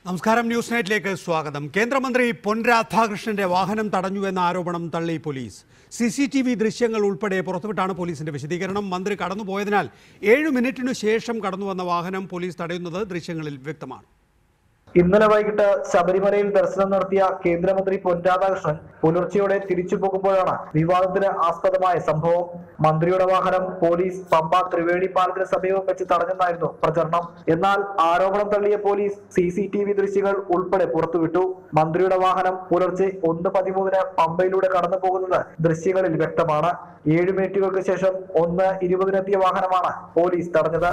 നമസ്കാരം ന്യൂസ് നൈറ്റിലേക്ക് സ്വാഗതം കേന്ദ്രമന്ത്രി പൊൻ രാധാകൃഷ്ണന്റെ വാഹനം തടഞ്ഞുവെന്ന ആരോപണം തള്ളി police C C T V ദൃശ്യങ്ങൾ ഉൾപ്പെടെ പുറത്തുവിട്ടാണ് പോലീസിന്റെ വിശദീകരണം മന്ത്രി കടന്നുപോയതിനാൽ ഏഴ് മിനിറ്റിനു ശേഷം കടന്നുവന്ന വാഹനം പോലീസ് തടയുന്നത് ദൃശ്യങ്ങളിൽ വ്യക്തമാണ് ഇന്നലെ വൈകിട്ട് ശബരിമലയിൽ ദർശനം നടത്തിയ കേന്ദ്രമന്ത്രി പൊൻ രാധാകൃഷ്ണൻ പുലർച്ചെയോടെ തിരിച്ചു പോകുമ്പോഴാണ് വിവാദത്തിന് ആസ്പദമായ സംഭവം മന്ത്രിയുടെ വാഹനം പോലീസ് പമ്പ ത്രിവേണി പാലത്തിന് സമീപം വെച്ച് തടഞ്ഞെന്നായിരുന്നു പ്രചരണം എന്നാൽ ആരോപണം തള്ളിയ police C C T V ദൃശ്യങ്ങൾ ഉൾപ്പെടെ പുറത്തുവിട്ടു മന്ത്രിയുടെ വാഹനം പുലർച്ചെ ഒന്ന് പതിമൂന്നിന് പമ്പയിലൂടെ കടന്നു പോകുന്നത് ദൃശ്യങ്ങളിൽ വ്യക്തമാണ് ഏഴ് മിനിറ്റുകൾക്ക് ശേഷം ഒന്ന് ഇരുപതിനെത്തിയ വാഹനമാണ് പോലീസ് തടഞ്ഞത്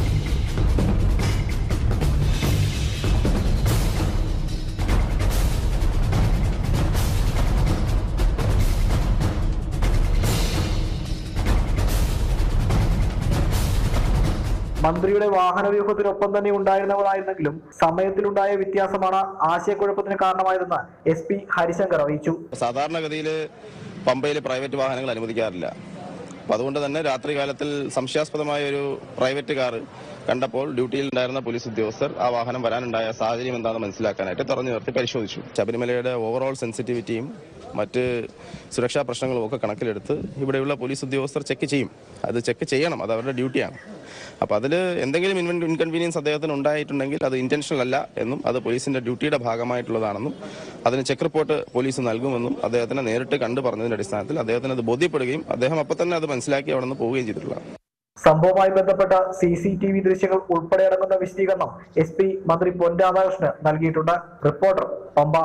മന്ത്രിയുടെ വാഹന വ്യൂഹത്തിനൊപ്പം തന്നെ ഉണ്ടായിരുന്നവരായിരുന്നെങ്കിലും സമയത്തിലുണ്ടായ വ്യത്യാസമാണ് ആശയക്കുഴപ്പത്തിന് കാരണമായതെന്ന് എസ് പി ഹരിശങ്കർ അറിയിച്ചു സാധാരണഗതിയിൽ പമ്പയിൽ പ്രൈവറ്റ് വാഹനങ്ങൾ അനുവദിക്കാറില്ല അപ്പം അതുകൊണ്ട് തന്നെ രാത്രി കാലത്തിൽ സംശയാസ്പദമായ ഒരു പ്രൈവറ്റ് കാർ കണ്ടപ്പോൾ ഡ്യൂട്ടിയിൽ ഉണ്ടായിരുന്ന പോലീസ് ഉദ്യോഗസ്ഥർ ആ വാഹനം വരാനുണ്ടായ സാഹചര്യം എന്താണെന്ന് മനസ്സിലാക്കാനായിട്ട് തറഞ്ഞു നിർത്തി പരിശോധിച്ചു ശബരിമലയുടെ ഓവറോൾ സെൻസിറ്റിവിറ്റിയും മറ്റ് സുരക്ഷാ പ്രശ്നങ്ങളും ഒക്കെ കണക്കിലെടുത്ത് ഇവിടെയുള്ള പോലീസ് ഉദ്യോഗസ്ഥർ ചെക്ക് ചെയ്യും അത് ചെക്ക് ചെയ്യണം അത് അവരുടെ ഡ്യൂട്ടിയാണ് അപ്പോൾ അതിൽ എന്തെങ്കിലും ഇൻകൺവീനിയൻസ് അദ്ദേഹത്തിന് ഉണ്ടായിട്ടുണ്ടെങ്കിൽ അത് ഇന്റൻഷണൽ അല്ല എന്നും അത് പോലീസിന്റെ ഡ്യൂട്ടിയുടെ ഭാഗമായിട്ടുള്ളതാണെന്നും അതിന് ചെക്ക് റിപ്പോർട്ട് പോലീസ് നൽകുമെന്നും അദ്ദേഹത്തിനെ നേരിട്ട് കണ്ടു പറഞ്ഞതിന്റെ അടിസ്ഥാനത്തിൽ അദ്ദേഹത്തിന് അത് ബോധ്യപ്പെടുകയും അദ്ദേഹം അപ്പം തന്നെ അത് മനസ്സിലാക്കി അവിടെ നിന്ന് പോവുകയും ചെയ്തിട്ടുള്ളതാണ് സംഭവവുമായി ബന്ധപ്പെട്ട സി സി ടി വി ദൃശ്യങ്ങൾ ഉൾപ്പെടെ അടങ്ങുന്ന വിശദീകരണം എസ് പി മന്ത്രി പൊൻ രാധാകൃഷ്ണന് നൽകിയിട്ടുണ്ട് റിപ്പോർട്ടർ പമ്പ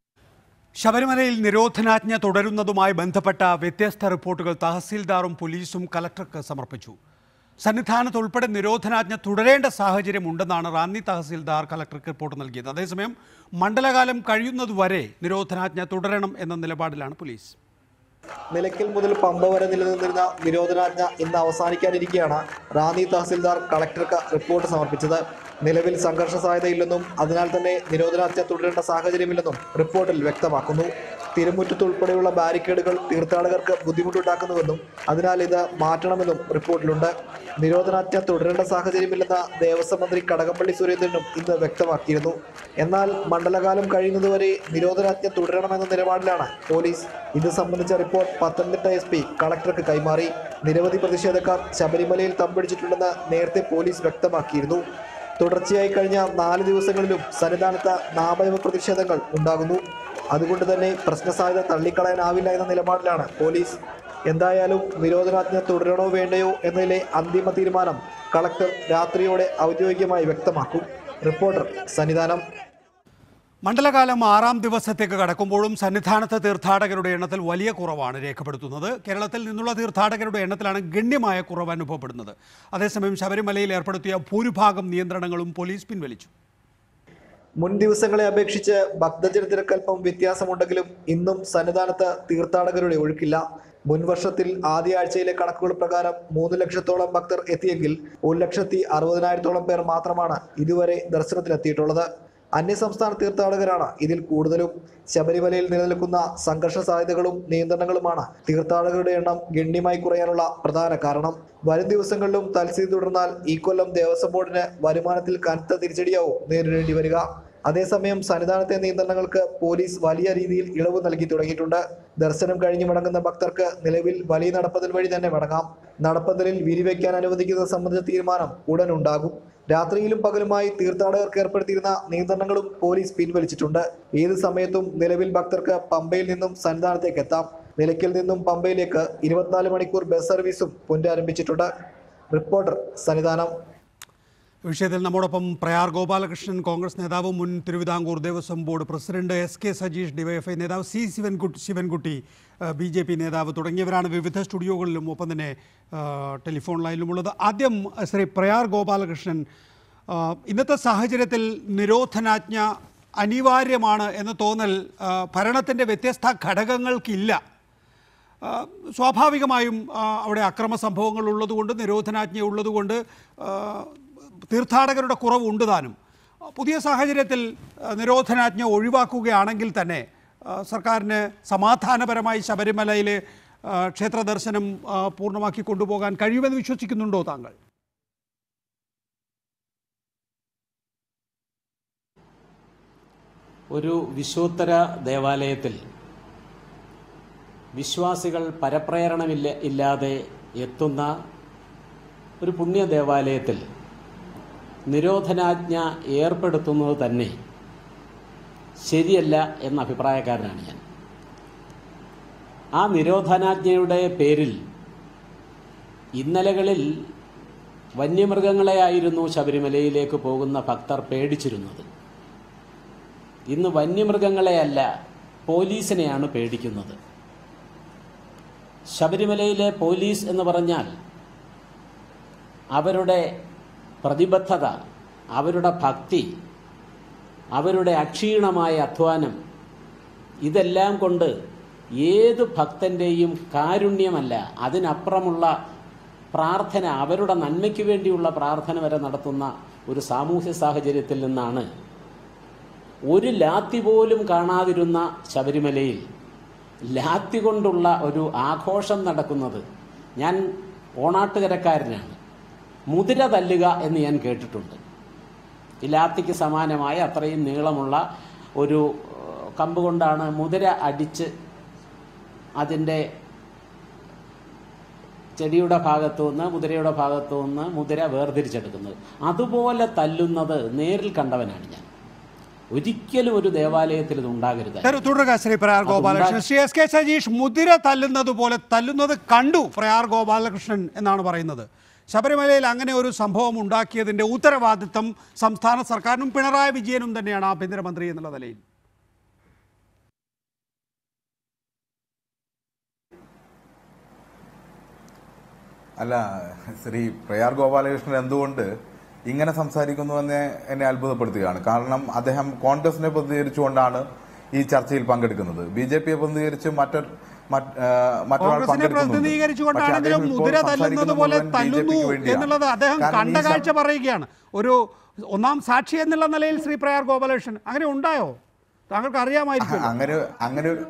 ശബരിമലയിൽ നിരോധനാജ്ഞ തുടരുന്നതുമായി ബന്ധപ്പെട്ട വ്യത്യസ്ത റിപ്പോർട്ടുകൾ തഹസീൽദാറും പോലീസും കലക്ടർക്ക് സമർപ്പിച്ചു സന്നിധാനത്ത് ഉൾപ്പെടെ നിരോധനാജ്ഞ തുടരേണ്ട സാഹചര്യം ഉണ്ടെന്നാണ് റാന്നി തഹസീൽദാർ കലക്ടർക്ക് റിപ്പോർട്ട് നൽകിയത് അതേസമയം മണ്ഡലകാലം കഴിയുന്നതുവരെ നിരോധനാജ്ഞ തുടരണം എന്ന നിലപാടിലാണ് പോലീസ് നിലയ്ക്കൽ മുതൽ പമ്പ വരെ നിലനിന്നിരുന്ന നിരോധനാജ്ഞ ഇന്ന് അവസാനിക്കാനിരിക്കെയാണ് റാന്നി തഹസിൽദാർ കളക്ടർക്ക് റിപ്പോർട്ട് സമർപ്പിച്ചത് നിലവിൽ സംഘർഷ സാധ്യതയില്ലെന്നും അതിനാൽ തന്നെ നിരോധനാജ്ഞ തുടരേണ്ട സാഹചര്യമില്ലെന്നും റിപ്പോർട്ടിൽ വ്യക്തമാക്കുന്നു തിരുമുറ്റത്ത് ഉൾപ്പെടെയുള്ള ബാരിക്കേഡുകൾ തീർത്ഥാടകർക്ക് ബുദ്ധിമുട്ടുണ്ടാക്കുന്നുവെന്നും അതിനാൽ ഇത് മാറ്റണമെന്നും റിപ്പോർട്ടിലുണ്ട് നിരോധനാജ്ഞ തുടരേണ്ട സാഹചര്യമില്ലെന്ന ദേവസ്വം മന്ത്രി കടകംപള്ളി സുരേന്ദ്രനും ഇന്ന് വ്യക്തമാക്കിയിരുന്നു എന്നാൽ മണ്ഡലകാലം കഴിയുന്നതുവരെ നിരോധനാജ്ഞ തുടരണമെന്ന നിലപാടിലാണ് പോലീസ് ഇത് സംബന്ധിച്ച റിപ്പോർട്ട് പത്തനംതിട്ട എസ് പി കളക്ടർക്ക് കൈമാറി നിരവധി പ്രതിഷേധക്കാർ ശബരിമലയിൽ തമ്പടിച്ചിട്ടുണ്ടെന്ന് നേരത്തെ പോലീസ് വ്യക്തമാക്കിയിരുന്നു തുടർച്ചയായി കഴിഞ്ഞ നാല് ദിവസങ്ങളിലും സന്നിധാനത്ത് നാമയവ പ്രതിഷേധങ്ങൾ ഉണ്ടാകുന്നു അതുകൊണ്ട് തന്നെ പ്രശ്നസാധ്യത തള്ളിക്കളയാനാവില്ല എന്ന നിലപാടിലാണ് പോലീസ് എന്തായാലും നിരോധനാജ്ഞ തുടരണോ വേണ്ടയോ എന്നതിലെ അന്തിമ തീരുമാനം കളക്ടർ രാത്രിയോടെ ഔദ്യോഗികമായി വ്യക്തമാക്കും റിപ്പോർട്ടർ സന്നിധാനം മണ്ഡലകാലം ആറാം ദിവസത്തേക്ക് കടക്കുമ്പോഴും സന്നിധാനത്ത് തീർത്ഥാടകരുടെ എണ്ണത്തിൽ വലിയ കുറവാണ് രേഖപ്പെടുത്തുന്നത് കേരളത്തിൽ നിന്നുള്ള തീർത്ഥാടകരുടെ എണ്ണത്തിലാണ് ഗണ്യമായ കുറവ് അനുഭവപ്പെടുന്നത് അതേസമയം ശബരിമലയിൽ ഏർപ്പെടുത്തിയ ഭൂരിഭാഗം നിയന്ത്രണങ്ങളും പോലീസ് പിൻവലിച്ചു മുൻ ദിവസങ്ങളെ അപേക്ഷിച്ച് ഭക്തജന തിരക്കൽപ്പം വ്യത്യാസമുണ്ടെങ്കിലും ഇന്നും സന്നിധാനത്ത് തീർത്ഥാടകരുടെ ഒഴുക്കില്ല മുൻ വർഷത്തിൽ ആദ്യ ആഴ്ചയിലെ കണക്കുകൾ പ്രകാരം മൂന്ന് ലക്ഷത്തോളം ഭക്തർ എത്തിയെങ്കിൽ ഒരു ലക്ഷത്തി അറുപതിനായിരത്തോളം പേർ മാത്രമാണ് ഇതുവരെ ദർശനത്തിനെത്തിയിട്ടുള്ളത് അന്യസംസ്ഥാന തീർത്ഥാടകരാണ് ഇതിൽ കൂടുതലും ശബരിമലയിൽ നിലനിൽക്കുന്ന സംഘർഷ സാധ്യതകളും നിയന്ത്രണങ്ങളുമാണ് തീർത്ഥാടകരുടെ എണ്ണം ഗണ്യമായി കുറയാനുള്ള പ്രധാന കാരണം വരും ദിവസങ്ങളിലും തൽസ്ഥിതി തുടർന്നാൽ ഈ കൊല്ലം ദേവസ്വം ബോർഡിന് വരുമാനത്തിൽ കനത്ത തിരിച്ചടിയാവും നേരിടേണ്ടി വരിക അതേസമയം സന്നിധാനത്തെ നിയന്ത്രണങ്ങൾക്ക് പോലീസ് വലിയ രീതിയിൽ ഇളവ് നൽകി തുടങ്ങിയിട്ടുണ്ട് ദർശനം കഴിഞ്ഞ് മടങ്ങുന്ന ഭക്തർക്ക് നിലവിൽ വലിയ നടപ്പന്തൽ വഴി തന്നെ മടങ്ങാം നടപ്പന്തലിൽ വിരിവയ്ക്കാൻ അനുവദിക്കുന്നത് സംബന്ധിച്ച തീരുമാനം ഉടൻ ഉണ്ടാകും രാത്രിയിലും പകലുമായി തീർത്ഥാടകർക്ക് ഏർപ്പെടുത്തിയിരുന്ന നിയന്ത്രണങ്ങളും പോലീസ് പിൻവലിച്ചിട്ടുണ്ട് ഏത് സമയത്തും നിലവിൽ ഭക്തർക്ക് പമ്പയിൽ നിന്നും സന്നിധാനത്തേക്ക് എത്താം നിലയ്ക്കൽ നിന്നും പമ്പയിലേക്ക് ഇരുപത്തിനാല് മണിക്കൂർ ബസ് സർവീസും പുനരാരംഭിച്ചിട്ടുണ്ട് റിപ്പോർട്ടർ സന്നിധാനം വിഷയത്തിൽ നമ്മോടൊപ്പം പ്രയാർ ഗോപാലകൃഷ്ണൻ കോൺഗ്രസ് നേതാവ് മുൻ Travancore Devaswom board president S K Sajeesh DYFI നേതാവ് C Sivankutty Sivankutty B J P നേതാവ് തുടങ്ങിയവരാണ് വിവിധ സ്റ്റുഡിയോകളിലും ഒപ്പം തന്നെ ആ, ടെലിഫോൺ ലൈനിലുമുള്ളത് ആദ്യം ശ്രീ പ്രയാർ ഗോപാലകൃഷ്ണൻ ആ, ഇന്നത്തെ സാഹചര്യത്തിൽ നിരോധനാജ്ഞ അനിവാര്യമാണ് എന്ന തോന്നൽ ആ, ഭരണത്തിൻ്റെ വ്യത്യസ്ത ഘടകങ്ങൾക്കില്ല ആ, സ്വാഭാവികമായും ആ, അവിടെ അക്രമ സംഭവങ്ങൾ ഉള്ളതുകൊണ്ട് നിരോധനാജ്ഞ ഉള്ളതുകൊണ്ട് ആ, തീർത്ഥാടകരുടെ കുറവ് ഉണ്ട് താനും പുതിയ സാഹചര്യത്തിൽ ആ, നിരോധനാജ്ഞ ഒഴിവാക്കുകയാണെങ്കിൽ തന്നെ ആ, സർക്കാരിന് സമാധാനപരമായി ശബരിമലയിലെ ആ, ക്ഷേത്ര ദർശനം ആ, പൂർണ്ണമാക്കി കൊണ്ടുപോകാൻ കഴിയുമെന്ന് വിശ്വസിക്കുന്നുണ്ടോ താങ്കൾ ഒരു വിശ്വോത്തര ദേവാലയത്തിൽ വിശ്വാസികൾ പരപ്രേരണമില്ല ഇല്ലാതെ എത്തുന്ന ഒരു പുണ്യ ദേവാലയത്തിൽ നിരോധനാജ്ഞ ഏർപ്പെടുത്തുന്നത് തന്നെ ശരിയല്ല എന്ന അഭിപ്രായക്കാരനാണ് ഞാൻ ആ നിരോധനാജ്ഞയുടെ പേരിൽ ഇന്നലകളിൽ വന്യമൃഗങ്ങളെയായിരുന്നു ശബരിമലയിലേക്ക് പോകുന്ന ഭക്തർ പേടിച്ചിരുന്നത് ഇന്ന് വന്യമൃഗങ്ങളെയല്ല പോലീസിനെയാണ് പേടിക്കുന്നത് ശബരിമലയിലെ പോലീസ് എന്ന് പറഞ്ഞാൽ അവരുടെ പ്രതിബദ്ധത അവരുടെ ഭക്തി അവരുടെ അക്ഷീണമായ അധ്വാനം ഇതെല്ലാം കൊണ്ട് ഏത് ഭക്തൻ്റെയും കാരുണ്യമല്ല അതിനപ്പുറമുള്ള പ്രാർത്ഥന അവരുടെ നന്മയ്ക്ക് വേണ്ടിയുള്ള പ്രാർത്ഥന വരെ നടത്തുന്ന ഒരു സാമൂഹ്യ സാഹചര്യത്തിൽ നിന്നാണ് ഒരു ലാത്തി പോലും കാണാതിരുന്ന ശബരിമലയിൽ ലാത്തി കൊണ്ടുള്ള ഒരു ആഘോഷം നടക്കുന്നത് ഞാൻ ഓണാട്ടുകരക്കാരനാണ് മുതിര തല്ലുക എന്ന് ഞാൻ കേട്ടിട്ടുണ്ട് ഈ ലാത്തിക്ക് സമാനമായ അത്രയും നീളമുള്ള ഒരു ഏഹ്, കമ്പ് കൊണ്ടാണ് മുതിര അടിച്ച് അതിൻ്റെ ചെടിയുടെ ഭാഗത്തു നിന്ന് മുതിരയുടെ ഭാഗത്തു നിന്ന് മുതിര വേർതിരിച്ചെടുക്കുന്നത് അതുപോലെ തല്ലുന്നത് നേരിൽ കണ്ടവനാണ് ഞാൻ ഒരിക്കലും ഒരു ദേവാലയത്തിൽ ഇത് ഉണ്ടാകരുത് തരു- തുടരുക ശ്രീ പ്രയാർ ഗോപാലകൃഷ്ണൻ ശ്രീ എസ് കെ സജീഷ് മുതിര തല്ലുന്നത് പോലെ തല്ലുന്നത് കണ്ടു പ്രയാർ ഗോപാലകൃഷ്ണൻ എന്നാണ് പറയുന്നത് ശബരിമലയിൽ അങ്ങനെ ഒരു സംഭവം ഉണ്ടാക്കിയതിന്റെ ഉത്തരവാദിത്തം സംസ്ഥാന സർക്കാരിനും പിണറായി വിജയനും തന്നെയാണ് ആഭ്യന്തരമന്ത്രി എന്നുള്ള നിലയിൽ അല്ല ശ്രീ പ്രയാർ ഗോപാലകൃഷ്ണൻ എന്തുകൊണ്ട് ഇങ്ങനെ സംസാരിക്കുന്നുവെന്ന് എന്നെ അത്ഭുതപ്പെടുത്തുകയാണ് കാരണം അദ്ദേഹം കോൺഗ്രസിനെ പ്രതികരിച്ചുകൊണ്ടാണ് ഈ ചർച്ചയിൽ പങ്കെടുക്കുന്നത് ബി ജെ പിയെ പ്രതികരിച്ച് മറ്റൊരു മറ്റ്- ആ, മറ്റൊരാൾ കോൺഗ്രസിനെ പങ്കെടുക്കുന്നുണ്ട്. പക്ഷേ പ്രതിനിധീകരിച്ചുകൊണ്ടാണെങ്കിലും അദ്ദേഹം ഇപ്പോൾ മുതിര തല്ലുന്നത് സംസാരിക്കുന്നത് പോലെ മുഴുവൻ തല്ലുന്നു BJP ക്ക് വേണ്ടിയാണ്. എന്നുള്ളത് അദ്ദേഹം കാരണം കണ്ട ഈ ശ- കാഴ്ച പറയുകയാണ് ഒരു ഒന്നാം സാക്ഷി എന്നുള്ള നിലയിൽ ശ്രീ പ്രയാർ ഗോപാലകൃഷ്ണൻ അങ്ങനെ ഉണ്ടായോ താങ്കൾക്ക് അറിയാമായിരിക്കും അങ്ങനെ അങ്ങനെ ഒരു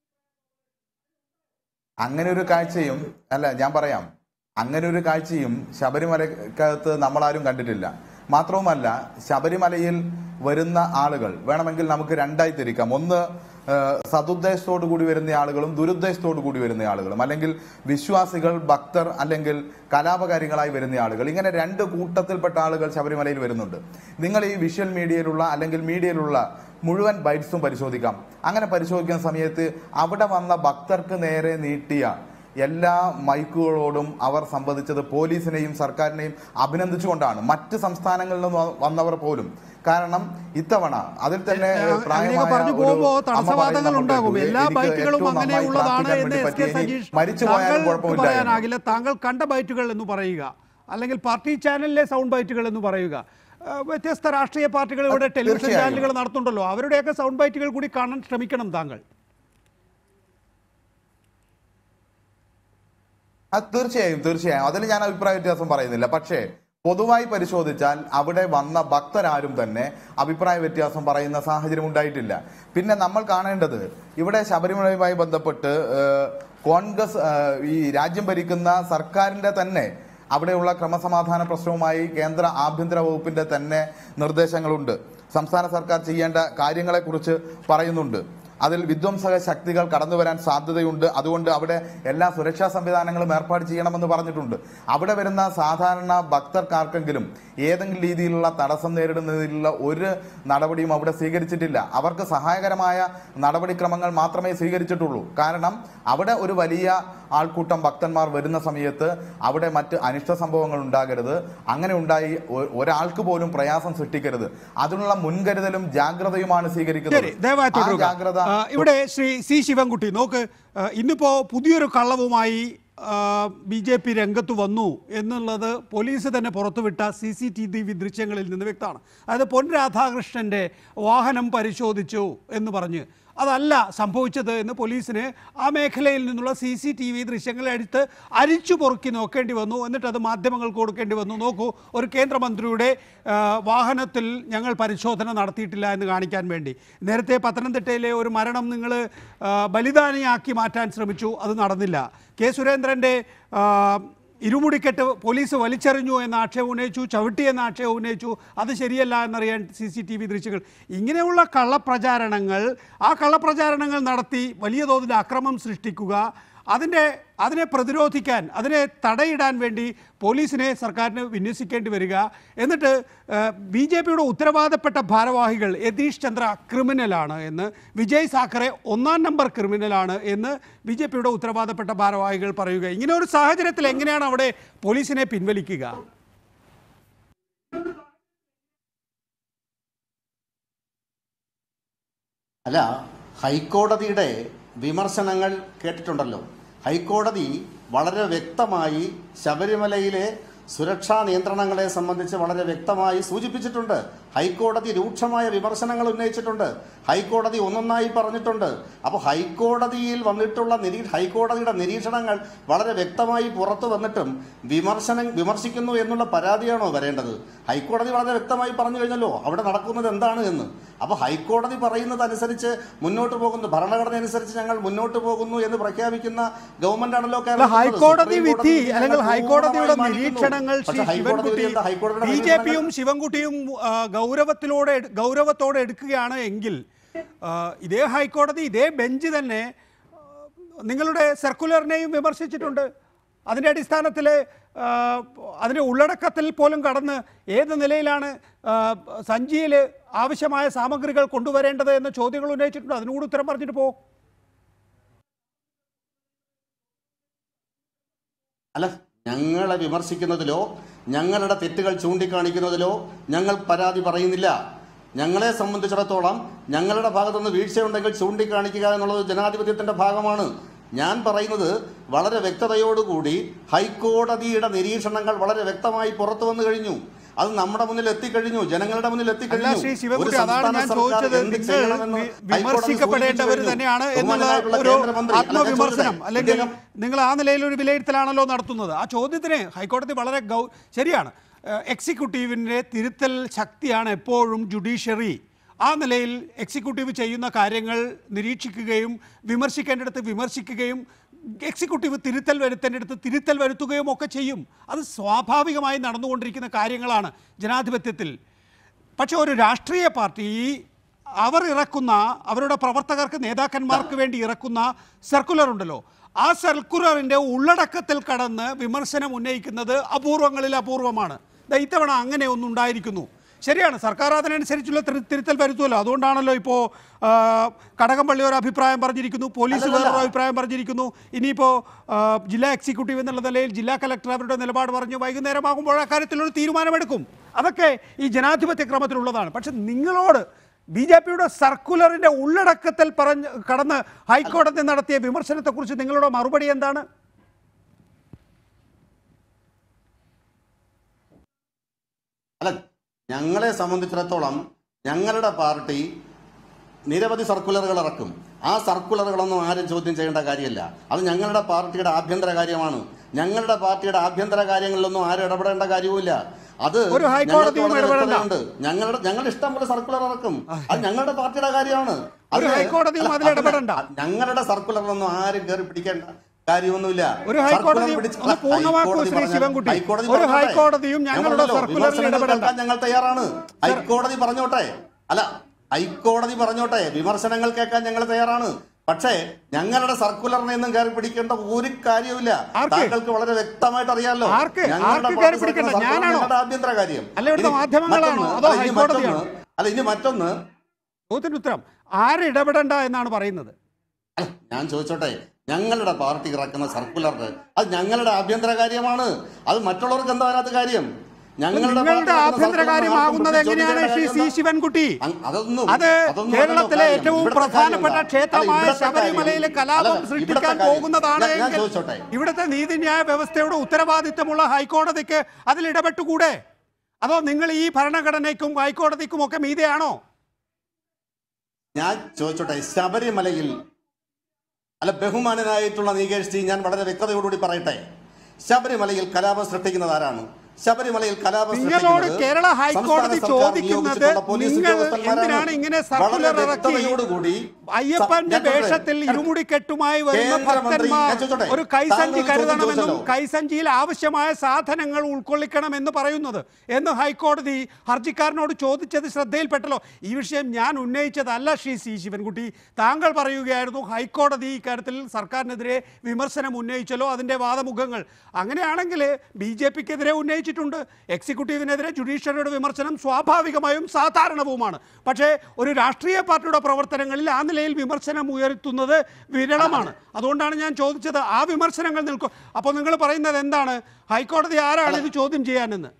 അങ്ങനെ ഒരു കാഴ്ചയും അല്ല ഞാൻ പറയാം അങ്ങനെ ഒരു കാഴ്ചയും ശബരിമലക്കകത്ത് നമ്മളാരും കണ്ടിട്ടില്ല മാത്രവുമല്ല ശബരിമലയിൽ വരുന്ന ആളുകൾ വേണമെങ്കിൽ നമുക്ക് രണ്ടായി തിരിക്കാം ഒന്ന് ഏഹ്, സതുദ്ദേശത്തോടു കൂടി വരുന്ന ആളുകളും ദുരുദ്ദേശത്തോടു കൂടി വരുന്ന ആളുകളും അല്ലെങ്കിൽ വിശ്വാസികൾ ഭക്തർ അല്ലെങ്കിൽ കലാപകാരികളായി വരുന്ന ആളുകൾ ഇങ്ങനെ രണ്ട് കൂട്ടത്തിൽപ്പെട്ട ആളുകൾ ശബരിമലയിൽ വരുന്നുണ്ട് നിങ്ങൾ ഈ വിഷ്വൽ മീഡിയയിലുള്ള അല്ലെങ്കിൽ മീഡിയയിലുള്ള മുഴുവൻ ബൈറ്റ്സും പരിശോധിക്കാം അങ്ങനെ പരിശോധിക്കുന്ന സമയത്ത് അവിടെ വന്ന ഭക്തർക്ക് നേരെ നീട്ടിയ എല്ലാ മൈക്കുകളോടും അവർ സംവദിച്ചത് പോലീസിനെയും സർക്കാരിനെയും അഭിനന്ദിച്ചുകൊണ്ടാണ് മറ്റ് സംസ്ഥാനങ്ങളിൽ നിന്ന് വ- വന്നവർ പോലും കാരണം ഇത്തവണ അതിൽ തന്നെ അങ്ങനെയൊക്കെ പ്രായമായ പറഞ്ഞു ഒരു പോകുമ്പോൾ അമ്മ തടസ്സവാദങ്ങൾ പറയുന്ന ഉണ്ടാകും നമുക്ക് എല്ലാ എനിക്ക് ബൈറ്റുകളും ഏറ്റവും നന്നായി അങ്ങനെയുള്ളതാണ് പ്രാർത്ഥിക്കാൻ എന്ന് വേണ്ടി എസ് കെ പറ്റി. ഇനി സജീഷ് മരിച്ചു പോയാലും താങ്കൾക്ക് കുഴപ്പമില്ല പറയാനാകില്ല താങ്കൾ കണ്ട ബൈറ്റുകൾ എന്ന് പറയുക അല്ലെങ്കിൽ പാർട്ടി ചാനലിലെ സൗണ്ട് ബൈറ്റുകൾ എന്ന് പറയുക ആ, വ്യത്യസ്ത രാഷ്ട്രീയ പാർട്ടികൾ ഇവിടെ അത് ടെലിവിഷൻ തീർച്ചയായും. ചാനലുകൾ നടത്തുന്നുണ്ടല്ലോ അവരുടെയൊക്കെ സൗണ്ട് ബൈറ്റുകൾ കൂടി കാണാൻ ശ്രമിക്കണം താങ്കൾ അത് തീർച്ചയായും തീർച്ചയായും അതിൽ ഞാൻ അഭിപ്രായ വ്യത്യാസം പറയുന്നില്ല പക്ഷേ പൊതുവായി പരിശോധിച്ചാൽ അവിടെ വന്ന ഭക്തരാരും തന്നെ അഭിപ്രായ വ്യത്യാസം പറയുന്ന സാഹചര്യം ഉണ്ടായിട്ടില്ല പിന്നെ നമ്മൾ കാണേണ്ടത് ഇവിടെ ശബരിമലയുമായി ബന്ധപ്പെട്ട് ഏഹ്, കോൺഗ്രസ് ഏഹ്, ഈ രാജ്യം ഭരിക്കുന്ന സർക്കാരിന്റെ തന്നെ അവിടെയുള്ള ക്രമസമാധാന പ്രശ്നവുമായി കേന്ദ്ര ആഭ്യന്തര വകുപ്പിന്റെ തന്നെ നിർദ്ദേശങ്ങളുണ്ട് സംസ്ഥാന സർക്കാർ ചെയ്യേണ്ട കാര്യങ്ങളെക്കുറിച്ച് പറയുന്നുണ്ട് അതിൽ വിധ്വംസക ശക്തികൾ കടന്നു വരാൻ സാധ്യതയുണ്ട് അതുകൊണ്ട് അവിടെ എല്ലാ സുരക്ഷാ സംവിധാനങ്ങളും ഏർപ്പാട് ചെയ്യണമെന്ന് പറഞ്ഞിട്ടുണ്ട് അവിടെ വരുന്ന സാധാരണ ഭക്തർക്കാർക്കെങ്കിലും ഏതെങ്കിലും രീതിയിലുള്ള തടസ്സം നേരിടുന്നതിലുള്ള ഒരു നടപടിയും അവിടെ സ്വീകരിച്ചിട്ടില്ല അവർക്ക് സഹായകരമായ നടപടിക്രമങ്ങൾ മാത്രമേ സ്വീകരിച്ചിട്ടുള്ളൂ കാരണം അവിടെ ഒരു വലിയ ആൾക്കൂട്ടം ഭക്തന്മാർ വരുന്ന സമയത്ത് അവിടെ മറ്റ് അനിഷ്ട സംഭവങ്ങൾ ഉണ്ടാകരുത് അങ്ങനെ ഉണ്ടായി ഒ- ഒരാൾക്ക് പോലും പ്രയാസം സൃഷ്ടിക്കരുത് അതിനുള്ള മുൻകരുതലും ജാഗ്രതയുമാണ് ശരി സ്വീകരിക്കുന്നത് ദയവായി ആ തുടരുക ജാഗ്രത ആ, ഇവിടെ ശ്രീ സി ശിവൻകുട്ടി നോക്ക് ആ, ഇന്നിപ്പോ പുതിയൊരു കള്ളവുമായി ബി ജെ പി രംഗത്ത് വന്നു എന്നുള്ളത് പോലീസ് തന്നെ പുറത്തുവിട്ട സി സി ടി വി ദൃശ്യങ്ങളിൽ നിന്ന് വ്യക്തമാണ് അതായത് പൊൻ രാധാകൃഷ്ണന്റെ വാഹനം പരിശോധിച്ചു എന്ന് പറഞ്ഞ് അതല്ല സംഭവിച്ചത് എന്ന് പോലീസിന് ആ മേഖലയിൽ നിന്നുള്ള സി സി ടി വി ദൃശ്യങ്ങളെ എടുത്ത് അരിച്ചു പൊറുക്കി നോക്കേണ്ടി വന്നു എന്നിട്ട് അത് മാധ്യമങ്ങൾക്ക് കൊടുക്കേണ്ടി വന്നു നോക്കൂ ഒരു കേന്ദ്രമന്ത്രിയുടെ ആ, വാഹനത്തിൽ ഞങ്ങൾ പരിശോധന നടത്തിയിട്ടില്ല എന്ന് കാണിക്കാൻ വേണ്ടി നേരത്തെ പത്തനംതിട്ടയിലെ ഒരു മരണം നിങ്ങൾ ബലിദാനിയാക്കി മാറ്റാൻ ശ്രമിച്ചു അത് നടന്നില്ല കെ സുരേന്ദ്രൻ്റെ ആ, ഇരുമുടിക്കെട്ട് പോലീസ് വലിച്ചെറിഞ്ഞു എന്ന ആക്ഷേപം ഉന്നയിച്ചു ചവിട്ടി എന്ന ആക്ഷേപം ഉന്നയിച്ചു അത് ശരിയല്ല എന്നറിയാൻ സി സി ടി വി ദൃശ്യങ്ങൾ ഇങ്ങനെയുള്ള കള്ളപ്രചാരണങ്ങൾ ആ കള്ളപ്രചാരണങ്ങൾ നടത്തി വലിയ തോതിൽ അക്രമം സൃഷ്ടിക്കുക അതിൻ്റെ അതിനെ പ്രതിരോധിക്കാൻ അതിനെ തടയിടാൻ വേണ്ടി പോലീസിനെ സർക്കാരിന് വിന്യസിക്കേണ്ടി വരിക എന്നിട്ട് ബി ജെ പിയുടെ ഉത്തരവാദപ്പെട്ട ഭാരവാഹികൾ യതീഷ് ചന്ദ്ര ക്രിമിനലാണ് എന്ന് വിജയ് സാഖറെ ഒന്നാം നമ്പർ ക്രിമിനലാണ് എന്ന് ബി ജെ പിയുടെ ഉത്തരവാദപ്പെട്ട ഭാരവാഹികൾ പറയുക ഇങ്ങനെ ഒരു സാഹചര്യത്തിൽ എങ്ങനെയാണ് അവിടെ പോലീസിനെ പിൻവലിക്കുക അല്ല ഹൈക്കോടതിയുടെ വിമർശനങ്ങൾ കേട്ടിട്ടുണ്ടല്ലോ ഹൈക്കോടതി വളരെ വ്യക്തമായി ശബരിമലയിലെ സുരക്ഷാ നിയന്ത്രണങ്ങളെ സംബന്ധിച്ച് വളരെ വ്യക്തമായി സൂചിപ്പിച്ചിട്ടുണ്ട് ഹൈക്കോടതി രൂക്ഷമായ വിമർശനങ്ങൾ ഉന്നയിച്ചിട്ടുണ്ട് ഹൈക്കോടതി ഒന്നൊന്നായി പറഞ്ഞിട്ടുണ്ട് അപ്പോൾ ഹൈക്കോടതിയിൽ വന്നിട്ടുള്ള നിരീ ഹൈക്കോടതിയുടെ നിരീക്ഷണങ്ങൾ വളരെ വ്യക്തമായി പുറത്തു വന്നിട്ടും വിമർശനം വിമർശിക്കുന്നു എന്നുള്ള പരാതിയാണോ വരേണ്ടത് ഹൈക്കോടതി വളരെ വ്യക്തമായി പറഞ്ഞു കഴിഞ്ഞല്ലോ അവിടെ നടക്കുന്നത് എന്താണ് എന്ന് അപ്പോൾ ഹൈക്കോടതി പറയുന്നത് അനുസരിച്ച് മുന്നോട്ട് പോകുന്നു ഭരണഘടന അനുസരിച്ച് ഞങ്ങൾ മുന്നോട്ട് പോകുന്നു എന്ന് പ്രഖ്യാപിക്കുന്ന ഗവൺമെന്റ് ആണല്ലോ അല്ല, ഹൈക്കോടതി സുപ്രീം വിധി കോടതി അല്ലെങ്കിൽ ഞങ്ങൾ ഹൈക്കോടതിയുടെ പൂർണ്ണമായി മാനിക്കുന്നു. നിരീക്ഷണങ്ങൾ ശ്രീ പക്ഷേ ഹൈക്കോടതി ശിവൻകുട്ടി വിധി എന്താ? ഹൈക്കോടതിയുടെ ബി ജെ നിരീക്ഷണങ്ങൾ- പിയും ശിവൻകുട്ടിയും ആ, ഗൗരവത്തിലൂടെ എടു- ഗൗരവത്തോടെ എടുക്കുകയാണ് എങ്കിൽ ആ, ഇതേ ഹൈക്കോടതി ഇതേ ബെഞ്ച് തന്നെ ആ, നിങ്ങളുടെ സർക്കുലറിനെയും വിമർശിച്ചിട്ടുണ്ട് അതിൻ്റെ അടിസ്ഥാനത്തിൽ അതിൻ്റെ ഉള്ളടക്കത്തിൽ പോലും കടന്ന് ഏത് നിലയിലാണ് സഞ്ചിയിൽ ആവശ്യമായ സാമഗ്രികൾ കൊണ്ടുവരേണ്ടത് എന്ന ചോദ്യങ്ങൾ ഉന്നയിച്ചിട്ടുണ്ട് അതിനുകൂടി ഉത്തരം പറഞ്ഞിട്ട് പോ അല്ല ഞങ്ങളെ വിമർശിക്കുന്നതിലോ ഞങ്ങളുടെ തെറ്റുകൾ ചൂണ്ടിക്കാണിക്കുന്നതിലോ ഞങ്ങൾ പരാതി പറയുന്നില്ല ഞങ്ങളെ സംബന്ധിച്ചിടത്തോളം ഞങ്ങളുടെ ഭാഗത്തുനിന്ന് വീഴ്ചയുണ്ടെങ്കിൽ ചൂണ്ടിക്കാണിക്കുക എന്നുള്ളത് ജനാധിപത്യത്തിന്റെ ഭാഗമാണ് ഞാൻ പറയുന്നത് വളരെ വ്യക്തതയോടുകൂടി ഹൈക്കോടതിയുടെ നിരീക്ഷണങ്ങൾ വളരെ വ്യക്തമായി പുറത്തു വന്നു കഴിഞ്ഞു അത് നമ്മുടെ മുന്നിൽ എത്തിക്കഴിഞ്ഞു ജനങ്ങളുടെ മുന്നിൽ അല്ല എത്തിക്കഴിഞ്ഞു ശ്രീ ഒരു ശിവകുട്ടി അതാണ് സംസ്ഥാന ഞാൻ സർക്കാർ ചോദിച്ചത് എന്ത് നിങ്ങൾ ചെയ്യണമെന്ന് വി- ഹൈക്കോടതി വിമർശിക്കപ്പെടേണ്ടവർ സൂചിപ്പിച്ചു തന്നെയാണ് കഴിഞ്ഞു. എന്നുള്ള ബഹുമാനനായിട്ടുള്ള ഒരു കേന്ദ്രമന്ത്രി, അല്ല, ഞാൻ ആത്മവിമർശനം ചോദിച്ചത്, അല്ലെങ്കിൽ ഇദ്ദേഹം നിങ്ങൾ ആ നിലയിൽ ഒരു വിലയിരുത്തലാണല്ലോ നടത്തുന്നത് ആ ചോദ്യത്തിന് ഹൈക്കോടതി വളരെ ഗൗ ശരിയാണ് ഏഹ് എക്സിക്യൂട്ടീവിൻ്റെ തിരുത്തൽ ശക്തിയാണ് എപ്പോഴും ജുഡീഷ്യറി ആ നിലയിൽ എക്സിക്യൂട്ടീവ് ചെയ്യുന്ന കാര്യങ്ങൾ നിരീക്ഷിക്കുകയും വിമർശിക്കേണ്ടിടത്ത് വിമർശിക്കുകയും എക്സിക്യൂട്ടീവ് തിരുത്തൽ വരുത്തേണ്ടിടത്ത് തിരുത്തൽ വരുത്തുകയും ഒക്കെ ചെയ്യും അത് സ്വാഭാവികമായി നടന്നുകൊണ്ടിരിക്കുന്ന കാര്യങ്ങളാണ് ജനാധിപത്യത്തിൽ പക്ഷെ ഒരു രാഷ്ട്രീയ പാർട്ടി അവർ ഇറക്കുന്ന അവരുടെ പ്രവർത്തകർക്ക് നേതാക്കന്മാർക്ക് വേണ്ടി ഇറക്കുന്ന സർക്കുലർ ഉണ്ടല്ലോ ആ സർക്കുലറിൻ്റെ ഉള്ളടക്കത്തിൽ കടന്ന് വിമർശനം ഉന്നയിക്കുന്നത് അപൂർവങ്ങളിൽ അപൂർവമാണ് ദാ ഇത്തവണ അങ്ങനെ ഒന്നും ഉണ്ടായിരിക്കുന്നു ശരിയാണ് സർക്കാർ അതിനനുസരിച്ചുള്ള തിരു- തിരുത്തൽ വരുത്തുമല്ലോ അതുകൊണ്ടാണല്ലോ ഇപ്പോൾ കടകംപള്ളി ഒരു അഭിപ്രായം പറഞ്ഞിരിക്കുന്നു പോലീസ് അല്ലല്ല. വേറൊരു അഭിപ്രായം പറഞ്ഞിരിക്കുന്നു ഇനിയിപ്പോൾ ജില്ലാ എക്സിക്യൂട്ടീവ് എന്നുള്ള നിലയിൽ ജില്ലാ കലക്ടർ അവരുടെ നിലപാട് പറഞ്ഞു വൈകുന്നേരമാകുമ്പോൾ ആ കാര്യത്തിലൊരു തീരുമാനമെടുക്കും അതൊക്കെ ഈ ജനാധിപത്യ ക്രമത്തിലുള്ളതാണ് പക്ഷെ നിങ്ങളോട് ബി ജെ പിയുടെ സർക്കുലറിന്റെ ഉള്ളടക്കത്തിൽ പറഞ്ഞ് കടന്ന് ഹൈക്കോടതി നടത്തിയ വിമർശനത്തെക്കുറിച്ച് നിങ്ങളുടെ മറുപടി എന്താണ് അല്ല ഞങ്ങളെ സംബന്ധിച്ചിടത്തോളം ഞങ്ങളുടെ പാർട്ടി നിരവധി സർക്കുലറുകൾ ഇറക്കും ആ സർക്കുലറുകളൊന്നും ആരും ചോദ്യം ചെയ്യേണ്ട കാര്യമില്ല അത് ഞങ്ങളുടെ പാർട്ടിയുടെ ആഭ്യന്തര കാര്യമാണ് ഞങ്ങളുടെ പാർട്ടിയുടെ ആഭ്യന്തര കാര്യങ്ങളിലൊന്നും ആരും ഇടപെടേണ്ട കാര്യവുമില്ല അത് ഒരു ഹൈക്കോടതിയും ഞങ്ങൾക്ക് വളരെ ഇടപെടണ്ട. വ്യക്തതയുണ്ട്. ഞങ്ങളുടെ ഞങ്ങളുടെ ഇഷ്ടം പോലെ സർക്കുലർ ഇറക്കും അത് ഞങ്ങളുടെ പാർട്ടിയുടെ കാര്യമാണ് ഒരു അതിന് ഹൈക്കോടതിയും അല്ല, അതിൽ അതിന് ഇടപെടണ്ട. ഞങ്ങളുടെ സർക്കുലറിലൊന്നും ആരും കയറി പിടിക്കേണ്ട കാര്യമൊന്നുമില്ല ഒരു ഹൈക്കോടതി സർക്കുലർ പിടിച്ച് ഒന്ന് പൂർണ്ണമാക്കൂ ഹൈക്കോടതി ശ്രീ പറഞ്ഞാൽ- ശിവൻകുട്ടി. ഹൈക്കോടതി ഒരു പറഞ്ഞോട്ടെ. ഹൈക്കോടതിയും ഞാൻ ഞങ്ങളുടെ പറഞ്ഞല്ലോ, സർക്കുലറിൽ വിമർശനങ്ങൾ ഇടപെടണ്ട. കേൾക്കാൻ ഞങ്ങൾ തയ്യാറാണ് ഹൈക്കോടതി പറഞ്ഞോട്ടെ അല്ല ഹൈക്കോടതി പറഞ്ഞോട്ടെ വിമർശനങ്ങൾ കേൾക്കാൻ ഞങ്ങൾ തയ്യാറാണ് പക്ഷേ ഞങ്ങളുടെ സർക്കുലറിനെ ഒന്നും കയറി പിടിക്കേണ്ട ഒരു കാര്യവുമില്ല ആർക്ക്? താങ്കൾക്ക് വളരെ വ്യക്തമായിട്ട് അറിയാലോ ആർക്ക്? ഞങ്ങളുടെ ആർക്ക് പാർട്ടി കയറി സർക്കുലർ പിടിക്കണ്ട? സർക്കുലർ ഞാനാണോ? ഞങ്ങളുടെ ആഭ്യന്തര കാര്യം അല്ല, ഇവിടുത്തെ ഇനി മാധ്യമങ്ങളാണോ? മറ്റൊന്ന്, അതോ അല്ല, ഇനി ഹൈക്കോടതിയാണോ? മറ്റൊന്ന്, അല്ല ഇനി മറ്റൊന്ന് ചോദ്യത്തിന് ഉത്തരം ആര് ഇടപെടണ്ട എന്നാണ് പറയുന്നത് അല്ല, ഞാൻ ചോദിച്ചോട്ടെ ഞങ്ങളുടെ പാർട്ടി ഇറക്കുന്ന സർക്കുലർ അത് ഞങ്ങളുടെ ആഭ്യന്തര കാര്യമാണ് അത് മറ്റുള്ളവർക്ക് എന്താ അതിനകത്ത് കാര്യം ഞങ്ങളുടെ പാർട്ടി നിങ്ങളുടെ ഇറക്കുന്ന ആഭ്യന്തര സർക്കുലറിനെ കാര്യമാകുന്നത് ആർക്കും എങ്ങനെയാണ് ചോദിക്കേണ്ട ശ്രീ സി കാര്യം ശിവൻകുട്ടി അങ് അതൊന്നും അത് അതൊന്നും കേരളത്തിലെ അല്ലല്ലോ ഏറ്റവും കാര്യം. ഇവിടുത്തെ പ്രധാനപ്പെട്ട കാര്യം എന്താ? ക്ഷേത്രമായ അല്ല, ഇവിടുത്തെ ശബരിമലയിലെ കാര്യം- കലാപം അല്ല, ഇവിടുത്തെ സൃഷ്ടിക്കാൻ കാര്യം- പോകുന്നതാണ് ഞാൻ- ഞാൻ എങ്കിൽ ചോദിച്ചോട്ടെ ഇവിടുത്തെ നീതിന്യായ വ്യവസ്ഥയുടെ ഉത്തരവാദിത്തമുള്ള ഹൈക്കോടതിക്ക് അതിൽ ഇടപെട്ടുകൂടെ അതോ നിങ്ങൾ ഈ ഭരണഘടനയ്ക്കും ഹൈക്കോടതിക്കും ഒക്കെ മീതെയാണോ ഞാൻ ചോദിച്ചോട്ടെ ശബരിമലയിൽ അല്ല ബഹുമാനനായിട്ടുള്ള നീകേഷ് ജി ഞാൻ വളരെ വ്യക്തതയോടുകൂടി പറയട്ടെ ശബരിമലയിൽ കലാപം സൃഷ്ടിക്കുന്നത് ആരാണ് ശബരിമലയിൽ കലാപം നിങ്ങളോട് സൃഷ്ടിക്കുന്നത് കേരള ഹൈക്കോടതി സംസ്ഥാന സർക്കാർ ചോദിക്കുന്നത് നിയോഗിച്ചിട്ടുള്ള പോലീസ് നിങ്ങൾ ഉദ്യോഗസ്ഥന്മാരാണ്. എന്തിനാണ് ഇങ്ങനെ വളരെ സർക്കുലർ ഇറക്കി വ്യക്തതയോടുകൂടി അയ്യപ്പന്റെ ഞാൻ ചോദിച്ചോട്ടെ? വേഷത്തിൽ ഇരുമുടിക്കെട്ടുമായി വരുന്ന കേന്ദ്രമന്ത്രി- ഭക്തന്മാർ ഞാൻ ചോദിച്ചോട്ടെ? ഒരു കൈസഞ്ചി താങ്കൾ കരുതണമെന്നും ചോദിച്ചല്ലോ. കൈസഞ്ചിയിൽ ആവശ്യമായ സാധനങ്ങൾ ഉൾക്കൊള്ളിക്കണമെന്ന് പറയുന്നത് എന്ന് ഹൈക്കോടതി ഹർജിക്കാരനോട് ചോദിച്ചത് ശ്രദ്ധയിൽപ്പെട്ടല്ലോ ഈ വിഷയം ഞാൻ ഉന്നയിച്ചതല്ല ശ്രീ സി ശിവൻകുട്ടി താങ്കൾ പറയുകയായിരുന്നു ഹൈക്കോടതി ഇക്കാര്യത്തിൽ സർക്കാരിനെതിരെ വിമർശനം ഉന്നയിച്ചല്ലോ അതിൻ്റെ വാദമുഖങ്ങൾ അങ്ങനെയാണെങ്കിൽ ബി ജെ പിക്കെതിരെ ഉന്നയിച്ചിട്ടുണ്ട് എക്സിക്യൂട്ടീവിനെതിരെ ജുഡീഷ്യറിയുടെ വിമർശനം സ്വാഭാവികമായും സാധാരണവുമാണ് പക്ഷേ ഒരു രാഷ്ട്രീയ പാർട്ടിയുടെ പ്രവർത്തനങ്ങളിൽ ആ നിലയിൽ വിമർശനം ഉയർത്തുന്നത് വിരളമാണ് അതുകൊണ്ടാണ് ഞാൻ ചോദിച്ചത് ആ വിമർശനങ്ങൾ നിൽക്കും അപ്പോൾ നിങ്ങൾ പറയുന്നത് എന്താണ് ഹൈക്കോടതി ആരാണ് ഇത് ചോദ്യം ചെയ്യാനെന്ന്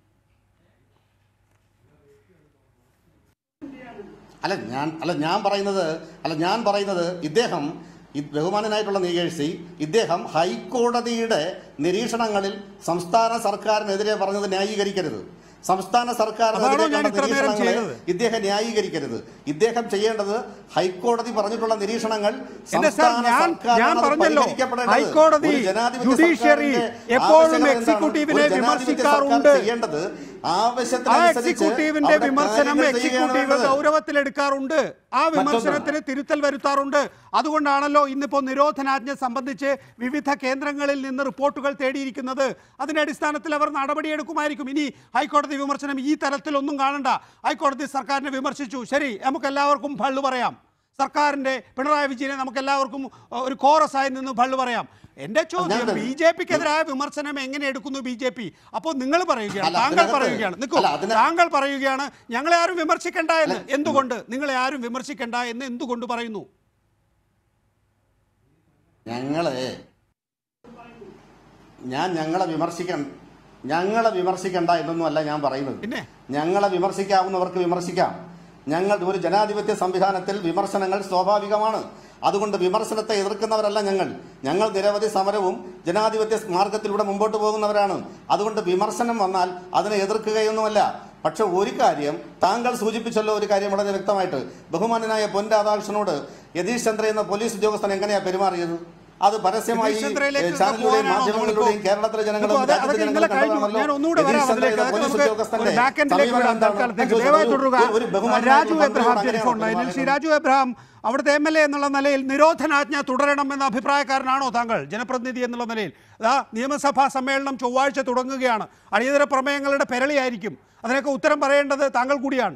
അല്ല ഞാൻ അല്ല ഞാൻ പറയുന്നത് അല്ല ഞാൻ പറയുന്നത് ഇദ്ദേഹം ഈ ബഹുമാനനായിട്ടുള്ള നികേഴ്സി ഇദ്ദേഹം ഹൈക്കോടതിയുടെ നിരീക്ഷണങ്ങളിൽ സംസ്ഥാന സർക്കാരിനെതിരെ പറഞ്ഞത് ന്യായീകരിക്കരുത് സംസ്ഥാന സർക്കാരിനെതിരെ അതാണോ ഞാൻ കണ്ട ഇത്ര നേരം നിരീക്ഷണങ്ങളെ ചെയ്തത്? ഇദ്ദേഹം ന്യായീകരിക്കരുത് ഇദ്ദേഹം ചെയ്യേണ്ടത് ഹൈക്കോടതി പറഞ്ഞിട്ടുള്ള നിരീക്ഷണങ്ങൾ എന്റെ സാർ സംസ്ഥാന ഞാൻ സർക്കാരാണ് ഞാൻ അത് പറഞ്ഞല്ലോ പരിഹരിക്കപ്പെടേണ്ടത്. ഹൈക്കോടതി ഒരു ജനാധിപത്യ ജുഡീഷ്യറി സർക്കാരിന്റെ എപ്പോഴും ആവശ്യങ്ങൾ എന്താണ്? എക്സിക്യൂട്ടീവിനെ ഒരു ജനാധിപത്യ സർക്കാർ വിമർശിക്കാറുണ്ട് ചെയ്യേണ്ടത് ആ ആവശ്യത്തിനനുസരിച്ച് എക്സിക്യൂട്ടീവിന്റെ അവിടെ വിമർശനം കാര്യങ്ങൾ എക്സിക്യൂട്ടീവ് ചെയ്യുകയാണ് വേണ്ടത്. ഗൗരവത്തിലെടുക്കാറുണ്ട് ആ വിമർശനത്തിന് തിരുത്തൽ വരുത്താറുണ്ട് അതുകൊണ്ടാണല്ലോ ഇന്നിപ്പോൾ നിരോധനാജ്ഞ സംബന്ധിച്ച് വിവിധ കേന്ദ്രങ്ങളിൽ നിന്ന് റിപ്പോർട്ടുകൾ തേടിയിരിക്കുന്നത് അതിന്റെ അടിസ്ഥാനത്തിൽ അവർ നടപടിയെടുക്കുമായിരിക്കും ഇനി ഹൈക്കോടതി വിമർശനം ഈ തരത്തിലൊന്നും കാണണ്ട ഹൈക്കോടതി സർക്കാരിനെ വിമർശിച്ചു ശരി നമുക്ക് എല്ലാവർക്കും ഭള്ളു പറയാം സർക്കാരിന്റെ പിണറായി വിജയനെ നമുക്ക് എല്ലാവർക്കും ഒരു കോറസായി നിന്ന് ഭള്ളു പറയാം എന്റെ ചോദ്യം അതിനകത്ത് ബി ജെ പിക്കെതിരായ വിമർശനം എങ്ങനെ എടുക്കുന്നു ബി ജെ പി അപ്പോൾ നിങ്ങൾ പറയുകയാണ് അല്ല, താങ്കൾ അതിനകത്ത് പറയുകയാണ് നിൽക്കൂ അല്ല, അതിന- താങ്കൾ പറയുകയാണ് ഞങ്ങളെ ആരും വിമർശിക്കണ്ട എന്ന് എന്തുകൊണ്ട് നിങ്ങളെ ആരും വിമർശിക്കണ്ട എന്ന് എന്തുകൊണ്ട് പറയുന്നു ഞങ്ങളെ ഞാൻ ഞങ്ങളെ വിമർശിക്കാൻ ഞങ്ങളെ വിമർശിക്കണ്ട എന്നൊന്നും അല്ല ഞാൻ പറയുന്നത് പിന്നെ? ഞങ്ങളെ വിമർശിക്കാവുന്നവർക്ക് വിമർശിക്കാം ഞങ്ങൾ ഒരു ജനാധിപത്യ സംവിധാനത്തിൽ വിമർശനങ്ങൾ സ്വാഭാവികമാണ് അതുകൊണ്ട് വിമർശനത്തെ എതിർക്കുന്നവരല്ല ഞങ്ങൾ ഞങ്ങൾ നിരവധി സമരവും ജനാധിപത്യ മാർഗത്തിലൂടെ മുമ്പോട്ട് പോകുന്നവരാണ് അതുകൊണ്ട് വിമർശനം വന്നാൽ അതിനെ എതിർക്കുകയൊന്നുമല്ല പക്ഷെ ഒരു കാര്യം താങ്കൾ സൂചിപ്പിച്ചല്ലോ ഒരു കാര്യം വളരെ വ്യക്തമായിട്ട് ബഹുമാനനായ പൊൻ രാധാകൃഷ്ണനോട് യതീഷ് ചന്ദ്ര എന്ന പോലീസ് ഉദ്യോഗസ്ഥൻ എങ്ങനെയാ പെരുമാറിയത് അത് പരസ്യമായി യതീഷ് ചന്ദ്രയിലേക്ക് ഏ, ചാനലിലൂടെയും പോകാനാണോ മാധ്യമങ്ങളിലൂടെയും നമ്മളിപ്പോ? കേരളത്തിലെ ജനങ്ങളും അതൊക്കെ രാജ്യത്തെ ഇന്നലെ ജനങ്ങളും കഴിഞ്ഞു. കണ്ടതാണല്ലോ. ഞാൻ ഒന്നുകൂടെ വരാം യതീഷ് ചന്ദ്ര അതിലേക്ക്. എന്ന അതൊക്കെ പോലീസ് നമുക്ക് ഉദ്യോഗസ്ഥന്റെ ഒരു back endലേക്ക് സമീപനം വരാം എന്താണ്? തൽക്കാലത്തേക്ക്. ഞാൻ ദയവായി ചോദിച്ചു, തുടരുക. ഒരു- ഒരു ബഹുമാനനായ രാജു മന്ത്രിയോട് എബ്രഹാം അങ്ങനെയാണോ ടെലിഫോൺ ലൈനിൽ ശ്രീ പെരുമാറുന്നത്? രാജു എബ്രഹാം അവിടുത്തെ എം എൽ എ എന്നുള്ള നിലയിൽ നിരോധനാജ്ഞ തുടരണം എന്ന അഭിപ്രായക്കാരനാണോ താങ്കൾ ജനപ്രതിനിധി എന്നുള്ള നിലയിൽ അതാ നിയമസഭാ സമ്മേളനം ചൊവ്വാഴ്ച തുടങ്ങുകയാണ് അടിയന്തര പ്രമേയങ്ങളുടെ പെരളിയായിരിക്കും അതിനൊക്കെ ഉത്തരം പറയേണ്ടത് താങ്കൾ കൂടിയാണ്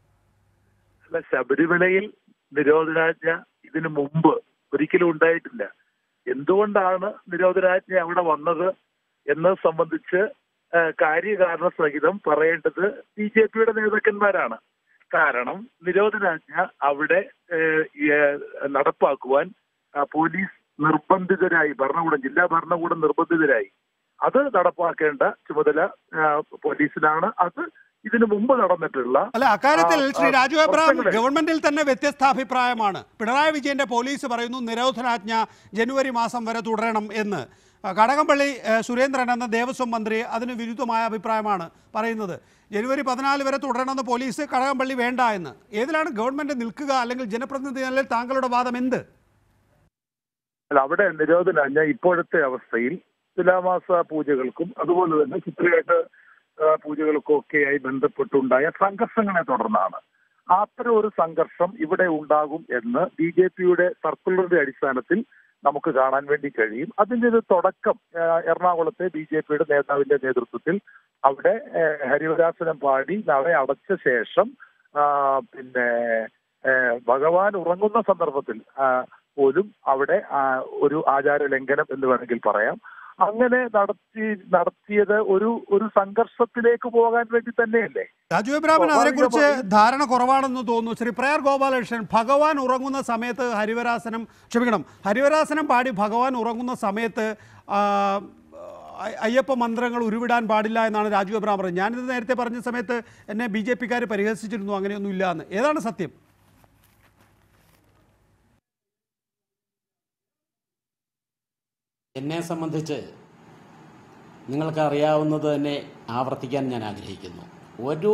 അല്ല ശബരിമലയിൽ നിരോധനാജ്ഞ ഇതിനു മുമ്പ് ഒരിക്കലും ഉണ്ടായിട്ടില്ല എന്തുകൊണ്ടാണ് നിരോധനാജ്ഞ അവിടെ വന്നത് എന്നത് സംബന്ധിച്ച് ആ, കാര്യകാരണ സഹിതം പറയേണ്ടത് ബി ജെ പിയുടെ നേതാക്കന്മാരാണ് കാരണം നിരോധനാജ്ഞ അവിടെ ഏ, ഏ, നടപ്പാക്കുവാൻ ആ, പോലീസ് നിർബന്ധിതരായി ഭരണകൂടം ജില്ലാ ഭരണകൂടം നിർബന്ധിതരായി അത് നടപ്പാക്കേണ്ട ചുമതല ആ, പോലീസിനാണ് അത് ഇതിനു മുമ്പ് നടന്നിട്ടുള്ള അല്ല അക്കാര്യത്തിൽ ആ, ശ്രീ ആ, രാജു എബ്രഹാം പ്രശ്നങ്ങളെ- ഗവൺമെന്റിൽ തന്നെ വ്യത്യസ്ത അഭിപ്രായമാണ് പിണറായി വിജയന്റെ പോലീസ് പറയുന്നു നിരോധനാജ്ഞ ജനുവരി മാസം വരെ തുടരണം എന്ന് ആ, കടകംപള്ളി ഏ, സുരേന്ദ്രൻ എന്ന ദേവസ്വം മന്ത്രി അതിന് വിരുദ്ധമായ അഭിപ്രായമാണ് പറയുന്നത് ജനുവരി പതിനാല് വരെ തുടരണമെന്ന് പോലീസ് കടകംപള്ളി വേണ്ട എന്ന് ഏതിലാണ് ഗവൺമെന്റ് നിൽക്കുക അല്ലെങ്കിൽ ജനപ്രതിനിധി നിലയിൽ താങ്കളുടെ വാദം എന്ത് അല്ല അവിടെ നിരോധനാജ്ഞ ഇപ്പോഴത്തെ അവസ്ഥയിൽ തുലാമാസ പൂജകൾക്കും അതുപോലെ തന്നെ ചിത്രയായിട്ട് ആ, പൂജകൾക്കും ഒക്കെയായി ബന്ധപ്പെട്ടുണ്ടായ സംഘർഷങ്ങളെ തുടർന്നാണ് അത്തരം ഒരു സംഘർഷം ഇവിടെ ഉണ്ടാകും എന്ന് ബി ജെ പിയുടെ സർക്കുലറിന്റെ അടിസ്ഥാനത്തിൽ നമുക്ക് കാണാൻ വേണ്ടി കഴിയും അതിന്റെ ഒരു തുടക്കം ആ, എറണാകുളത്തെ ബി ജെ പിയുടെ നേതാവിന്റെ നേതൃത്വത്തിൽ അവിടെ ആ, ഹരിവരാസനം പാടി നട അടച്ച ശേഷം ആ, പിന്നെ ആ, ഭഗവാൻ ഉറങ്ങുന്ന സന്ദർഭത്തിൽ ആ, പോലും അവിടെ ആ, ഒരു ആചാര ലംഘനം എന്ന് വേണമെങ്കിൽ പറയാം അങ്ങനെ നടത്തി നടത്തിയത് ഒരു ഒരു സംഘർഷത്തിലേക്ക് പോകാൻ വേണ്ടി തന്നെയല്ലേ രാജു എബ്രാമിന് അതിനെക്കുറിച്ച് സ്വാഭാവികമായും- ധാരണ കുറവാണെന്ന് തോന്നുന്നു ശ്രീ പ്രയർ ഗോപാലകൃഷ്ണൻ ഭഗവാൻ ഉറങ്ങുന്ന സമയത്ത് ഹരിവരാസനം ക്ഷമിക്കണം ഹരിവരാസനം പാടി ഭഗവാൻ ഉറങ്ങുന്ന സമയത്ത് ആ, അ- അയ്യപ്പ മന്ത്രങ്ങൾ ഉരുവിടാൻ പാടില്ല എന്നാണ് രാജു എബ്രാം പറഞ്ഞത് ഞാനിത് നേരത്തെ പറഞ്ഞ സമയത്ത് എന്നെ ബി ജെ പിക്കാർ പരിഹസിച്ചിരുന്നു അങ്ങനെയൊന്നും ഇല്ല എന്ന് ഏതാണ് സത്യം എന്നെ സംബന്ധിച്ച് നിങ്ങൾക്ക് അറിയാവുന്നത് തന്നെ ആവർത്തിക്കാൻ ഞാൻ ആഗ്രഹിക്കുന്നു ഒരു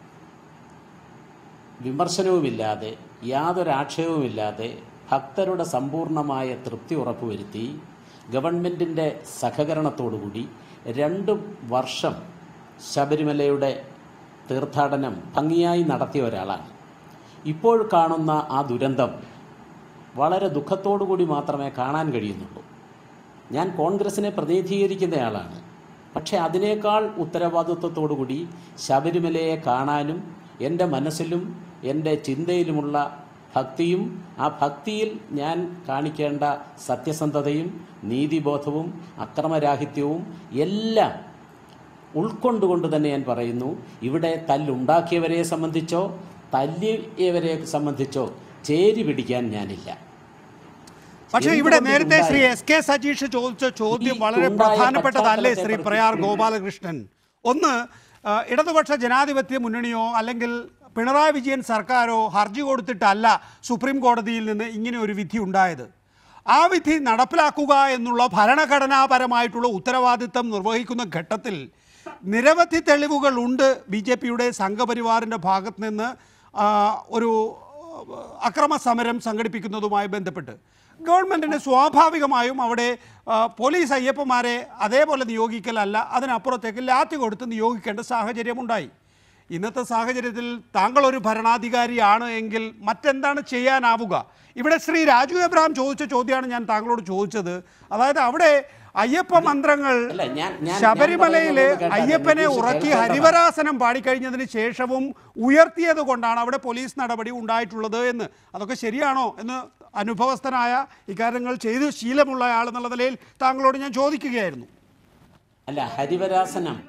വിമർശനവുമില്ലാതെ യാതൊരു ആക്ഷേപവുമില്ലാതെ ഭക്തരുടെ സമ്പൂർണമായ തൃപ്തി ഉറപ്പുവരുത്തി ഗവൺമെൻറ്റിൻ്റെ സഹകരണത്തോടുകൂടി രണ്ട് വർഷം ശബരിമലയുടെ തീർത്ഥാടനം ഭംഗിയായി നടത്തിയ ഒരാളാണ് ഇപ്പോൾ കാണുന്ന ആ ദുരന്തം വളരെ ദുഃഖത്തോടു കൂടി മാത്രമേ കാണാൻ കഴിയുന്നുള്ളൂ ഞാൻ കോൺഗ്രസിനെ പ്രതിനിധീകരിക്കുന്നയാളാണ് പക്ഷേ അതിനേക്കാൾ ഉത്തരവാദിത്വത്തോടു കൂടി ശബരിമലയെ കാണാനും എൻ്റെ മനസ്സിലും എൻ്റെ ചിന്തയിലുമുള്ള ഭക്തിയും ആ ഭക്തിയിൽ ഞാൻ കാണിക്കേണ്ട സത്യസന്ധതയും നീതിബോധവും അക്രമരാഹിത്യവും എല്ലാം ഉൾക്കൊണ്ടുകൊണ്ട് തന്നെ ഞാൻ പറയുന്നു ഇവിടെ തല്ലുണ്ടാക്കിയവരെ സംബന്ധിച്ചോ തല്ലിയവരെ സംബന്ധിച്ചോ ചേരി പിടിക്കാൻ ഞാനില്ല പക്ഷേ ഇവിടെ എന്തുകൊണ്ട് നേരത്തെ ശ്രീ ഇതുണ്ടായി? എസ് കെ സജീഷ് ചോദിച്ച ചോദ്യം ഈ വളരെ ഉണ്ടായ പ്രധാനപ്പെട്ടതല്ലേ ശ്രീ പശ്ചാത്തലത്തെ പ്രയാർ പറ്റി ഗോപാലകൃഷ്ണൻ ഒന്ന് ആ, ഇടതുപക്ഷ ജനാധിപത്യ മുന്നണിയോ അല്ലെങ്കിൽ പിണറായി വിജയൻ സർക്കാരോ ഹർജി കൊടുത്തിട്ടല്ല സുപ്രീം കോടതിയിൽ നിന്ന് ഇങ്ങനെ ഒരു വിധി ഉണ്ടായത് ആ വിധി നടപ്പിലാക്കുക എന്നുള്ള ഭരണഘടനാപരമായിട്ടുള്ള ഉത്തരവാദിത്തം നിർവഹിക്കുന്ന ഘട്ടത്തിൽ നിരവധി തെളിവുകൾ ഉണ്ട് ബി ജെ പിയുടെ സംഘപരിവാറിൻ്റെ ഭാഗത്ത് നിന്ന് ആ, ഒരു അക്രമ സമരം സംഘടിപ്പിക്കുന്നതുമായി ബന്ധപ്പെട്ട് ഗവൺമെൻറ്റിന് സ്വാഭാവികമായും അവിടെ ആ, പോലീസ് അയ്യപ്പന്മാരെ അതേപോലെ നിയോഗിക്കലല്ല അതിനപ്പുറത്തേക്ക് ലാത്തി കൊടുത്ത് നിയോഗിക്കേണ്ട സാഹചര്യമുണ്ടായി ഇന്നത്തെ സാഹചര്യത്തിൽ താങ്കൾ ഒരു ഭരണാധികാരിയാണ് എങ്കിൽ മറ്റെന്താണ് ചെയ്യാനാവുക ഇവിടെ ശ്രീ രാജു എബ്രഹാം ചോദിച്ച ചോദ്യമാണ് ഞാൻ താങ്കളോട് ചോദിച്ചത് അതായത് അവിടെ അയ്യപ്പ മന്ത്രങ്ങൾ അല്ല, ഞാൻ- ഞാൻ- ഞാൻ ശബരിമലയിൽ പറയുന്നത് കേട്ടാൽ അയ്യപ്പനെ നിതീഷ് ഉറക്കി കേൾക്കേണ്ടതാണ്. ഹരിവരാസനം പാടിക്കഴിഞ്ഞതിന് ശേഷവും ഉയർത്തിയത് കൊണ്ടാണ് അവിടെ പോലീസ് നടപടി ഉണ്ടായിട്ടുള്ളത് എന്ന് അതൊക്കെ ശരിയാണോ എന്ന് അനുഭവസ്ഥനായ ഇക്കാര്യങ്ങൾ ചെയ്ത് ശീലമുള്ള ആൾ എന്നുള്ള നിലയിൽ താങ്കളോട് ഞാൻ ചോദിക്കുകയായിരുന്നു അല്ല ഹരിവരാസനം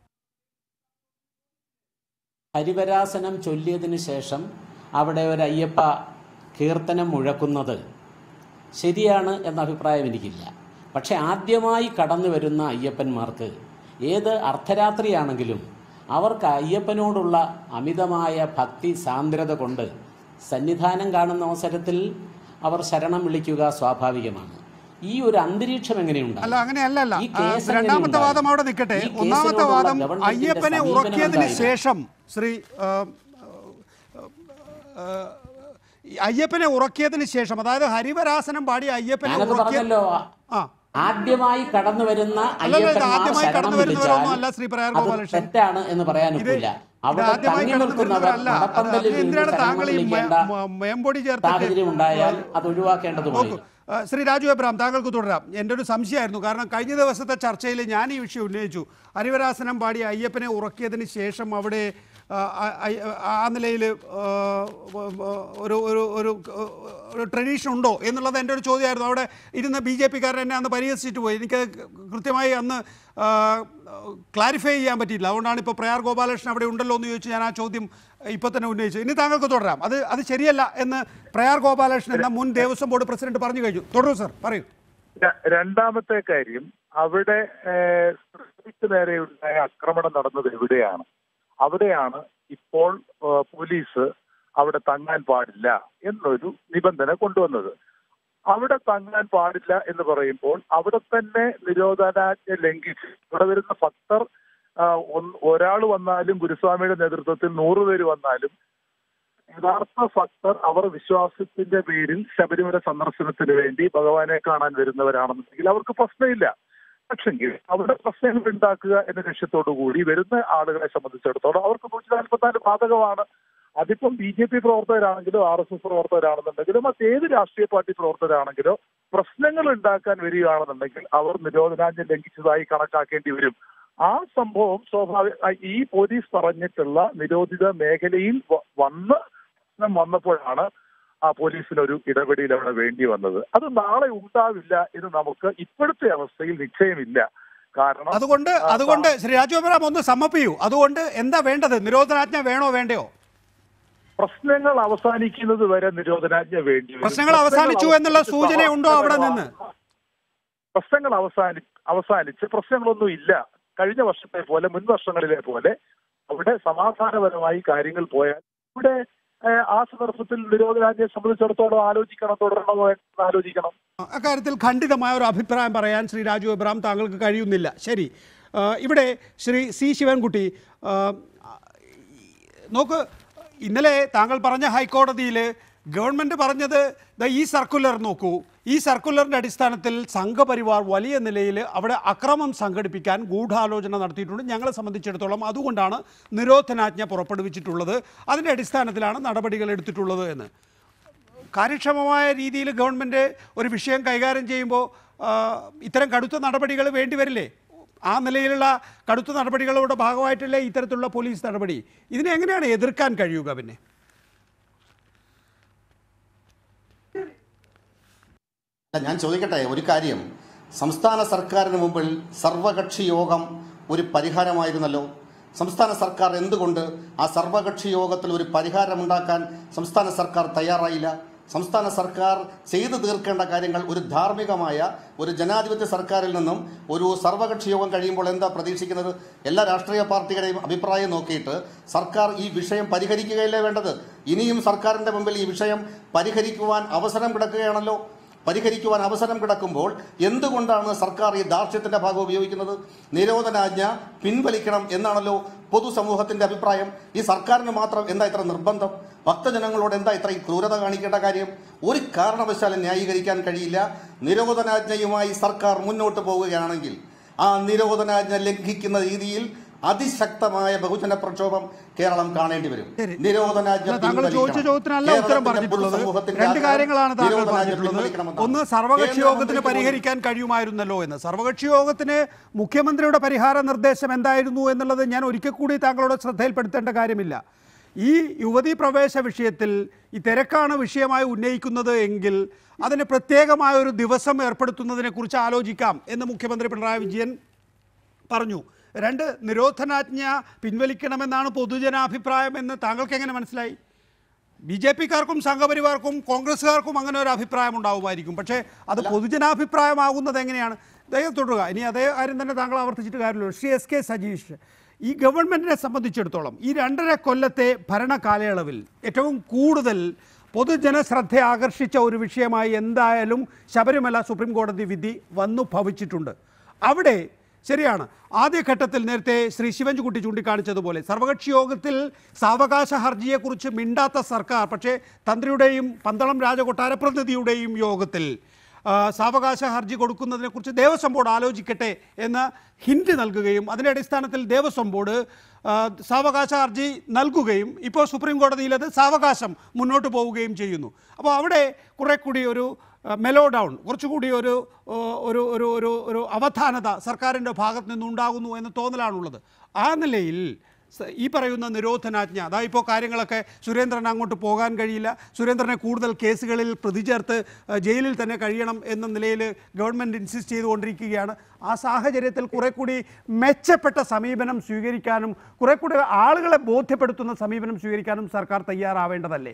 ഹരിവരാസനം ചൊല്ലിയതിന് ശേഷം അവിടെ ഒരു അയ്യപ്പ കീർത്തനം മുഴക്കുന്നത് ശരിയാണ് എന്ന അഭിപ്രായം എനിക്കില്ല പക്ഷെ ആദ്യമായി കടന്നു വരുന്ന അയ്യപ്പന്മാർക്ക് ഏത് അർദ്ധരാത്രിയാണെങ്കിലും അവർക്ക് അയ്യപ്പനോടുള്ള അമിതമായ ഭക്തി സാന്ദ്രത കൊണ്ട് സന്നിധാനം കാണുന്ന അവസരത്തിൽ അവർ ശരണം വിളിക്കുക സ്വാഭാവികമാണ് ഈ ഒരു അന്തരീക്ഷം എങ്ങനെയുണ്ട് അല്ല അങ്ങനെയല്ല അല്ല ഈ ആ, കേസ് രണ്ടാമത്തെ എങ്ങനെയുണ്ടായി? വാദം അവിടെ നിൽക്കട്ടെ ഈ ഒന്നാമത്തെ കേസിനോടുള്ള വാദം ഗവൺമെന്റിന്റെ അയ്യപ്പനെ സമീപനം ഉറക്കിയതിന് എന്തായിരുന്നു? ശേഷം ശ്രീ ആ, ആ, ഈ അയ്യപ്പനെ ഉറക്കിയതിന് ശേഷം അതായത് ഹരിവരാസനം പാടി അയ്യപ്പനെ ഞാനത് ഉറക്കിയ പറഞ്ഞല്ലോ ആ ആദ്യമായി കടന്നു വരുന്ന അല്ലല്ല, ഇത് അയ്യപ്പന്മാർ ആദ്യമായി ശരണം കടന്നു വരുന്നവരൊന്നും വിളിച്ചാൽ അല്ല ശ്രീ പ്രയാർ അത് ഗോപാലകൃഷ്ണൻ. തെറ്റാണ് എന്ന് പറയാനൊക്കില്ല ഇത് അവിടെ ആദ്യമായി തങ്ങി കടന്നു നിൽക്കുന്നവർ വരുന്നവരല്ല അത് നടപ്പന്തലിൽ നിന്ന് എന്തിനാണ് ശരണം താങ്കൾ ഈ മേ- വിളിക്കേണ്ട മ- മേമ്പൊടി ചേർത്തിട്ട് സാഹചര്യം ഉണ്ടായാൽ അത് ഒഴിവാക്കേണ്ടതുമായി നോക്കൂ ആ, ശ്രീ രാജു എബ്രാം താങ്കൾക്ക് തുടരാം എൻ്റെ ഒരു സംശയമായിരുന്നു കാരണം കഴിഞ്ഞ ദിവസത്തെ ചർച്ചയിൽ ഞാൻ ഈ വിഷയം ഉന്നയിച്ചു ഹരിവരാസനം പാടി അയ്യപ്പനെ ഉറക്കിയതിന് ശേഷം അവിടെ ആ, ആ- ആ- ആ നിലയിൽ ഒരു ഒരു ഒരു ഒരു ട്രഡീഷൻ ഉണ്ടോ എന്നുള്ളത് എൻ്റെ ഒരു ചോദ്യമായിരുന്നു അവിടെ ഇരുന്ന ബി ജെ പിക്കാരൻ എന്നെ അന്ന് പരിഹസിച്ചിട്ട് പോയി എനിക്ക് കൃത്യമായി അന്ന് ക്ലാരിഫൈ ചെയ്യാൻ പറ്റിയില്ല അതുകൊണ്ടാണ് ഇപ്പോൾ പ്രയാർ ഗോപാലകൃഷ്ണൻ അവിടെ ഉണ്ടല്ലോ എന്ന് ചോദിച്ച് ഞാൻ ആ ചോദ്യം ഇപ്പോൾ തന്നെ ഉന്നയിച്ചു ഇനി താങ്കൾക്ക് തുടരാം അത് അത് ശരിയല്ല എന്ന് പ്രയാർ ഗോപാലകൃഷ്ണൻ എന്ന മുൻ ദേവസ്വം ബോർഡ് പ്രസിഡന്റ് പറഞ്ഞു കഴിഞ്ഞു തുടരൂ സർ പറയൂ ര- രണ്ടാമത്തെ കാര്യം അവിടെ ഏഹ്, സ്ത്രീക്ക് നേരെയുണ്ടായ ആക്രമണം നടന്നത് എവിടെയാണ് അവിടെയാണ് ഇപ്പോൾ ഏഹ്, പോലീസ് അവിടെ തങ്ങാൻ പാടില്ല എന്നൊരു നിബന്ധന കൊണ്ടുവന്നത് അവിടെ തങ്ങാൻ പാടില്ല എന്ന് പറയുമ്പോൾ അവിടെ തന്നെ നിരോധനാജ്ഞ ലംഘിച്ച് ഇവിടെ വരുന്ന ഭക്തർ ഒരാൾ വന്നാലും ഗുരുസ്വാമിയുടെ നേതൃത്വത്തിൽ നൂറ് പേര് വന്നാലും യഥാർത്ഥ ഭക്തർ അവർ വിശ്വാസത്തിന്റെ പേരിൽ ശബരിമല സന്ദർശനത്തിന് വേണ്ടി ഭഗവാനെ കാണാൻ വരുന്നവരാണെന്നുണ്ടെങ്കിൽ അവർക്ക് പ്രശ്നമില്ല പക്ഷെങ്കിൽ അവിടെ പ്രശ്നങ്ങൾ ഉണ്ടാക്കുക എന്ന ലക്ഷ്യത്തോടു കൂടി വരുന്ന ആളുകളെ സംബന്ധിച്ചിടത്തോളം അവർക്ക് നൂറ്റി നാൽപ്പത്തിനാല് ബാധകമാണ് അതിപ്പം ബി ജെ പി പ്രവർത്തകരാണെങ്കിലോ ആർ എസ് എസ് പ്രവർത്തകരാണെന്നുണ്ടെങ്കിലും മറ്റേത് രാഷ്ട്രീയ പാർട്ടി പ്രവർത്തകരാണെങ്കിലോ പ്രശ്നങ്ങൾ ഉണ്ടാക്കാൻ വരികയാണെന്നുണ്ടെങ്കിൽ അവർ നിരോധനാജ്ഞ ലംഘിച്ചതായി കണക്കാക്കേണ്ടി വരും ആ സംഭവം സ്വാഭാവിക ഈ പോലീസ് പറഞ്ഞിട്ടുള്ള നിരോധിത മേഖലയിൽ വ- വന്ന് പ്രശ്നം വന്നപ്പോഴാണ് ആ പോലീസിനൊരു ഇടപെടൽ അവിടെ വേണ്ടി വന്നത് അത് നാളെ ഉണ്ടാവില്ല എന്ന് നമുക്ക് ഇപ്പോഴത്തെ അവസ്ഥയിൽ നിശ്ചയമില്ല കാരണം അതുകൊണ്ട് ആ, അതുകൊണ്ട് ശ്രീ രാജു എബ്രാം ഒന്ന് സമ്മപ്പിയൂ അതുകൊണ്ട് എന്താ വേണ്ടത് നിരോധനാജ്ഞ വേണോ വേണ്ടയോ പ്രശ്നങ്ങൾ അവസാനിക്കുന്നത് വരെ നിരോധനാജ്ഞ വേണ്ടി വരും. പ്രശ്നങ്ങൾ അവസാനിച്ചു എന്നുള്ള സൂചനയുണ്ടോ അവിടെ നിന്ന്? പ്രശ്നങ്ങൾ അവസാനി അവസാനിച്ച് പ്രശ്നങ്ങളൊന്നും ഇല്ല കഴിഞ്ഞ വർഷത്തെ പോലെ മുൻ വർഷങ്ങളിലെ പോലെ അവിടെ സമാധാനപരമായി കാര്യങ്ങൾ പോയാൽ ഇവിടെ ഏഹ്, ആ സന്ദർഭത്തിൽ നിരോധനാജ്ഞയെ സംബന്ധിച്ചിടത്തോളം ആലോചിക്കണം തുടരണമോ എന്ന് ആലോചിക്കണം അക്കാര്യത്തിൽ ഖണ്ഡിതമായ ഒരു അഭിപ്രായം പറയാൻ ശ്രീ രാജു എബ്രാം താങ്കൾക്ക് കഴിയുന്നില്ല ശരി ആ, ഇവിടെ ശ്രീ സി ശിവൻകുട്ടി ആ, നോക്ക് ഇന്നലെ താങ്കൾ പറഞ്ഞ ഹൈക്കോടതിയിൽ ഗവൺമെന്റ് പറഞ്ഞത് ദാ ഈ സർക്കുലർ നോക്കൂ ഈ സർക്കുലറിന്റെ അടിസ്ഥാനത്തിൽ സംഘപരിവാർ വലിയ നിലയിൽ അവിടെ അക്രമം സംഘടിപ്പിക്കാൻ ഗൂഢാലോചന നടത്തിയിട്ടുണ്ട് ഞങ്ങളെ സംബന്ധിച്ചിടത്തോളം അതുകൊണ്ടാണ് നിരോധനാജ്ഞ പുറപ്പെടുവിച്ചിട്ടുള്ളത് അതിൻ്റെ അടിസ്ഥാനത്തിലാണ് നടപടികൾ എടുത്തിട്ടുള്ളത് എന്ന് കാര്യക്ഷമമായ രീതിയിൽ ഗവൺമെൻറ് ഒരു വിഷയം കൈകാര്യം ചെയ്യുമ്പോൾ ആ, ഇത്തരം കടുത്ത നടപടികൾ വേണ്ടിവരില്ലേ ആ നിലയിലുള്ള കടുത്ത നടപടികളുടെ ഭാഗമായിട്ടല്ലേ ഇത്തരത്തിലുള്ള പോലീസ് നടപടി ഇതിനെ എങ്ങനെയാണ് എതിർക്കാൻ കഴിയുക പിന്നെ അല്ല, ഞാൻ ചോദിക്കട്ടെ ഒരു കാര്യം സംസ്ഥാന സർക്കാരിന് മുമ്പിൽ സർവകക്ഷി യോഗം ഒരു പരിഹാരമായിരുന്നല്ലോ സംസ്ഥാന സർക്കാർ എന്തുകൊണ്ട് ആ സർവകക്ഷി യോഗത്തിൽ ഒരു പരിഹാരമുണ്ടാക്കാൻ സംസ്ഥാന സർക്കാർ തയ്യാറായില്ല സംസ്ഥാന സർക്കാർ ചെയ്തു തീർക്കേണ്ട കാര്യങ്ങൾ ഒരു ധാർമ്മികമായ ഒരു ജനാധിപത്യ സർക്കാരിൽ നിന്നും ഒരു സർവകക്ഷി യോഗം കഴിയുമ്പോൾ എന്താ പ്രതീക്ഷിക്കുന്നത് എല്ലാ രാഷ്ട്രീയ പാർട്ടികളുടെയും അഭിപ്രായം നോക്കിയിട്ട് സർക്കാർ ഈ വിഷയം പരിഹരിക്കുകയല്ലേ വേണ്ടത് ഇനിയും സർക്കാരിന്റെ മുമ്പിൽ ഈ വിഷയം പരിഹരിക്കുവാൻ അവസരം കിടക്കുകയാണല്ലോ പരിഹരിക്കുവാൻ അവസരം കിടക്കുമ്പോൾ എന്തുകൊണ്ടാണ് സർക്കാർ ഈ ദാർഷ്ട്യത്തിന്റെ ഭാഗം ഉപയോഗിക്കുന്നത് നിരോധനാജ്ഞ പിൻവലിക്കണം എന്നാണല്ലോ പൊതുസമൂഹത്തിന്റെ അഭിപ്രായം ഈ സർക്കാരിന് മാത്രം എന്താ ഇത്ര നിർബന്ധം ഭക്തജനങ്ങളോട് എന്താ ഇത്ര ഈ ക്രൂരത കാണിക്കേണ്ട കാര്യം ഒരു കാരണവശാലും ന്യായീകരിക്കാൻ കഴിയില്ല നിരോധനാജ്ഞയുമായി സർക്കാർ മുന്നോട്ട് പോവുകയാണെങ്കിൽ ആ നിരോധനാജ്ഞ ലംഘിക്കുന്ന രീതിയിൽ അതിശക്തമായ ബഹുജന പ്രക്ഷോഭം കേരളം കാണേണ്ടി വരും ശരി. നിരോധനാജ്ഞ അല്ല, താങ്കൾ ചോദിച്ച പിൻവലിക്കണം. ചോദ്യത്തിനല്ല ഉത്തരം കേരളത്തിന്റെ പറഞ്ഞിട്ടുള്ളത് പൊതുസമൂഹത്തിന്റെ രണ്ട് ആഗ്രഹം കാര്യങ്ങളാണ് താങ്കൾ നിരോധനാജ്ഞ പറഞ്ഞിട്ടുള്ളത് പിൻവലിക്കണമെന്നാണ്. ഒന്ന് സർവകക്ഷി യോഗത്തിന് കേന്ദ്രമന്ത്രിക്ക് പോലും പരിഹരിക്കാൻ കഴിയുമായിരുന്നല്ലോ എന്ന് സർവകക്ഷി യോഗത്തിന് മുഖ്യമന്ത്രിയുടെ പരിഹാര നിർദ്ദേശം എന്തായിരുന്നു എന്നുള്ളത് ഞാൻ ഒരിക്കൽ കൂടി താങ്കളോട് ശ്രദ്ധയിൽപ്പെടുത്തേണ്ട കാര്യമില്ല ഈ യുവതീ പ്രവേശ വിഷയത്തിൽ ഈ തിരക്കാണ് വിഷയമായി ഉന്നയിക്കുന്നത് എങ്കിൽ അതിന് പ്രത്യേകമായ ഒരു ദിവസം ഏർപ്പെടുത്തുന്നതിനെ കുറിച്ച് ആലോചിക്കാം എന്ന് മുഖ്യമന്ത്രി പിണറായി വിജയൻ പറഞ്ഞു രണ്ട് നിരോധനാജ്ഞ പിൻവലിക്കണമെന്നാണ് പൊതുജനാഭിപ്രായം എന്ന് താങ്കൾക്ക് എങ്ങനെ മനസ്സിലായി ബി ജെ പിക്കാർക്കും സംഘപരിവാർക്കും കോൺഗ്രസ്സുകാർക്കും അങ്ങനെ ഒരു അഭിപ്രായം ഉണ്ടാവുമായിരിക്കും പക്ഷേ അത് പൊതുജനാഭിപ്രായമാകുന്നത് എങ്ങനെയാണ് ദയം തുടരുക ഇനി അതേ കാര്യം തന്നെ താങ്കൾ ആവർത്തിച്ചിട്ട് കാര്യമില്ല ശ്രീ എസ് കെ സജീഷ് ഈ ഗവൺമെൻറ്റിനെ സംബന്ധിച്ചിടത്തോളം ഈ രണ്ടര കൊല്ലത്തെ ഭരണ കാലയളവിൽ ഏറ്റവും കൂടുതൽ പൊതുജനശ്രദ്ധ ആകർഷിച്ച ഒരു വിഷയമായി എന്തായാലും ശബരിമല സുപ്രീം കോടതി വിധി വന്നു ഭവിച്ചിട്ടുണ്ട് അവിടെ ശരിയാണ് ആദ്യഘട്ടത്തിൽ നേരത്തെ ശ്രീ ശിവൻകുട്ടി ചൂണ്ടിക്കാണിച്ചതുപോലെ സർവകക്ഷി യോഗത്തിൽ സാവകാശ ഹർജിയെക്കുറിച്ച് മിണ്ടാത്ത സർക്കാർ പക്ഷേ തന്ത്രിയുടെയും പന്തളം രാജകൊട്ടാര പ്രതിനിധിയുടെയും യോഗത്തിൽ ആ, സാവകാശ ഹർജി കൊടുക്കുന്നതിനെക്കുറിച്ച് ദേവസ്വം ബോർഡ് ആലോചിക്കട്ടെ എന്ന് ഹിൻഡ് നൽകുകയും അതിൻ്റെ അടിസ്ഥാനത്തിൽ ദേവസ്വം ബോർഡ് ആ, സാവകാശ ഹർജി നൽകുകയും ഇപ്പോൾ സുപ്രീം കോടതിയിൽ അത് സാവകാശം മുന്നോട്ട് പോവുകയും ചെയ്യുന്നു അപ്പോൾ അവിടെ കുറെ കൂടി ഒരു മെലോ ഡൗൺ കുറച്ചുകൂടി ഒരു ആ, ഒരു ഒരു ഒരു ഒരു അവധാനത സർക്കാരിൻ്റെ ഭാഗത്ത് നിന്നുണ്ടാകുന്നു എന്ന തോന്നലാണുള്ളത് ആ നിലയിൽ സ- ഈ പറയുന്ന നിരോധനാജ്ഞ അതാ ഇപ്പോൾ കാര്യങ്ങളൊക്കെ സുരേന്ദ്രൻ അങ്ങോട്ട് പോകാൻ കഴിയില്ല സുരേന്ദ്രനെ കൂടുതൽ കേസുകളിൽ പ്രതി ചേർത്ത് ആ, ജയിലിൽ തന്നെ കഴിയണം എന്ന നിലയിൽ ഗവൺമെൻറ് ഇൻസിസ്റ്റ് ചെയ്തുകൊണ്ടിരിക്കുകയാണ് ആ സാഹചര്യത്തിൽ കുറെ കൂടി മെച്ചപ്പെട്ട സമീപനം സ്വീകരിക്കാനും കുറെ കൂടി ആളുകളെ ബോധ്യപ്പെടുത്തുന്ന സമീപനം സ്വീകരിക്കാനും സർക്കാർ തയ്യാറാവേണ്ടതല്ലേ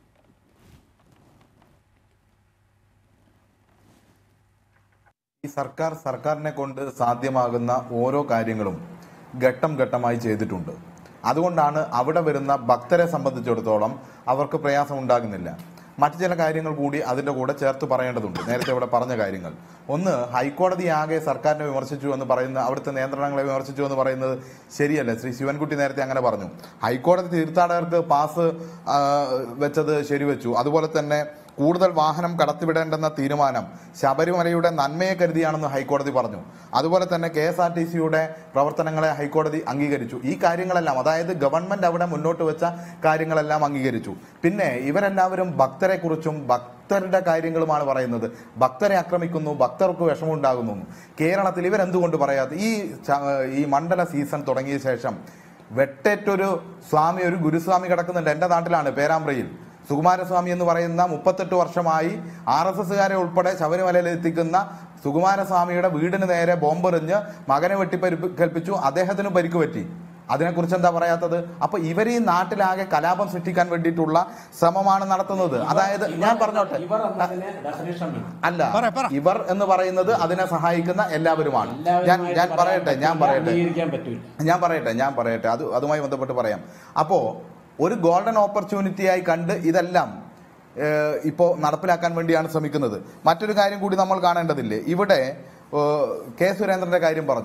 ഈ സർക്കാർ സർക്കാരിനെ കൊണ്ട് സാധ്യമാകുന്ന ഓരോ കാര്യങ്ങളും ഘട്ടം ഘട്ടമായി ചെയ്തിട്ടുണ്ട് അതുകൊണ്ടാണ് അവിടെ വരുന്ന ഭക്തരെ സംബന്ധിച്ചിടത്തോളം അവർക്ക് പ്രയാസം ഉണ്ടാകുന്നില്ല മറ്റു ചില കാര്യങ്ങൾ കൂടി അതിന്റെ കൂടെ ചേർത്ത് പറയേണ്ടതുണ്ട് നേരത്തെ ഇവിടെ പറഞ്ഞ കാര്യങ്ങൾ ഒന്ന് ഹൈക്കോടതി ആകെ സർക്കാരിനെ വിമർശിച്ചു എന്ന് പറയുന്ന അവിടുത്തെ നിയന്ത്രണങ്ങളെ വിമർശിച്ചു എന്ന് പറയുന്നത് ശരിയല്ല ശ്രീ ശിവൻകുട്ടി നേരത്തെ അങ്ങനെ പറഞ്ഞു ഹൈക്കോടതി തീർത്ഥാടകർക്ക് പാസ് ആ, വെച്ചത് ശരിവെച്ചു അതുപോലെ തന്നെ കൂടുതൽ വാഹനം കടത്തിവിടേണ്ടെന്ന തീരുമാനം ശബരിമലയുടെ നന്മയെ കരുതിയാണെന്ന് ഹൈക്കോടതി പറഞ്ഞു അതുപോലെ തന്നെ കെ എസ് ആർ ടി സിയുടെ പ്രവർത്തനങ്ങളെ ഹൈക്കോടതി അംഗീകരിച്ചു ഈ കാര്യങ്ങളെല്ലാം അതായത് ഗവൺമെന്റ് അവിടെ മുന്നോട്ട് വെച്ച കാര്യങ്ങളെല്ലാം അംഗീകരിച്ചു പിന്നെ ഇവരെല്ലാവരും ഭക്തരെ കുറിച്ചും ഭക്തരുടെ കാര്യങ്ങളുമാണ് പറയുന്നത് ഭക്തരെ ആക്രമിക്കുന്നു ഭക്തർക്ക് വിഷമമുണ്ടാകുന്നു കേരളത്തിൽ ഇവരെന്തുകൊണ്ട് പറയാതെ ഈ ച- ഈ മണ്ഡല സീസൺ തുടങ്ങിയ ശേഷം വെട്ടേറ്റൊരു സ്വാമി ഒരു ഗുരുസ്വാമി കിടക്കുന്നുണ്ട് എൻ്റെ നാട്ടിലാണ് പേരാമ്പ്രയിൽ സുകുമാരസ്വാമി എന്ന് പറയുന്ന മുപ്പത്തെട്ട് വർഷമായി ആർ എസ് എസുകാരെ ഉൾപ്പെടെ ശബരിമലയിൽ എത്തിക്കുന്ന സുകുമാരസ്വാമിയുടെ വീടിന് നേരെ ബോംബെറിഞ്ഞ് മകനെ വെട്ടിപ്പരിക്കേൽപ്പിച്ചു അദ്ദേഹത്തിന് പരിക്ക് പറ്റി അതിനെക്കുറിച്ച് എന്താ പറയാത്തത് അപ്പൊ ഇവർ ഈ നാട്ടിലാകെ കലാപം സൃഷ്ടിക്കാൻ വേണ്ടിയിട്ടുള്ള ശ്രമമാണ് നടത്തുന്നത് അതായത് ഞാൻ പറഞ്ഞോട്ടെ ഇവർ എന്നതിന് ഡെഫിനേഷൻ വേണം അല്ല പറ, പറ. ഇവർ എന്ന് പറയുന്നത് അതിനെ സഹായിക്കുന്ന എല്ലാവരുമാണ് ഞാൻ എല്ലാവരുമായിട്ട് ഞാൻ പറയട്ടെ ഞാൻ പറയാൻ പറയട്ടെ അംഗീകരിക്കാൻ പറ്റൂല ഞാൻ പറയട്ടെ ഞാൻ പറയട്ടെ അത് അതുമായി ബന്ധപ്പെട്ട് പറയാം അപ്പോ ഒരു ഗോൾഡൻ ഓപ്പർച്യൂണിറ്റി ആയി കണ്ട് ഇതെല്ലാം ഏഹ്, ഇപ്പോ നടപ്പിലാക്കാൻ വേണ്ടിയാണ് ശ്രമിക്കുന്നത് മറ്റൊരു കാര്യം കൂടി നമ്മൾ കാണേണ്ടതില്ലേ ഇവിടെ ഏഹ്, കെ സുരേന്ദ്രന്റെ കാര്യം പറഞ്ഞു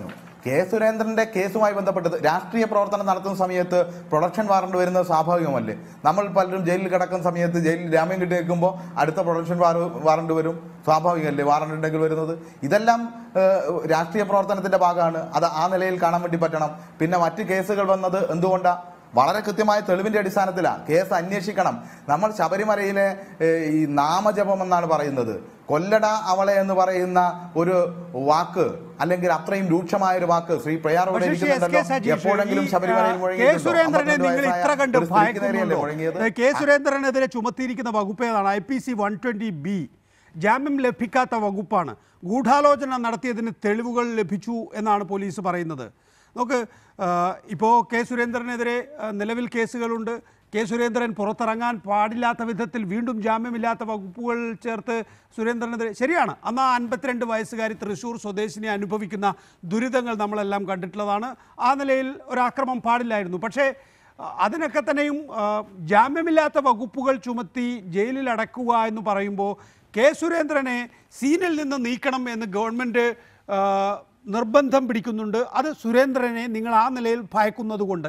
കെ സുരേന്ദ്രന്റെ കേസുമായി ബന്ധപ്പെട്ടത് രാഷ്ട്രീയ പ്രവർത്തനം നടത്തുന്ന സമയത്ത് പ്രൊഡക്ഷൻ വാറണ്ട് വരുന്നത് സ്വാഭാവികമല്ലേ നമ്മൾ പലരും ജയിലിൽ കിടക്കുന്ന സമയത്ത് ജയിലിൽ ജാമ്യം കിട്ടി നിൽക്കുമ്പോൾ അടുത്ത പ്രൊഡക്ഷൻ വാറണ്ട് വരും സ്വാഭാവികമല്ലേ വാറണ്ട് ഉണ്ടെങ്കിൽ വരുന്നത് ഇതെല്ലാം ഏഹ്, രാഷ്ട്രീയ പ്രവർത്തനത്തിന്റെ ഭാഗമാണ് അത് ആ നിലയിൽ കാണാൻ വേണ്ടി പറ്റണം പിന്നെ മറ്റ് കേസുകൾ വന്നത് എന്തുകൊണ്ടാ വളരെ കൃത്യമായ തെളിവിന്റെ അടിസ്ഥാനത്തിലാണ് കേസ് അന്വേഷിക്കണം നമ്മൾ ശബരിമലയിലെ ഏഹ്, ഈ നാമജപം എന്നാണ് പറയുന്നത് കൊല്ലട അവളെ എന്ന് പറയുന്ന ഒരു വാക്ക് അല്ലെങ്കിൽ അത്രയും രൂക്ഷമായ ഒരു വാക്ക് ശ്രീ പ്രയാർ ഇവിടെ പക്ഷേ ശ്രീ എസ് കെ ഇരിക്കുന്നുണ്ടല്ലോ സജീഷ്, എപ്പോഴെങ്കിലും ഈ, ശബരിമലയിൽ ആ, കെ മുഴങ്ങിയിട്ടുണ്ടോ? സുരേന്ദ്രനെ 52 നിങ്ങൾ ഇത്ര വയസ്സായ കണ്ട് ഒരു സ്ത്രീക്ക് നേരെയല്ലേ ഭയക്കുന്നുണ്ടോ മുഴങ്ങിയത് ഏ, കെ സുരേന്ദ്രനെതിരെ ചുമത്തിയിരിക്കുന്ന വകുപ്പ് ഏതാണ് I P C one twenty B ജാമ്യം ലഭിക്കാത്ത വകുപ്പാണ് ഗൂഢാലോചന നടത്തിയതിന് തെളിവുകൾ ലഭിച്ചു എന്നാണ് പോലീസ് പറയുന്നത് നമുക്ക് ഇപ്പോൾ കെ സുരേന്ദ്രനെതിരെ ആ, നിലവിൽ കേസുകളുണ്ട് കെ സുരേന്ദ്രൻ പുറത്തിറങ്ങാൻ പാടില്ലാത്ത വിധത്തിൽ വീണ്ടും ജാമ്യമില്ലാത്ത വകുപ്പുകൾ ചേർത്ത് സുരേന്ദ്രനെതിരെ ശരിയാണ് അന്ന് ആ അൻപത്തിരണ്ട് വയസ്സുകാരി തൃശ്ശൂർ സ്വദേശിനി അനുഭവിക്കുന്ന ദുരിതങ്ങൾ നമ്മളെല്ലാം കണ്ടിട്ടുള്ളതാണ് ആ നിലയിൽ ഒരാക്രമം പാടില്ലായിരുന്നു പക്ഷേ ആ, അതിനൊക്കെ തന്നെയും ആ, ജാമ്യമില്ലാത്ത വകുപ്പുകൾ ചുമത്തി ജയിലിൽ അടക്കുക എന്ന് പറയുമ്പോൾ കെ സുരേന്ദ്രനെ സീനിൽ നിന്ന് നീക്കണം എന്ന് ഗവൺമെൻറ് ആ, നിർബന്ധം പിടിക്കുന്നുണ്ട് അത് സുരേന്ദ്രനെ നിങ്ങൾ ആ നിലയിൽ ഭയക്കുന്നത് കൊണ്ട്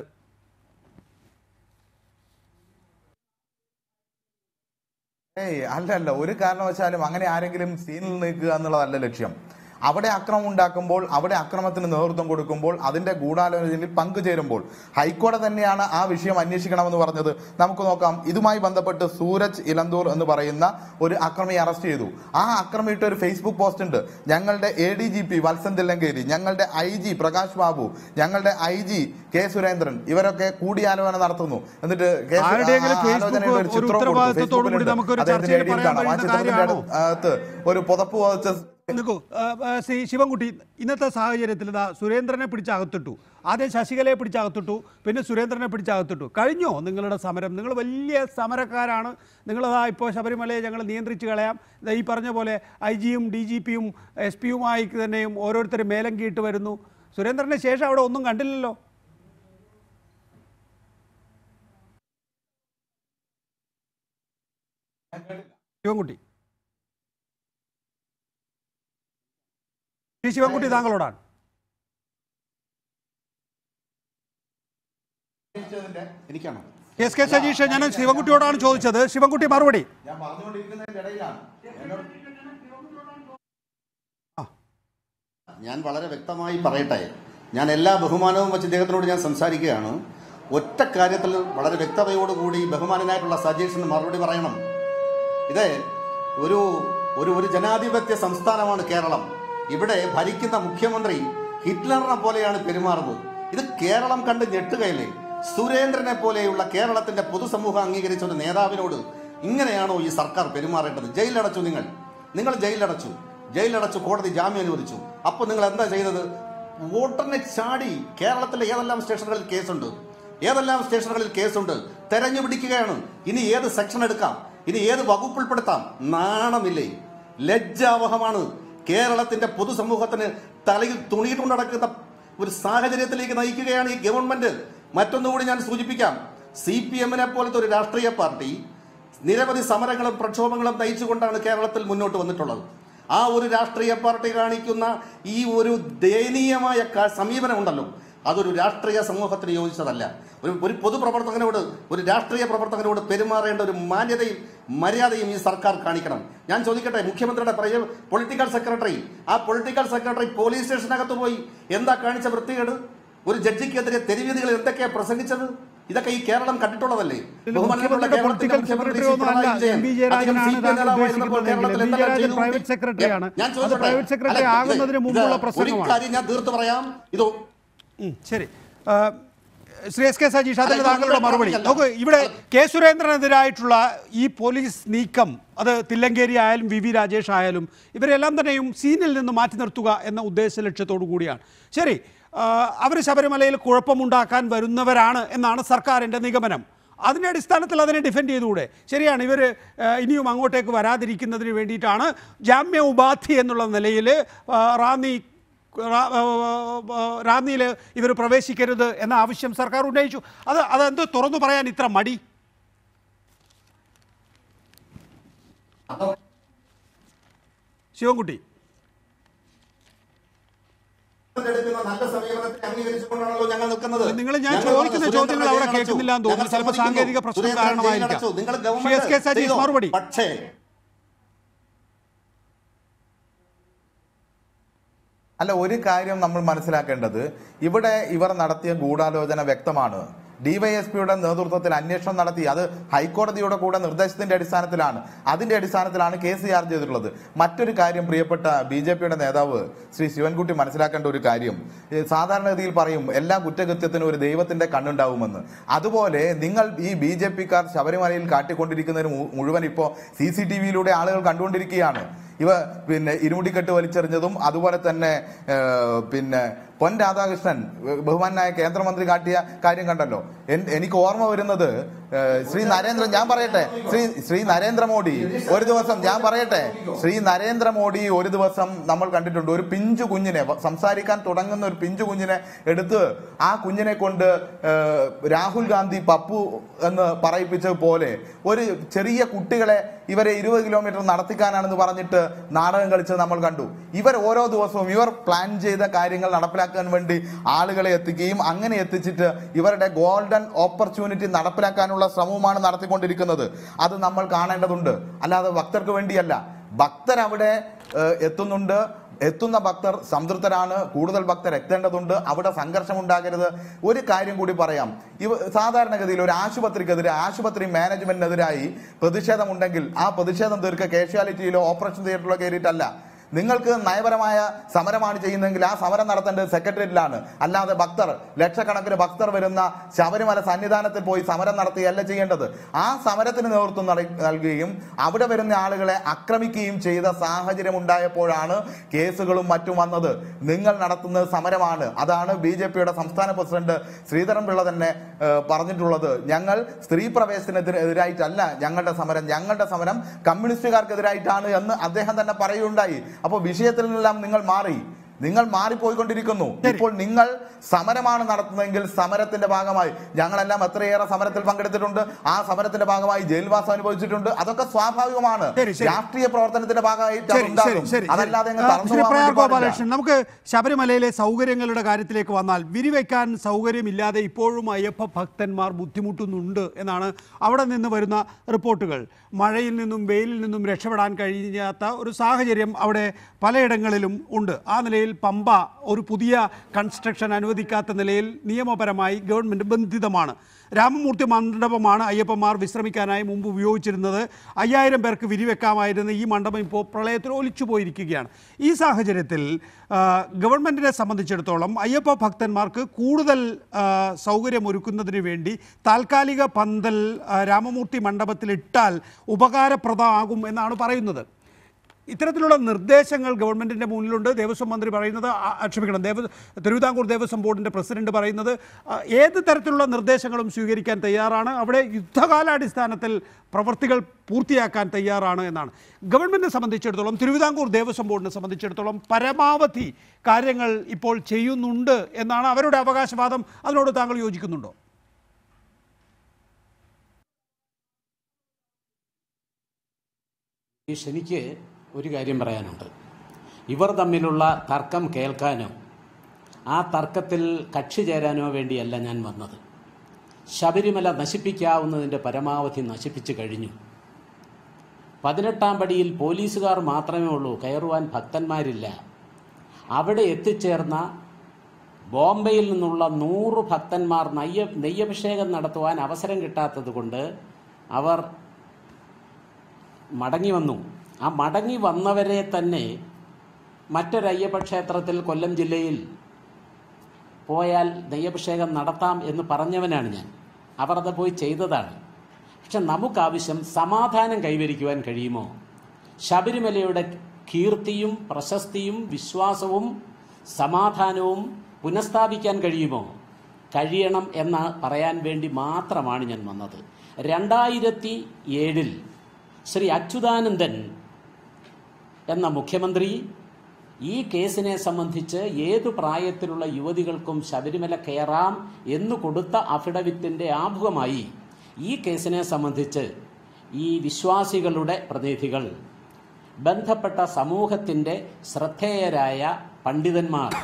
ഏയ് അല്ല അല്ല ഒരു കാരണവശാലും അങ്ങനെ ആരെങ്കിലും സീനിൽ നിൽക്കുക എന്നുള്ളതല്ല ലക്ഷ്യം അവിടെ അക്രമം ഉണ്ടാക്കുമ്പോൾ അവിടെ അക്രമത്തിന് നേതൃത്വം കൊടുക്കുമ്പോൾ അതിന്റെ ഗൂഢാലോചനയിൽ പങ്കുചേരുമ്പോൾ ഹൈക്കോടതി തന്നെയാണ് ആ വിഷയം അന്വേഷിക്കണമെന്ന് പറഞ്ഞത് നമുക്ക് നോക്കാം ഇതുമായി ബന്ധപ്പെട്ട് സൂരജ് ഇലന്തൂർ എന്ന് പറയുന്ന ഒരു അക്രമിയെ അറസ്റ്റ് ചെയ്തു ആ അക്രമിയിട്ട് ഒരു ഫേസ്ബുക്ക് പോസ്റ്റ് ഉണ്ട് ഞങ്ങളുടെ A D G P Valsan Thillankeri ഞങ്ങളുടെ ഐ ജി പ്രകാശ് ബാബു ഞങ്ങളുടെ ഐ ജി കെ സുരേന്ദ്രൻ ഇവരൊക്കെ കൂടിയാലോചന നടത്തുന്നു എന്നിട്ട് കെ സു- ആരുടെയെങ്കിലും ആ ഫേസ്ബുക്ക് ആലോചനയുടെ ഒരു ചിത്രവും കൊടുത്തു. ഉത്തരവാദിത്വത്തോടു കൂടി ഫേസ്ബുക്കിലുണ്ട്. നമുക്കൊരു അദ്ദേഹത്തിന്റെ ചർച്ചയിൽ ഐഡിയിൽ പറയാൻ കാണാം. ആ കഴിയുന്ന ചിത്രത്തിന്റെ കാര്യമാണോ? അടുത്ത് അകത്ത് ഒരു പുതപ്പ് വച്ച നിൽക്കൂ ആ, ആ, ശ്രീ ശിവൻകുട്ടി ഇന്നത്തെ സാഹചര്യത്തിൽ ഇതാ സുരേന്ദ്രനെ പിടിച്ചകത്തിട്ടു ആദ്യം ശശികലയെ പിടിച്ചകത്തിട്ടു പിന്നെ സുരേന്ദ്രനെ പിടിച്ചകത്തിട്ടു കഴിഞ്ഞോ നിങ്ങളുടെ സമരം നിങ്ങൾ വലിയ സമരക്കാരാണ് നിങ്ങളതാ ഇപ്പോൾ ശബരിമലയെ ഞങ്ങൾ നിയന്ത്രിച്ച് കളയാം ദാ ഈ പറഞ്ഞ പോലെ ഐ ജിയും ഡി ജി പിയും എസ് പിയുമായി തന്നെയും ഓരോരുത്തരും മേലങ്കിയിട്ട് വരുന്നു സുരേന്ദ്രന് ശേഷം അവിടെ ഒന്നും കണ്ടില്ലല്ലോ ശിവൻകുട്ടി ശ്രീ ശിവൻകുട്ടി താങ്കളോടാണ് എനിക്കാണോ എസ് കെ സജീഷ് ഞാൻ ശിവൻകുട്ടിയോടാണ് ചോദിച്ചത് ശിവൻകുട്ടി മറുപടി ഞാൻ പറഞ്ഞുകൊണ്ടിരിക്കുന്നതിന്റെ ഇടയിലാണ് എന്നോട് ഞാൻ വളരെ വ്യക്തമായി പറയട്ടെ ഞാൻ എല്ലാ ബഹുമാനവും വെച്ച് ഇദ്ദേഹത്തിനോട് ഞാൻ സംസാരിക്കുകയാണ് ഒറ്റ കാര്യത്തിൽ വളരെ വ്യക്തതയോടുകൂടി ബഹുമാനനായിട്ടുള്ള സജീഷിന് മറുപടി പറയണം ഇത് ഒരു ഒരു ഒരു ജനാധിപത്യ സംസ്ഥാനമാണ് കേരളം ഇവിടെ ഭരിക്കുന്ന മുഖ്യമന്ത്രി ഹിറ്റ്ലറിനെ പോലെയാണ് പെരുമാറുന്നത് ഇത് കേരളം കണ്ട് ഞെട്ടുകയല്ലേ സുരേന്ദ്രനെ പോലെയുള്ള കേരളത്തിന്റെ പൊതുസമൂഹം അംഗീകരിച്ച ഒരു നേതാവിനോട് ഇങ്ങനെയാണോ ഈ സർക്കാർ പെരുമാറേണ്ടത് ജയിലടച്ചു നിങ്ങൾ നിങ്ങൾ ജയിലടച്ചു ജയിലടച്ചു കോടതി ജാമ്യം അനുവദിച്ചു അപ്പോൾ നിങ്ങൾ എന്താ ചെയ്തത് വോട്ടറിനെ ചാടി കേരളത്തിലെ ഏതെല്ലാം സ്റ്റേഷനുകളിൽ കേസുണ്ട് ഏതെല്ലാം സ്റ്റേഷനുകളിൽ കേസുണ്ട് തെരഞ്ഞു പിടിക്കുകയാണ് ഇനി ഏത് സെക്ഷൻ എടുക്കാം ഇനി ഏത് വകുപ്പ് ഉൾപ്പെടുത്താം നാണമില്ലേ ലജ്ജാവഹമാണ് കേരളത്തിന്റെ പൊതുസമൂഹത്തിന് തലയിൽ തുണിയിട്ടുകൊണ്ട് നടക്കുന്ന ഒരു സാഹചര്യത്തിലേക്ക് നയിക്കുകയാണ് ഈ ഗവൺമെന്റ് മറ്റൊന്നുകൂടി ഞാൻ സൂചിപ്പിക്കാം സി പി എമ്മിനെ പോലത്തെ ഒരു രാഷ്ട്രീയ പാർട്ടി നിരവധി സമരങ്ങളും പ്രക്ഷോഭങ്ങളും നയിച്ചുകൊണ്ടാണ് കേരളത്തിൽ മുന്നോട്ട് വന്നിട്ടുള്ളത് ആ ഒരു രാഷ്ട്രീയ പാർട്ടി കാണിക്കുന്ന ഈ ഒരു ദയനീയമായ ക- സമീപനം ഉണ്ടല്ലോ അതൊരു രാഷ്ട്രീയ സമൂഹത്തിന് യോജിച്ചതല്ല ഒരു ഒരു പൊതുപ്രവർത്തകനോട് ഒരു രാഷ്ട്രീയ പ്രവർത്തകനോട് പെരുമാറേണ്ട ഒരു മാന്യതയും മര്യാദയും ഈ സർക്കാർ കാണിക്കണം ഞാൻ ചോദിക്കട്ടെ മുഖ്യമന്ത്രിയുടെ പ്രയ പൊളിറ്റിക്കൽ സെക്രട്ടറി ആ പൊളിറ്റിക്കൽ സെക്രട്ടറി പോലീസ് സ്റ്റേഷനകത്ത് പോയി എന്താ കാണിച്ച വൃത്തികേട് ഒരു ജഡ്ജിക്കെതിരെ തെരുവീതികളിൽ എന്തൊക്കെയാ പ്രസംഗിച്ചത് ഇതൊക്കെ ഈ കേരളം കണ്ടിട്ടുള്ളതല്ലേ ഇതിൽ ബഹുമാനപ്പെട്ട മുഖ്യമന്ത്രിയുടെ കേരളത്തിന്റെ പൊളിറ്റിക്കൽ മുഖ്യമന്ത്രി സെക്രട്ടറി ഒന്നും അല്ല പിണറായി വിജയൻ, എം വി അദ്ദേഹം ജയരാജനാണ് CPM താങ്കൾ നേതാവായിരുന്നപ്പോൾ ഉദ്ദേശിക്കുന്നതെങ്കിൽ കേരളത്തിൽ എം വി എന്തെല്ലാം ജയരാജൻ ചെയ്തു? പ്രൈവറ്റ് സെക്രട്ടറിയാണ് ഞാൻ അത് ചോദിച്ചോട്ടെ? പ്രൈവറ്റ് സെക്രട്ടറി അല്ല, ഇത് ആകുന്നതിന് മുമ്പുള്ള ഇത് പ്രസംഗമാണ് ഒരു കാര്യം ഞാൻ തീർത്ത് പറയാം ഇത് ഉം, ശരി ആ, ശ്രീ എസ് കെ സജീഷ് അതിന് അല്ല, താങ്കളുടെ ഇത് മറുപടി പറഞ്ഞല്ല. നോക്ക് ഇവിടെ കെ സുരേന്ദ്രനെതിരായിട്ടുള്ള ഈ പോലീസ് നീക്കം അത് തില്ലങ്കേരി ആയാലും വി വി രാജേഷ് ആയാലും ഇവരെല്ലാം തന്നെയും സീനിൽ നിന്ന് മാറ്റി നിർത്തുക എന്ന ഉദ്ദേശ ലക്ഷ്യത്തോടു കൂടിയാണ് ശരി അവർ ശബരിമലയിൽ കുഴപ്പമുണ്ടാക്കാൻ വരുന്നവരാണ് എന്നാണ് സർക്കാരിൻ്റെ നിഗമനം അതിൻ്റെ അടിസ്ഥാനത്തിൽ അതിനെ ഡിഫെൻഡ് ചെയ്തുകൂടെ ശരിയാണ് ഇവർ ഇനിയും അങ്ങോട്ടേക്ക് വരാതിരിക്കുന്നതിന് വേണ്ടിയിട്ടാണ് ജാമ്യ ഉപാധി എന്നുള്ള നിലയിൽ റാന്നി റാന്നിയിൽ ഇവർ പ്രവേശിക്കരുത് എന്ന ആവശ്യം സർക്കാർ ഉന്നയിച്ചു അത് അതെന്ത് തുറന്നു പറയാൻ ഇത്ര മടി ശിവൻകുട്ടി എടുക്കുന്ന നല്ല സമീപനത്തെ അംഗീകരിച്ചുകൊണ്ടാണല്ലോ ഞങ്ങൾ നിൽക്കുന്നത് നിങ്ങൾ ഞാൻ ഞങ്ങൾ ചോദിക്കുന്ന സുരേന്ദ്രൻ ചോദ്യങ്ങൾ അവിടെ ജയിലടച്ചു. കേൾക്കുന്നില്ല എന്ന് തോന്നുന്നു. ഞങ്ങൾ ചിലപ്പോൾ സമ്മതിക്കുന്നു. സാങ്കേതിക പ്രശ്നം സുരേന്ദ്രൻ കാരണമായിരിക്കാം. ജയിലടച്ചു. നിങ്ങൾ Shri S K government Sajeesh ചെയ്തോ. മറുപടി. പക്ഷേ അല്ല ഒരു കാര്യം നമ്മൾ മനസ്സിലാക്കേണ്ടത് ഇവിടെ ഇവർ നടത്തിയ ഗൂഢാലോചന വ്യക്തമാണ് ഡിവൈഎസ്പിയുടെ നേതൃത്വത്തിൽ അന്വേഷണം നടത്തി അത് ഹൈക്കോടതിയുടെ കൂടെ നിർദ്ദേശത്തിന്റെ അടിസ്ഥാനത്തിലാണ് അതിന്റെ അടിസ്ഥാനത്തിലാണ് കേസ് ചാർജ് ചെയ്തിട്ടുള്ളത് മറ്റൊരു കാര്യം പ്രിയപ്പെട്ട ബി ജെ പിയുടെ നേതാവ് ശ്രീ ശിവൻകുട്ടി മനസ്സിലാക്കേണ്ട ഒരു കാര്യം ഏ, സാധാരണഗതിയിൽ പറയും എല്ലാ കുറ്റകൃത്യത്തിനും ഒരു ദൈവത്തിന്റെ കണ്ണുണ്ടാവുമെന്ന് അതുപോലെ നിങ്ങൾ ഈ ബി ജെ പിക്കാർ ശബരിമലയിൽ കാട്ടിക്കൊണ്ടിരിക്കുന്നതിന് മു- മുഴുവൻ ഇപ്പോൾ സി സി ടി വിയിലൂടെ ആളുകൾ കണ്ടുകൊണ്ടിരിക്കുകയാണ് ഇവ പിന്നെ ഇരുമുടിക്കെട്ട് വലിച്ചെറിഞ്ഞതും അതുപോലെ തന്നെ ഏ, പിന്നെ പൊൻ രാധാകൃഷ്ണൻ ഏ, ബഹുമാനായ കേന്ദ്രമന്ത്രി കാട്ടിയ കാര്യം കണ്ടല്ലോ എൻ- എനിക്ക് ഓർമ്മ വരുന്നത് ഏ, ശ്രീ നരേന്ദ്ര ഞാൻ പറയട്ടെ ശ്രീ ശ്രീ നരേന്ദ്രമോദി ഒരു ദിവസം ഞാൻ പറയട്ടെ ശ്രീ നരേന്ദ്രമോദി ഒരു ദിവസം നമ്മൾ കണ്ടിട്ടുണ്ട് ഒരു പിഞ്ചു കുഞ്ഞിനെ വ- സംസാരിക്കാൻ തുടങ്ങുന്ന ഒരു പിഞ്ചു കുഞ്ഞിനെ എടുത്ത് ആ കുഞ്ഞിനെ കൊണ്ട് ഏ, രാഹുൽ ഗാന്ധി പപ്പു എന്ന് പറയിപ്പിച്ചത് പോലെ ഒരു ചെറിയ കുട്ടികളെ ഇവരെ ഇരുപത് കിലോമീറ്റർ നടത്തിക്കാനാണെന്ന് പറഞ്ഞിട്ട് നാടകം കളിച്ചത് നമ്മൾ കണ്ടു ഇവർ ഓരോ ദിവസവും ഇവർ പ്ലാൻ ചെയ്ത കാര്യങ്ങൾ നടപ്പിലാക്കാൻ വേണ്ടി ആളുകളെ എത്തിക്കുകയും അങ്ങനെ എത്തിച്ചിട്ട് ഇവരുടെ ഗോൾഡൻ ഓപ്പർച്യൂണിറ്റി നടപ്പിലാക്കാനുള്ള ശ്രമവുമാണ് നടത്തിക്കൊണ്ടിരിക്കുന്നത് അത് നമ്മൾ കാണേണ്ടതുണ്ട് അല്ലാതെ ഭക്തർക്ക് വേണ്ടിയല്ല ഭക്തർ അവിടെ ഏഹ്, എത്തുന്നുണ്ട് എത്തുന്ന ഭക്തർ സംതൃപ്തരാണ് കൂടുതൽ ഭക്തർ എത്തേണ്ടതുണ്ട് അവിടെ സംഘർഷം ഉണ്ടാകരുത് ഒരു കാര്യം കൂടി പറയാം ഇവ സാധാരണഗതിയിൽ ഒരു ആശുപത്രിക്കെതിരെ ആശുപത്രി മാനേജ്മെന്റിനെതിരായി പ്രതിഷേധമുണ്ടെങ്കിൽ ആ പ്രതിഷേധം തീർക്കുക കാഷ്വാലിറ്റിയിലോ ഓപ്പറേഷൻ തിയേറ്ററിലോ കയറിയിട്ടല്ല നിങ്ങൾക്ക് നയപരമായ സമരമാണ് ചെയ്യുന്നതെങ്കിൽ ആ സമരം നടത്തേണ്ടത് സെക്രട്ടേറിയറ്റിലാണ് അല്ലാതെ ഭക്തർ ലക്ഷക്കണക്കിന് ഭക്തർ വരുന്ന ശബരിമല സന്നിധാനത്തിൽ പോയി സമരം നടത്തുകയല്ല ചെയ്യേണ്ടത് ആ സമരത്തിന് നേതൃത്വം നട- നൽകുകയും അവിടെ വരുന്ന ആളുകളെ ആക്രമിക്കുകയും ചെയ്ത സാഹചര്യം ഉണ്ടായപ്പോഴാണ് കേസുകളും മറ്റും വന്നത് നിങ്ങൾ നടത്തുന്നത് സമരമാണ് അതാണ് ബി ജെ പിയുടെ സംസ്ഥാന പ്രസിഡന്റ് ശ്രീധരൻ പിള്ള തന്നെ ഏഹ്, പറഞ്ഞിട്ടുള്ളത് ഞങ്ങൾ സ്ത്രീ പ്രവേശനത്തിനെതിരായിട്ടല്ല ഞങ്ങളുടെ സമരം ഞങ്ങളുടെ സമരം കമ്മ്യൂണിസ്റ്റുകാർക്കെതിരായിട്ടാണ് എന്ന് അദ്ദേഹം തന്നെ പറയുകയുണ്ടായി അപ്പോൾ വിഷയത്തിൽ നിന്നെല്ലാം നിങ്ങൾ മാറി നിങ്ങൾ മാറിപ്പോയിക്കൊണ്ടിരിക്കുന്നു ഇപ്പോൾ നിങ്ങൾ സമരമാണ് നടത്തുന്നതെങ്കിൽ സമരത്തിന്റെ ഭാഗമായി ഞങ്ങളെല്ലാം എത്രയേറെ സമരത്തിൽ പങ്കെടുത്തിട്ടുണ്ട് ആ സമരത്തിന്റെ ഭാഗമായി ജയിൽവാസം അനുഭവിച്ചിട്ടുണ്ട് അതൊക്കെ സ്വാഭാവികമാണ് ശരി, ശരി. രാഷ്ട്രീയ പ്രവർത്തനത്തിന്റെ ഭാഗമായി ശരി, ശരി, ഉണ്ടാകും ശരി. അതല്ലാതെ അങ്ങ് ആ, തളർന്നു ശ്രീ പോകാൻ പ്രയാർ വേണ്ടി പാടില്ല. ഗോപാലകൃഷ്ണൻ നമുക്ക് ശബരിമലയിലെ സൗകര്യങ്ങളുടെ കാര്യത്തിലേക്ക് വന്നാൽ വിരിവെക്കാൻ സൗകര്യമില്ലാതെ ഇപ്പോഴും അയ്യപ്പ ഭക്തന്മാർ ബുദ്ധിമുട്ടുന്നുണ്ട് എന്നാണ് അവിടെ നിന്ന് വരുന്ന റിപ്പോർട്ടുകൾ മഴയിൽ നിന്നും വെയിലിൽ നിന്നും രക്ഷപ്പെടാൻ കഴിയാത്ത ഒരു സാഹചര്യം അവിടെ പലയിടങ്ങളിലും ഉണ്ട് ആ നിലയിൽ പമ്പ ഒരു പുതിയ കൺസ്ട്രക്ഷൻ അനുവദിക്കാത്ത നിലയിൽ നിയമപരമായി ഗവൺമെൻറ് ബന്ധിതമാണ് രാമമൂർത്തി മണ്ഡപമാണ് അയ്യപ്പന്മാർ വിശ്രമിക്കാനായി മുമ്പ് ഉപയോഗിച്ചിരുന്നത് അയ്യായിരം പേർക്ക് വിരിവെക്കാമായിരുന്ന ഈ മണ്ഡപം ഇപ്പോൾ പ്രളയത്തിൽ ഒലിച്ചു പോയിരിക്കുകയാണ് ഈ സാഹചര്യത്തിൽ ആ, ഗവൺമെൻറ്റിനെ സംബന്ധിച്ചിടത്തോളം അയ്യപ്പ ഭക്തന്മാർക്ക് കൂടുതൽ ആ, സൗകര്യമൊരുക്കുന്നതിന് വേണ്ടി താൽക്കാലിക പന്തൽ ആ, രാമമൂർത്തി മണ്ഡപത്തിലിട്ടാൽ ഉപകാരപ്രദമാകും എന്നാണ് പറയുന്നത് ഇത്തരത്തിലുള്ള നിർദ്ദേശങ്ങൾ ഗവൺമെൻറ്റിൻ്റെ മുന്നിലുണ്ട് ദേവസ്വം മന്ത്രി പറയുന്നത് ആ, ആ, ക്ഷമിക്കണം ദേവ തിരുവിതാംകൂർ ദേവസ്വം ബോർഡിൻ്റെ പ്രസിഡന്റ് പറയുന്നത് ആ, ഏത് തരത്തിലുള്ള നിർദ്ദേശങ്ങളും സ്വീകരിക്കാൻ തയ്യാറാണ് അവിടെ യുദ്ധകാലാടിസ്ഥാനത്തിൽ പ്രവൃത്തികൾ പൂർത്തിയാക്കാൻ തയ്യാറാണ് എന്നാണ് ഗവൺമെൻറ്റിനെ സംബന്ധിച്ചിടത്തോളം തിരുവിതാംകൂർ ദേവസ്വം ബോർഡിനെ സംബന്ധിച്ചിടത്തോളം പരമാവധി കാര്യങ്ങൾ ഇപ്പോൾ ചെയ്യുന്നുണ്ട് എന്നാണ് അവരുടെ അവകാശവാദം അതിനോട് താങ്കൾ യോജിക്കുന്നുണ്ടോ ഈഷ്, എനിക്ക് ഒരു കാര്യം പറയാനുണ്ട് ഇവർ തമ്മിലുള്ള തർക്കം കേൾക്കാനോ ആ തർക്കത്തിൽ കക്ഷി ചേരാനോ വേണ്ടിയല്ല ഞാൻ വന്നത് ശബരിമല നശിപ്പിക്കാവുന്നതിൻ്റെ പരമാവധി നശിപ്പിച്ചു കഴിഞ്ഞു പതിനെട്ടാം പടിയിൽ പോലീസുകാർ മാത്രമേ ഉള്ളൂ കയറുവാൻ ഭക്തന്മാരില്ല അവിടെ എത്തിച്ചേർന്ന ബോംബെയിൽ നിന്നുള്ള നൂറ് ഭക്തന്മാർ നെയ്യ നെയ്യഭിഷേകം നടത്തുവാൻ അവസരം കിട്ടാത്തത് കൊണ്ട് അവർ മടങ്ങി വന്നു ആ മടങ്ങി വന്നവരെ തന്നെ മറ്റൊരു അയ്യപ്പ ക്ഷേത്രത്തിൽ കൊല്ലം ജില്ലയിൽ പോയാൽ നെയ്യഭിഷേകം നടത്താം എന്ന് പറഞ്ഞവനാണ് ഞാൻ അവർ അത് പോയി ചെയ്തതാണ് പക്ഷെ നമുക്കാവശ്യം സമാധാനം കൈവരിക്കുവാൻ കഴിയുമോ ശബരിമലയുടെ കീർത്തിയും പ്രശസ്തിയും വിശ്വാസവും സമാധാനവും പുനഃസ്ഥാപിക്കാൻ കഴിയുമോ കഴിയണം എന്ന് പറയാൻ വേണ്ടി മാത്രമാണ് ഞാൻ വന്നത് രണ്ടായിരത്തി ഏഴിൽ ശ്രീ അച്യുതാനന്ദൻ എന്ന മുഖ്യമന്ത്രി ഈ കേസിനെ സംബന്ധിച്ച് ഏതു പ്രായത്തിലുള്ള യുവതികൾക്കും ശബരിമല കയറാം എന്ന് കൊടുത്ത അഫിഡവിറ്റിൻ്റെ ആമുഖമായി ഈ കേസിനെ സംബന്ധിച്ച് ഈ വിശ്വാസികളുടെ പ്രതിനിധികൾ ബന്ധപ്പെട്ട സമൂഹത്തിൻ്റെ ശ്രദ്ധേയരായ പണ്ഡിതന്മാർ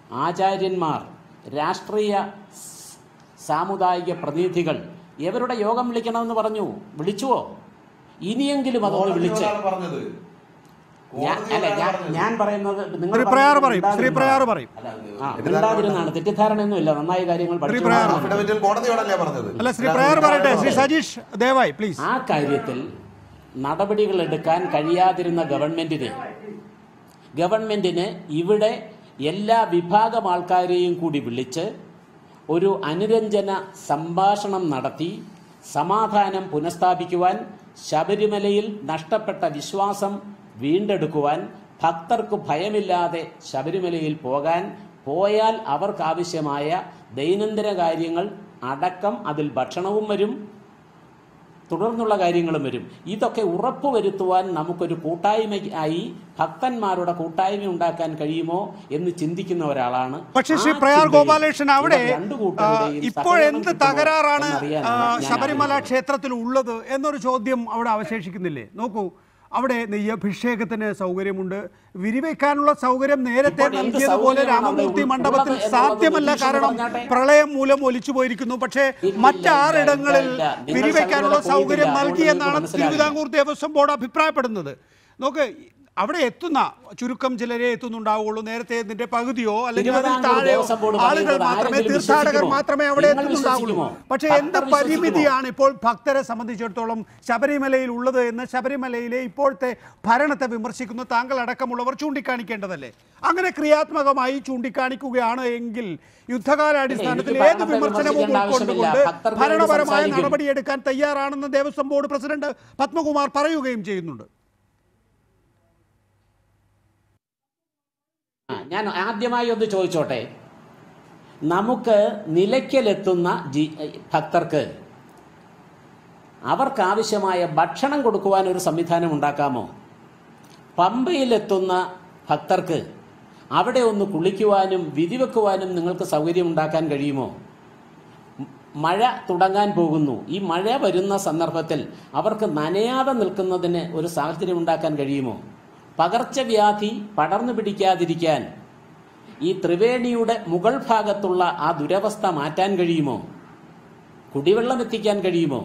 ആചാര്യന്മാർ രാഷ്ട്രീയ സ്- സാമുദായിക പ്രതിനിധികൾ ഇവരുടെ യോഗം വിളിക്കണമെന്ന് പറഞ്ഞു വിളിച്ചുവോ ഇനിയെങ്കിലും അതൊന്ന് വിളിച്ച് പറഞ്ഞത് ഞാൻ- അല്ല ഞാൻ ഞാൻ പറയുന്നത് നിങ്ങൾ ശ്രീ പ്രയാർ പറഞ്ഞത് പറയും ശ്രീ പ്രയാർ പറയും ആ മിണ്ടാതിരുന്നാണ് തെറ്റിദ്ധാരണയൊന്നുമില്ല നന്നായി കാര്യങ്ങൾ പഠിച്ചു പ്രയാർ കൊണ്ടാണ് അഫിഡവിറ്റിൽ കോടതിയോടല്ലേ പറഞ്ഞത് അല്ല ശ്രീ പ്രയാർ പറയട്ടെ ശ്രീ സജീഷ് ദയവായി പ്ലീസ് ആ കാര്യത്തിൽ നടപടികൾ എടുക്കാൻ കഴിയാതിരുന്ന ഗവൺമെന്റിന് ഗവൺമെന്റിന് ഇവിടെ എല്ലാ വിഭാഗം ആൾക്കാരെയും കൂടി വിളിച്ച് ഒരു അനുരഞ്ജന സംഭാഷണം നടത്തി സമാധാനം പുനഃസ്ഥാപിക്കുവാൻ ശബരിമലയിൽ നഷ്ടപ്പെട്ട വിശ്വാസം വീണ്ടെടുക്കുവാൻ ഭക്തർക്ക് ഭയമില്ലാതെ ശബരിമലയിൽ പോകാൻ പോയാൽ അവർക്കാവശ്യമായ ദൈനംദിന കാര്യങ്ങൾ അടക്കം അതിൽ ഭക്ഷണവും വരും തുടർന്നുള്ള കാര്യങ്ങളും വരും ഇതൊക്കെ ഉറപ്പുവരുത്തുവാൻ നമുക്കൊരു കൂട്ടായ്മയായി ഭക്തന്മാരുടെ കൂട്ടായ്മ ഉണ്ടാക്കാൻ കഴിയുമോ എന്ന് ചിന്തിക്കുന്ന ഒരാളാണ് പക്ഷേ ശ്രീ ആ പ്രയാർ ചിന്തയിൽ ഗോപാലകൃഷ്ണൻ അവിടെ ഇവർ രണ്ടു കൂട്ടരുടെയും ഇപ്പോൾ സഹകരണം എന്ത് കിട്ടുമോ തകരാറാണ് എന്നറിയാനാണ് ആ, ഞാൻ ശബരിമല ആഗ്രഹിക്കുന്നത്. ക്ഷേത്രത്തിൽ ഉള്ളത് എന്നൊരു ചോദ്യം അവിടെ അവശേഷിക്കുന്നില്ലേ നോക്കൂ അവിടെ നെയ്യഭിഷേകത്തിന് സൗകര്യമുണ്ട് വിരിവെക്കാനുള്ള സൗകര്യം നേരത്തെ ഇപ്പോൾ എന്ത് നൽകിയതുപോലെ സൗകര്യമാണ് അവിടെ രാമമൂർത്തി ഉള്ളത് മണ്ഡപത്തിൽ എന്നുള്ളത് സാധ്യമല്ല നിതീഷ് കാരണം പറഞ്ഞാട്ടെ. പ്രളയം മൂലം ഒലിച്ചു പോയിരിക്കുന്നു പക്ഷേ ഇല്ല, മറ്റാറിടങ്ങളിൽ ഇല്ല, ഇല്ല. നിങ്ങൾ വിരിവെക്കാനുള്ള ശബരിമല സൗകര്യം പോയിട്ടില്ല. നൽകിയെന്നാണ് അതുകൊണ്ട് നിങ്ങൾക്ക് തിരുവിതാംകൂർ ദേവസ്വം ബോർഡ് അഭിപ്രായപ്പെടുന്നത് നോക്ക് അവിടെ എത്തുന്ന ചുരുക്കം ചിലരെ എത്തുന്നുണ്ടാവുള്ളൂ നേരത്തെ ഇതിന്റെ പകുതിയോ അല്ലെങ്കിൽ അതിൽ തിരുവിതാംകൂർ താഴെയോ ദേവസ്വം ബോർഡ് ആളുകൾ പറയുന്നത് മാത്രമേ ആരെങ്കിലും തീർത്ഥാടകർ വിശ്വസിക്കുമോ? മാത്രമേ അവിടെ നിങ്ങൾ എത്തുന്നുണ്ടാവുള്ളൂ വിശ്വസിക്കുമോ? പക്ഷേ എന്ത് ഭക്തർ വിശ്വസിക്കുമോ? പരിമിതിയാണ് ഇപ്പോൾ ഭക്തരെ സംബന്ധിച്ചിടത്തോളം ശബരിമലയിൽ ഉള്ളത് എന്ന് ശബരിമലയിലെ ഇപ്പോഴത്തെ ഭരണത്തെ വിമർശിക്കുന്ന താങ്കൾ അടക്കമുള്ളവർ ചൂണ്ടിക്കാണിക്കേണ്ടതല്ലേ അങ്ങനെ ക്രിയാത്മകമായി ചൂണ്ടിക്കാണിക്കുകയാണ് എങ്കിൽ യുദ്ധകാലാടിസ്ഥാനത്തിൽ എനിക്ക് ഏത് ഭരണത്തെ വിമർശനവും വിമർശിക്കേണ്ട ഉൾക്കൊണ്ടുകൊണ്ട് ആവശ്യമില്ല. ഭക്തർക്ക് വേണ്ടി ഭരണപരമായ സംസാരിക്കും. നടപടിയെടുക്കാൻ തയ്യാറാണെന്ന് ദേവസ്വം ബോർഡ് പ്രസിഡന്റ് പത്മകുമാർ പറയുകയും ചെയ്യുന്നുണ്ട് ആ, ഞാൻ ആദ്യമായി ഒന്ന് ചോദിച്ചോട്ടെ നമുക്ക് നിലയ്ക്കലെത്തുന്ന ജി ഭക്തർക്ക് അവർക്കാവശ്യമായ ഭക്ഷണം കൊടുക്കുവാൻ ഒരു സംവിധാനം ഉണ്ടാക്കാമോ പമ്പയിലെത്തുന്ന ഭക്തർക്ക് അവിടെ ഒന്ന് കുളിക്കുവാനും വിധിവെക്കുവാനും നിങ്ങൾക്ക് സൗകര്യം ഉണ്ടാക്കാൻ കഴിയുമോ മഴ തുടങ്ങാൻ പോകുന്നു ഈ മഴ വരുന്ന സന്ദർഭത്തിൽ അവർക്ക് നനയാതെ നിൽക്കുന്നതിന് ഒരു സാഹചര്യം ഉണ്ടാക്കാൻ കഴിയുമോ പകർച്ചവ്യാധി പടർന്നു പിടിക്കാതിരിക്കാൻ ഈ ത്രിവേണിയുടെ മുകൾ ഭാഗത്തുള്ള ആ ദുരവസ്ഥ മാറ്റാൻ കഴിയുമോ കുടിവെള്ളം എത്തിക്കാൻ കഴിയുമോ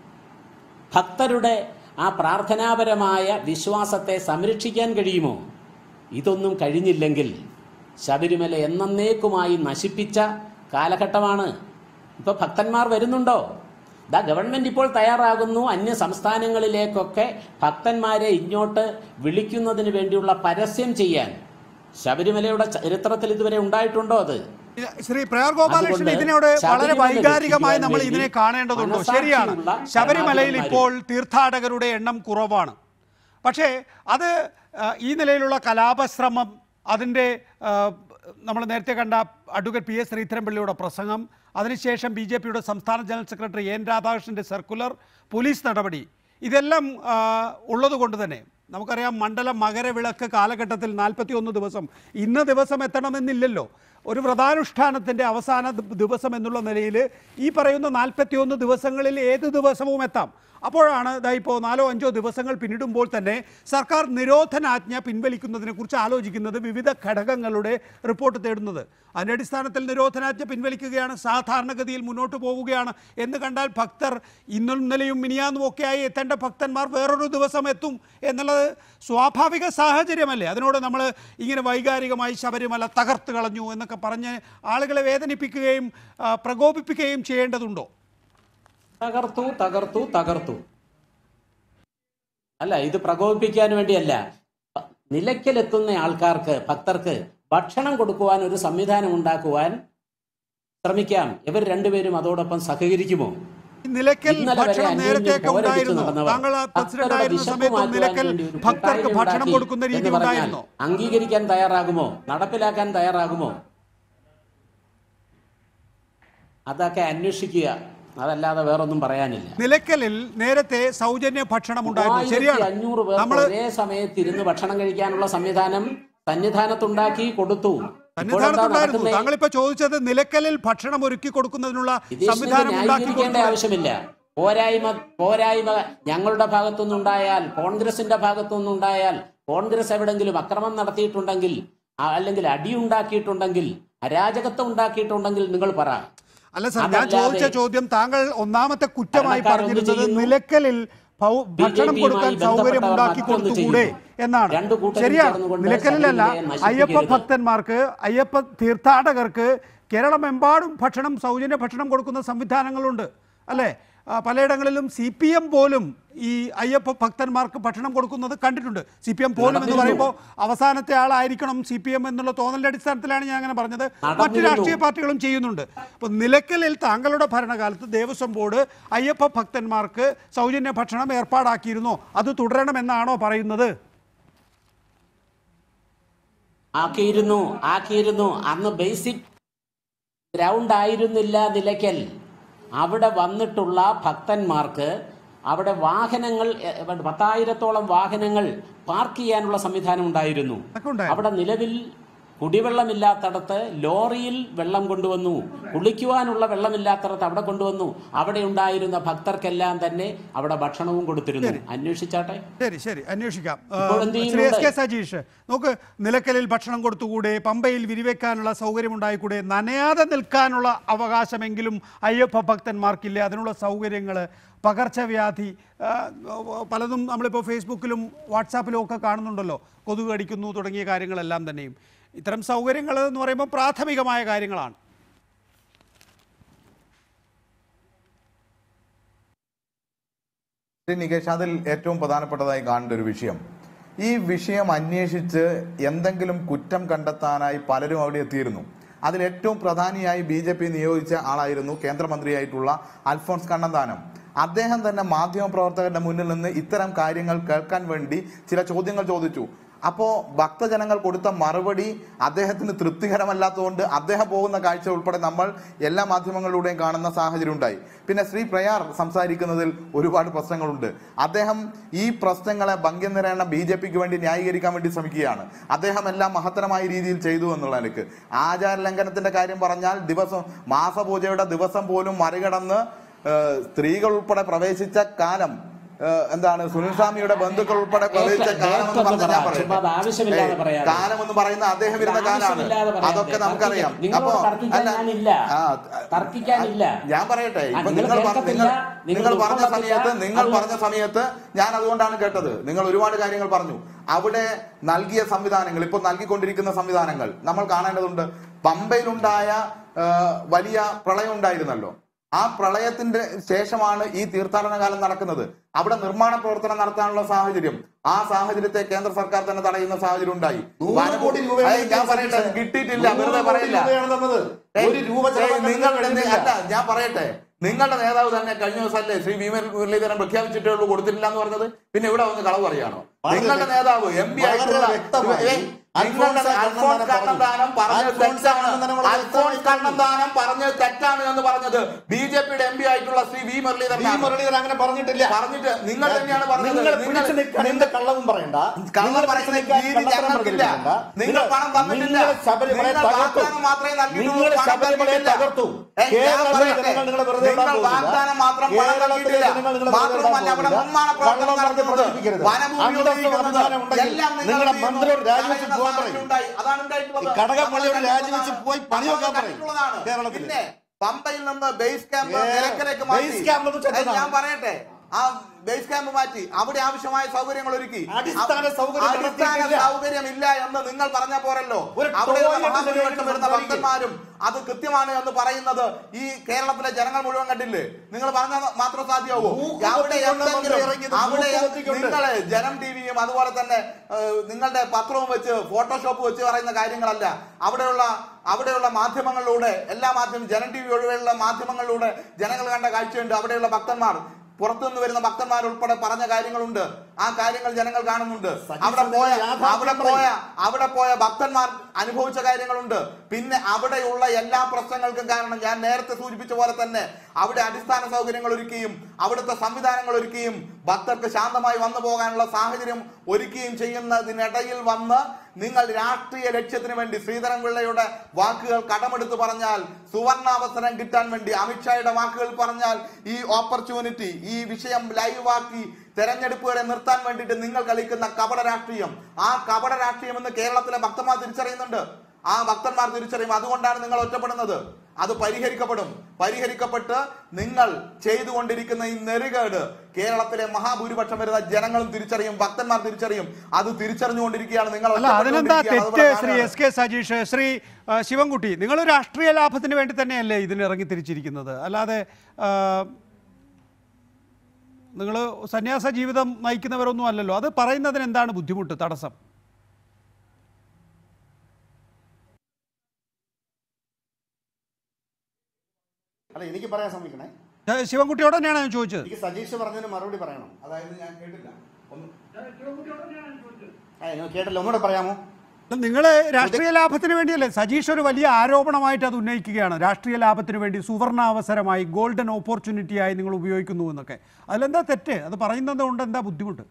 ഭക്തരുടെ ആ പ്രാർത്ഥനാപരമായ വിശ്വാസത്തെ സംരക്ഷിക്കാൻ കഴിയുമോ ഇതൊന്നും കഴിഞ്ഞില്ലെങ്കിൽ ശബരിമല എന്നേക്കുമായി നശിപ്പിച്ച കാലഘട്ടമാണ് ഇപ്പോൾ ഭക്തന്മാർ വരുന്നുണ്ടോ ദാ ഗവൺമെന്റ് ഇപ്പോൾ തയ്യാറാകുന്നു അന്യ സംസ്ഥാനങ്ങളിലേക്കൊക്കെ ഭക്തന്മാരെ ഇങ്ങോട്ട് വിളിക്കുന്നതിന് വേണ്ടിയുള്ള പരസ്യം ചെയ്യാൻ ശബരിമലയുടെ ചരിത്രത്തിൽ ഇതുവരെ ഉണ്ടായിട്ടുണ്ടോ അത് ശ്രീ പ്രയാർ ഗോപാലകൃഷ്ണൻ അതുകൊണ്ട് ഇതിനോട് വളരെ ശബരിമല വൈകാരികമായി നമ്മൾ രക്ഷിക്കുവാൻ ഇതിനെ വേണ്ടി കാണേണ്ടതുണ്ടോ ശരിയാണ് മനസാക്ഷിയുള്ള ശബരിമലയിൽ ഭരണാധികാരിമാരും ഇപ്പോൾ തീർത്ഥാടകരുടെ എണ്ണം കുറവാണ് പക്ഷേ അത് ആ, ഈ നിലയിലുള്ള കലാപശ്രമം അതിൻ്റെ നമ്മൾ നേരത്തെ കണ്ട അഡ്വക്കേറ്റ് പി എസ് ശ്രീധരൻപിള്ളിയുടെ പ്രസംഗം അതിനുശേഷം ബി ജെ പിയുടെ സംസ്ഥാന ജനറൽ സെക്രട്ടറി എൻ രാധാകൃഷ്ണൻ്റെ സർക്കുലർ പോലീസ് നടപടി ഇതെല്ലാം ആ, ഉള്ളതുകൊണ്ട് തന്നെ നമുക്കറിയാം മണ്ഡല മകരവിളക്ക് കാലഘട്ടത്തിൽ നാൽപ്പത്തി ഒന്ന് ദിവസം ഇന്ന ദിവസം എത്തണമെന്നില്ലല്ലോ ഒരു വ്രതാനുഷ്ഠാനത്തിൻ്റെ അവസാന ദി- ദിവസം എന്നുള്ള നിലയിൽ ഈ പറയുന്ന നാൽപ്പത്തി ഒന്ന് ദിവസങ്ങളിൽ ഏത് ദിവസവും എത്താം അപ്പോഴാണ് ഇതാ ഇപ്പോൾ നാലോ അഞ്ചോ ദിവസങ്ങൾ പിന്നിടുമ്പോൾ തന്നെ സർക്കാർ നിരോധനാജ്ഞ പിൻവലിക്കുന്നതിനെക്കുറിച്ച് ആലോചിക്കുന്നത് വിവിധ ഘടകങ്ങളുടെ റിപ്പോർട്ട് തേടുന്നത് അതിൻ്റെ അടിസ്ഥാനത്തിൽ നിരോധനാജ്ഞ പിൻവലിക്കുകയാണ് സാധാരണഗതിയിൽ മുന്നോട്ട് പോവുകയാണ് എന്ന് കണ്ടാൽ ഭക്തർ ഇന്നും ഇന്നലെയും മിനിയാന്നും ഒക്കെയായി എത്തേണ്ട ഭക്തന്മാർ വേറൊരു ദിവസം എത്തും എന്നുള്ളത് സ്വാഭാവിക സാഹചര്യമല്ലേ അതിനോട് നമ്മൾ ഇങ്ങനെ വൈകാരികമായി ശബരിമല തകർത്ത് കളഞ്ഞു എന്നൊക്കെ പറഞ്ഞ് ആളുകളെ വേദനിപ്പിക്കുകയും ആ, പ്രകോപിപ്പിക്കുകയും ചെയ്യേണ്ടതുണ്ടോ തകർത്തു തകർത്തു തകർത്തു അല്ല ഇത് പ്രകോപിപ്പിക്കാൻ വേണ്ടിയല്ല പ- നിലയ്ക്കലെത്തുന്ന ആൾക്കാർക്ക് ഭക്തർക്ക് ഭക്ഷണം കൊടുക്കുവാൻ ഒരു സംവിധാനം ഉണ്ടാക്കുവാൻ ശ്രമിക്കാം ഇവർ രണ്ടുപേരും അതോടൊപ്പം സഹകരിക്കുമോ നിലയ്ക്കൽ ഇന്നലെ വരെ ഭക്ഷണം അന്യോന്യം നേരത്തെയൊക്കെ പോരടിച്ച് ഉണ്ടായിരുന്നു നടന്നവർ താങ്കൾ പ്രസിഡന്റ് ഭക്തരുടെ ആയിരുന്ന വിശപ്പ് സമയത്ത് മാറ്റുവാൻ നിലയ്ക്കൽ വേണ്ടി ഒരു ഭക്തർക്ക് കൂട്ടായ്മ ഭക്ഷണം ഉണ്ടാക്കി കൊടുക്കുന്ന രീതി എന്ന് പറഞ്ഞാൽ ഉണ്ടായിരുന്നോ അംഗീകരിക്കാൻ തയ്യാറാകുമോ നടപ്പിലാക്കാൻ തയ്യാറാകുമോ അതൊക്കെ അന്വേഷിക്കുക അതല്ലാതെ വേറൊന്നും പറയാനില്ല നിലയ്ക്കലിൽ നേരത്തെ സൗജന്യ ഭക്ഷണം ഉണ്ടായിരുന്നു മൂവായിരത്തി ശരിയാണ് അഞ്ഞൂറ് പേർക്ക് നമ്മള് ഒരേ സമയത്ത് ഇരുന്ന് ഭക്ഷണം കഴിക്കാനുള്ള സംവിധാനം സന്നിധാനത്തുണ്ടാക്കി കൊടുത്തു ഇപ്പോഴെന്താ സന്നിധാനത്തുണ്ടായിരുന്നു നടക്കുന്നേ? താങ്കൾ ഇപ്പൊ ചോദിച്ചത് നിലയ്ക്കലിൽ ഭക്ഷണം ഒരുക്കി കൊടുക്കുന്നതിനുള്ള വിദേശിനെ സംവിധാനം ഉണ്ടാക്കി ന്യായീകരിക്കേണ്ട കൊടുക്കുന്നത് ആവശ്യമില്ല പോരായ്മ പോരായ്മ ഞങ്ങളുടെ ഭാഗത്തുനിന്നുണ്ടായാൽ കോൺഗ്രസിന്റെ ഭാഗത്തുനിന്നുണ്ടായാൽ കോൺഗ്രസ് എവിടെങ്കിലും അക്രമം നടത്തിയിട്ടുണ്ടെങ്കിൽ ആ, അല്ലെങ്കിൽ അടിയുണ്ടാക്കിയിട്ടുണ്ടെങ്കിൽ അരാജകത്വം ഉണ്ടാക്കിയിട്ടുണ്ടെങ്കിൽ നിങ്ങൾ പറ അല്ല സർ ഞാൻ അതല്ലാതെ ചോദിച്ച ചോദ്യം താങ്കൾ ഒന്നാമത്തെ കുറ്റമായി ഭരണക്കാർ എന്ത് പറഞ്ഞിരുന്നത് ചെയ്യുന്നു? നിലക്കലിൽ ഭൗ- ഭക്ഷണം BJP കൊടുക്കാൻ യുമായി സൗകര്യം ബന്ധപ്പെട്ടവർ ഉണ്ടാക്കി മറ്റൊന്ന് കൊടുത്തുകൂടെ ചെയ്യുന്നു. എന്നാണ് രണ്ടു കൂട്ടരും ശരിയാണ് ചേർന്നുകൊണ്ട് നിലക്കലിലല്ല ശബരിമലയെ നശിപ്പിക്കരുത്. അയ്യപ്പ ഭക്തന്മാർക്ക് അയ്യപ്പ തീർത്ഥാടകർക്ക് കേരളമെമ്പാടും ഭക്ഷണം സൗജന്യ ഭക്ഷണം കൊടുക്കുന്ന സംവിധാനങ്ങളുണ്ട് അല്ലേ ആ, പലയിടങ്ങളിലും സി പി എം പോലും ഈ അയ്യപ്പ ഭക്തന്മാർക്ക് ഭക്ഷണം കൊടുക്കുന്നത് കണ്ടിട്ടുണ്ട് സി പി എം പോലും എന്ന് നടന്നിരുന്നു. പറയുമ്പോൾ അവസാനത്തെ ആളായിരിക്കണം സി പി എം എന്നുള്ള തോന്നലിന്റെ അടിസ്ഥാനത്തിലാണ് ഞാൻ അങ്ങനെ പറഞ്ഞത് മറ്റു നടന്നിരുന്നു. രാഷ്ട്രീയ പാർട്ടികളും ചെയ്യുന്നുണ്ട് അപ്പോൾ നിലയ്ക്കലിൽ താങ്കളുടെ ഭരണകാലത്ത് ദേവസ്വം ബോർഡ് അയ്യപ്പ ഭക്തന്മാർക്ക് സൗജന്യ ഭക്ഷണം ഏർപ്പാടാക്കിയിരുന്നോ അത് തുടരണമെന്നാണോ പറയുന്നത് ആക്കിയിരുന്നു ആക്കിയിരുന്നു അന്ന് ബേസിക് ഗ്രൗണ്ട് ആയിരുന്നില്ല നിലയ്ക്കൽ അവിടെ വന്നിട്ടുള്ള ഭക്തന്മാർക്ക് അവിടെ വാഹനങ്ങൾ എ, എ, പത്തായിരത്തോളം വാഹനങ്ങൾ പാർക്ക് ചെയ്യാനുള്ള സംവിധാനം ഉണ്ടായിരുന്നു അതൊക്കെ ഉണ്ടായിരുന്നു. അവിടെ നിലവിൽ കുടിവെള്ളമില്ലാത്തടത്ത് ലോറിയിൽ വെള്ളം കൊണ്ടുവന്നു കുളിക്കുവാനുള്ള വെള്ളമില്ലാത്തടത്ത് അവിടെ കൊണ്ടുവന്നു അവിടെ ഉണ്ടായിരുന്ന ഭക്തർക്കെല്ലാം തന്നെ അവിടെ ഭക്ഷണവും കൊടുത്തിരുന്നു അന്വേഷിച്ചാട്ടെ ശരി ശരി അന്വേഷിക്കാം ആ, ഇപ്പോൾ എന്ത് ശ്രീ എസ് ചെയ്യുന്നുണ്ട്? കെ സജീഷ് നോക്ക് നിലയ്ക്കലിൽ ഭക്ഷണം കൊടുത്തുകൂടെ പമ്പയിൽ വിരിവെക്കാനുള്ള സൗകര്യമുണ്ടായിക്കൂടെ നനയാതെ നിൽക്കാനുള്ള അവകാശമെങ്കിലും അയ്യപ്പ ഭക്തന്മാർക്കില്ലേ അതിനുള്ള സൗകര്യങ്ങൾ പകർച്ചവ്യാധി ആ, പലതും നമ്മളിപ്പോൾ ഫേസ്ബുക്കിലും വാട്സാപ്പിലും ഒക്കെ കാണുന്നുണ്ടല്ലോ കൊതുക് കടിക്കുന്നു തുടങ്ങിയ കാര്യങ്ങളെല്ലാം തന്നെയും ഇത്തരം സൗകര്യങ്ങൾ എന്ന് പറയുമ്പോൾ പ്രാഥമികമായ കാര്യങ്ങളാണ് ശ്രീ നികേഷ് അതിൽ ഏറ്റവും പ്രധാനപ്പെട്ടതായി കാണേണ്ട ഒരു വിഷയം ഈ വിഷയം അന്വേഷിച്ച് എന്തെങ്കിലും കുറ്റം കണ്ടെത്താനായി പലരും അവിടെ എത്തിയിരുന്നു അതിൽ ഏറ്റവും പ്രധാനിയായി ബി ജെ പി നിയോഗിച്ച ആളായിരുന്നു കേന്ദ്രമന്ത്രിയായിട്ടുള്ള അൽഫോൺസ് കണ്ണന്താനം അദ്ദേഹം തന്നെ മാധ്യമപ്രവർത്തകരുടെ മുന്നിൽ നിന്ന് ഇത്തരം കാര്യങ്ങൾ കേൾക്കാൻ വേണ്ടി ചില ചോദ്യങ്ങൾ ചോദിച്ചു അപ്പോ ഭക്തജനങ്ങൾ കൊടുത്ത മറുപടി അദ്ദേഹത്തിന് തൃപ്തികരമല്ലാത്തതുകൊണ്ട് അദ്ദേഹം പോകുന്ന കാഴ്ച ഉൾപ്പെടെ നമ്മൾ എല്ലാ മാധ്യമങ്ങളിലൂടെയും കാണുന്ന സാഹചര്യം ഉണ്ടായി പിന്നെ ശ്രീ പ്രയാർ സംസാരിക്കുന്നതിൽ ഒരുപാട് പ്രശ്നങ്ങളുണ്ട് അദ്ദേഹം ഈ പ്രശ്നങ്ങളെ ഭംഗ്യം നിറയണ ബി ജെ പിക്ക് വേണ്ടി ന്യായീകരിക്കാൻ വേണ്ടി ശ്രമിക്കുകയാണ് അദ്ദേഹം എല്ലാം മഹത്തരമായ രീതിയിൽ ചെയ്തു എന്നുള്ള എനിക്ക് ആചാര ലംഘനത്തിന്റെ കാര്യം പറഞ്ഞാൽ ദിവസം മാസപൂജയുടെ ദിവസം പോലും മറികടന്ന് ഏഹ്, സ്ത്രീകൾ ഉൾപ്പെടെ പ്രവേശിച്ച കാലം ഏഹ്, എന്താണ് സുനിൽ സ്വാമിയുടെ ബന്ധുക്കൾ ഉൾപ്പെടെ പ്രവേശിച്ച ഡേറ്റ് കാലം എന്ന് ഒന്ന് പറഞ്ഞാൽ ഞാൻ പറ. ചുമ്മാ അത് ആവശ്യമില്ലാതെ പറയട്ടെ പറയാതെ. കാലം എന്ന് പറയുന്ന അദ്ദേഹം ഇരുന്ന കാലാണ് ആവശ്യമില്ലാതെ പറയാതെ. അതൊക്കെ നമുക്കറിയാം തർക്കിക്കാൻ- അപ്പോ നിങ്ങളോട് തർക്കിക്കാൻ അല്ല ഞാനില്ല. ആ, തർക്കിക്കാനില്ല. ഞാൻ പറയട്ടെ ആ, ഇപ്പൊ നിങ്ങൾ നിങ്ങൾ പറ- കേൾക്കത്തില്ല, നിങ്ങൾ നിങ്ങൾ നിങ്ങൾ പറഞ്ഞ ഉൾക്കൊള്ളത്തില്ല, സമയത്ത് നിങ്ങൾ അത് പറഞ്ഞ സമയത്ത് ഞാൻ അതുകൊണ്ടാണ് കേട്ടത് നിങ്ങൾ ഒരുപാട് കാര്യങ്ങൾ പറഞ്ഞു അവിടെ നൽകിയ സംവിധാനങ്ങൾ ഇപ്പോൾ നൽകിക്കൊണ്ടിരിക്കുന്ന സംവിധാനങ്ങൾ നമ്മൾ കാണേണ്ടതുണ്ട് പമ്പയിലുണ്ടായ ആ, വലിയ പ്രളയം ഉണ്ടായിരുന്നല്ലോ ആ പ്രളയത്തിന്റെ ശേഷമാണ് ഈ തീർത്ഥാടന കാലം നടക്കുന്നത് അവിടെ നിർമ്മാണ പ്രവർത്തനം നടത്താനുള്ള സാഹചര്യം ആ സാഹചര്യത്തെ കേന്ദ്ര സർക്കാർ തന്നെ തടയുന്ന സാഹചര്യം ഉണ്ടായി നൂറ് കോടി രൂപയാണ് അയ്യ, ഞാൻ പറയട്ടെ കിട്ടിയിട്ടില്ല നൂറ് വെറുതെ കോടി പറയില്ല രൂപയാണ് തന്നത്. ഏയ്, ഒരു രൂപ ഏയ്, ചെലവാക്കാൻ നിങ്ങൾ കഴിഞ്ഞില്ല. അല്ല ഞാൻ പറയട്ടെ നിങ്ങളുടെ നേതാവ് തന്നെ കഴിഞ്ഞ ദിവസമല്ലേ ശ്രീ വി മുരളീധരൻ പ്രഖ്യാപിച്ചിട്ടേ ഉള്ളൂ കൊടുത്തിട്ടില്ല എന്ന് പറഞ്ഞത് പിന്നെ ഇവിടെ വന്ന് കളവ് പറയാണോ വളരെ നിങ്ങളുടെ നേതാവ് എം പി വളരെ ആയിട്ടുള്ള വ്യക്തമായി ഏയ്, അൽഫോൺസ് നിങ്ങളുടെ അൽഫോൺസ് കണ്ണന്താനം പറഞ്ഞത് അൽഫോൺസ് തെറ്റാണ് കണ്ണന്താനം വളരെ അൽഫോൺസ് വ്യക്തമായി കണ്ണന്താനം പറഞ്ഞത് തെറ്റാണ് എന്ന് പറഞ്ഞത് ബി ജെ പിയുടെ എം പി ആയിട്ടുള്ള ശ്രീ വി മുരളീധരൻ വി മുരളീധരൻ അങ്ങനെ പറഞ്ഞിട്ടില്ല പറഞ്ഞിട്ട് നിങ്ങൾ തന്നെയാണ് പറഞ്ഞത് നിങ്ങൾ പിടിച്ചു നിൽക്കാൻ എന്ത് കള്ളവും പറയണ്ട കള്ളം നിങ്ങൾ പറയുന്ന പിടിച്ചു നിൽക്കാൻ രീതി കള്ളത്തരം ഞങ്ങൾക്കില്ല. പ്രചരിപ്പിക്കണ്ട. നിങ്ങൾ പണം തന്നിട്ടില്ല. നിങ്ങൾ ശബരിമലയെ നിങ്ങൾ തകർത്തു വാഗ്ദാനം മാത്രമേ നൽകിയിട്ടുള്ളൂ, നിങ്ങൾ പണം ശബരിമലയെ നൽകിയിട്ടില്ല. തകർത്തു ഏയ്, ഞാൻ കേരളത്തിലെ പറയട്ടെ, ജനങ്ങൾ നിങ്ങളെ വെറുതെ നിങ്ങൾ വിടാൻ പോകുന്നില്ല. വാഗ്ദാനം മാത്രം പണം കേരളത്തിലെ നൽകിയിട്ടില്ല. ജനങ്ങൾ നിങ്ങളെ വെറുതെ വിടാൻ മാത്രമല്ല അവിടെ പോകുന്നില്ല. നിർമ്മാണ പ്രവർത്തനം കള്ളം പറഞ്ഞ് നടത്തുന്നത്, പ്രചരിപ്പിക്കരുത്. വനഭൂമി അന്തസ്സുള്ള ഉപയോഗിക്കുന്നത് അഭിമാനം ഉണ്ടെങ്കിൽ എല്ലാം നിങ്ങൾ നിങ്ങളുടെ ചെയ്യുന്നു. മന്ത്രിയോട് രാജിവെച്ച് പറയുന്ന പോകാൻ സാഹചര്യം പറയും. ഉണ്ടായി. അതാണ് ഉണ്ടായിട്ടുള്ളത്. ഈ കടകംപള്ളിയോട് നമ്മൾ രാജിവെച്ച് പോയി പണി നമ്മൾ നോക്കാൻ പറയും. കണ്ടിട്ടുള്ളതാണ്. കേരളത്തിൽ. പിന്നെ പമ്പയിൽ നിന്ന് ബേസ് ക്യാമ്പ് ഏ, നിലക്കലേക്ക് ബേസ് മാറ്റി ക്യാമ്പ് എന്ന് ഏയ്, ഞാൻ ചെന്നതാണ്. പറയട്ടെ ആ ബേസ് ക്യാമ്പ് മാറ്റി അവിടെ ആവശ്യമായ സൗകര്യങ്ങൾ ഒരുക്കി അടിസ്ഥാന സൗകര്യം അടിസ്ഥാന നടത്തിയിട്ടില്ല. സൗകര്യം ഇല്ല എന്ന് നിങ്ങൾ പറഞ്ഞ പോരല്ലോ ഒരു അവിടെയുള്ള ടോയ്ലറ്റ് മഹാഭൂരിപക്ഷം വരുന്ന ശരിയാക്കി ഭക്തന്മാരും അത് കൃത്യമാണ് എന്ന് പറയുന്നത് ഈ കേരളത്തിലെ ജനങ്ങൾ മുഴുവൻ കണ്ടില്ലേ നിങ്ങൾ പറഞ്ഞാൽ മാത്രം സാധ്യമാവോ മൂക്ക് അവിടെ പൊത്തിക്കൊണ്ട് എന്തെങ്കിലും മന്ത്രി ഇറങ്ങിയത് അവിടെ മൂക്ക് പൊത്തിക്കൊണ്ട്. നിങ്ങളെ ജനം ടിവിയും അതുപോലെ തന്നെ ഏഹ്, നിങ്ങളുടെ പത്രവും വെച്ച് ഫോട്ടോഷോപ്പ് വെച്ച് പറയുന്ന കാര്യങ്ങളല്ല അവിടെയുള്ള അവിടെയുള്ള മാധ്യമങ്ങളിലൂടെ എല്ലാ മാധ്യമം ജനം ടി വി ഒഴികെയുള്ള മാധ്യമങ്ങളിലൂടെ ജനങ്ങൾ കണ്ട കാഴ്ചയുണ്ട് അവിടെയുള്ള ഭക്തന്മാർ പുറത്തുനിന്ന് വരുന്ന ഭക്തന്മാർ ഉൾപ്പെടെ പറഞ്ഞ കാര്യങ്ങളുണ്ട് ആ കാര്യങ്ങൾ ജനങ്ങൾ കാണുന്നുണ്ട് അവിടെ പോയ അവിടെ പോയ അവിടെ പോയ ഭക്തന്മാർ അനുഭവിച്ച കാര്യങ്ങളുണ്ട് പിന്നെ അവിടെയുള്ള എല്ലാ പ്രശ്നങ്ങൾക്കും കാരണം ഞാൻ നേരത്തെ സൂചിപ്പിച്ച പോലെ തന്നെ അവിടെ അടിസ്ഥാന സൗകര്യങ്ങൾ ഒരുക്കിയും അവിടുത്തെ സംവിധാനങ്ങൾ ഒരുക്കിയും ഭക്തർക്ക് ശാന്തമായി വന്നു പോകാനുള്ള സാഹചര്യം ഒരുക്കുകയും ചെയ്യുന്നതിനിടയിൽ വന്ന് നിങ്ങൾ രാഷ്ട്രീയ ലക്ഷ്യത്തിന് വേണ്ടി ശ്രീധരൻ പിള്ളയുടെ വാക്കുകൾ കടമെടുത്ത് പറഞ്ഞാൽ സുവർണാവസരം കിട്ടാൻ വേണ്ടി അമിത്ഷായുടെ വാക്കുകൾ പറഞ്ഞാൽ ഈ ഓപ്പർച്യൂണിറ്റി ഈ വിഷയം ലൈവാക്കി തെരഞ്ഞെടുപ്പുകളെ നിർത്താൻ വേണ്ടിയിട്ട് നിങ്ങൾ കളിക്കുന്ന കപട രാഷ്ട്രീയം ആ കപട രാഷ്ട്രീയം എന്ന് കേരളത്തിലെ ഭക്തന്മാർ തിരിച്ചറിയുന്നുണ്ട് ആ ഭക്തന്മാർ തിരിച്ചറിയും അതുകൊണ്ടാണ് നിങ്ങൾ ഒറ്റപ്പെടുന്നത് അത് പരിഹരിക്കപ്പെടും പരിഹരിക്കപ്പെട്ട് നിങ്ങൾ ചെയ്തുകൊണ്ടിരിക്കുന്ന ഈ നെറികേട് കേരളത്തിലെ മഹാഭൂരിപക്ഷം വരുന്ന ജനങ്ങളും തിരിച്ചറിയും ഭക്തന്മാർ തിരിച്ചറിയും അത് തിരിച്ചറിഞ്ഞുകൊണ്ടിരിക്കുകയാണ് നിങ്ങൾ അല്ല അതിനെന്താ ഒറ്റപ്പെട്ടുകൊണ്ടിരിക്കുകയാണ്. തെറ്റ് അതുപോലെ ശ്രീ കാണുകയാണ്. എസ് കെ സജീഷ് ശ്രീ ആ, ശിവൻകുട്ടി നിങ്ങൾ രാഷ്ട്രീയ ലാഭത്തിന് വേണ്ടി തന്നെയല്ലേ ഇതിന് ഇറങ്ങി തിരിച്ചിരിക്കുന്നത് അല്ലാതെ നിങ്ങൾ സന്യാസ ജീവിതം നയിക്കുന്നവരൊന്നും അല്ലല്ലോ അത് പറയുന്നതിന് എന്താണ് ബുദ്ധിമുട്ട് തടസ്സം അല്ല എനിക്ക് പറയാൻ ശ്രമിക്കണേ ഏ, ശിവൻകുട്ടിയോട് തന്നെയാണ് ഞാൻ ചോദിച്ചത് എനിക്ക് സജീഷ് പറഞ്ഞതിന് മറുപടി പറയണം അതായത് ഞാൻ കേട്ടില്ല ഒന്ന് ആ, നിങ്ങൾ കേട്ടില്ല ഒന്നുകൂടെ പറയാമോ നിങ്ങൾ രാഷ്ട്രീയ ലാഭത്തിന് വേണ്ടിയല്ലേ സജീഷ് ഒരു വലിയ ആരോപണമായിട്ട് അത് ഉന്നയിക്കുകയാണ് രാഷ്ട്രീയ ലാഭത്തിന് വേണ്ടി സുവർണാവസരമായി ഗോൾഡൻ ഓപ്പർച്യൂണിറ്റിയായി നിങ്ങൾ ഉപയോഗിക്കുന്നു എന്നൊക്കെ അതിലെന്താ തെറ്റ് അത് പറയുന്നത് കൊണ്ട് എന്താ ബുദ്ധിമുട്ട്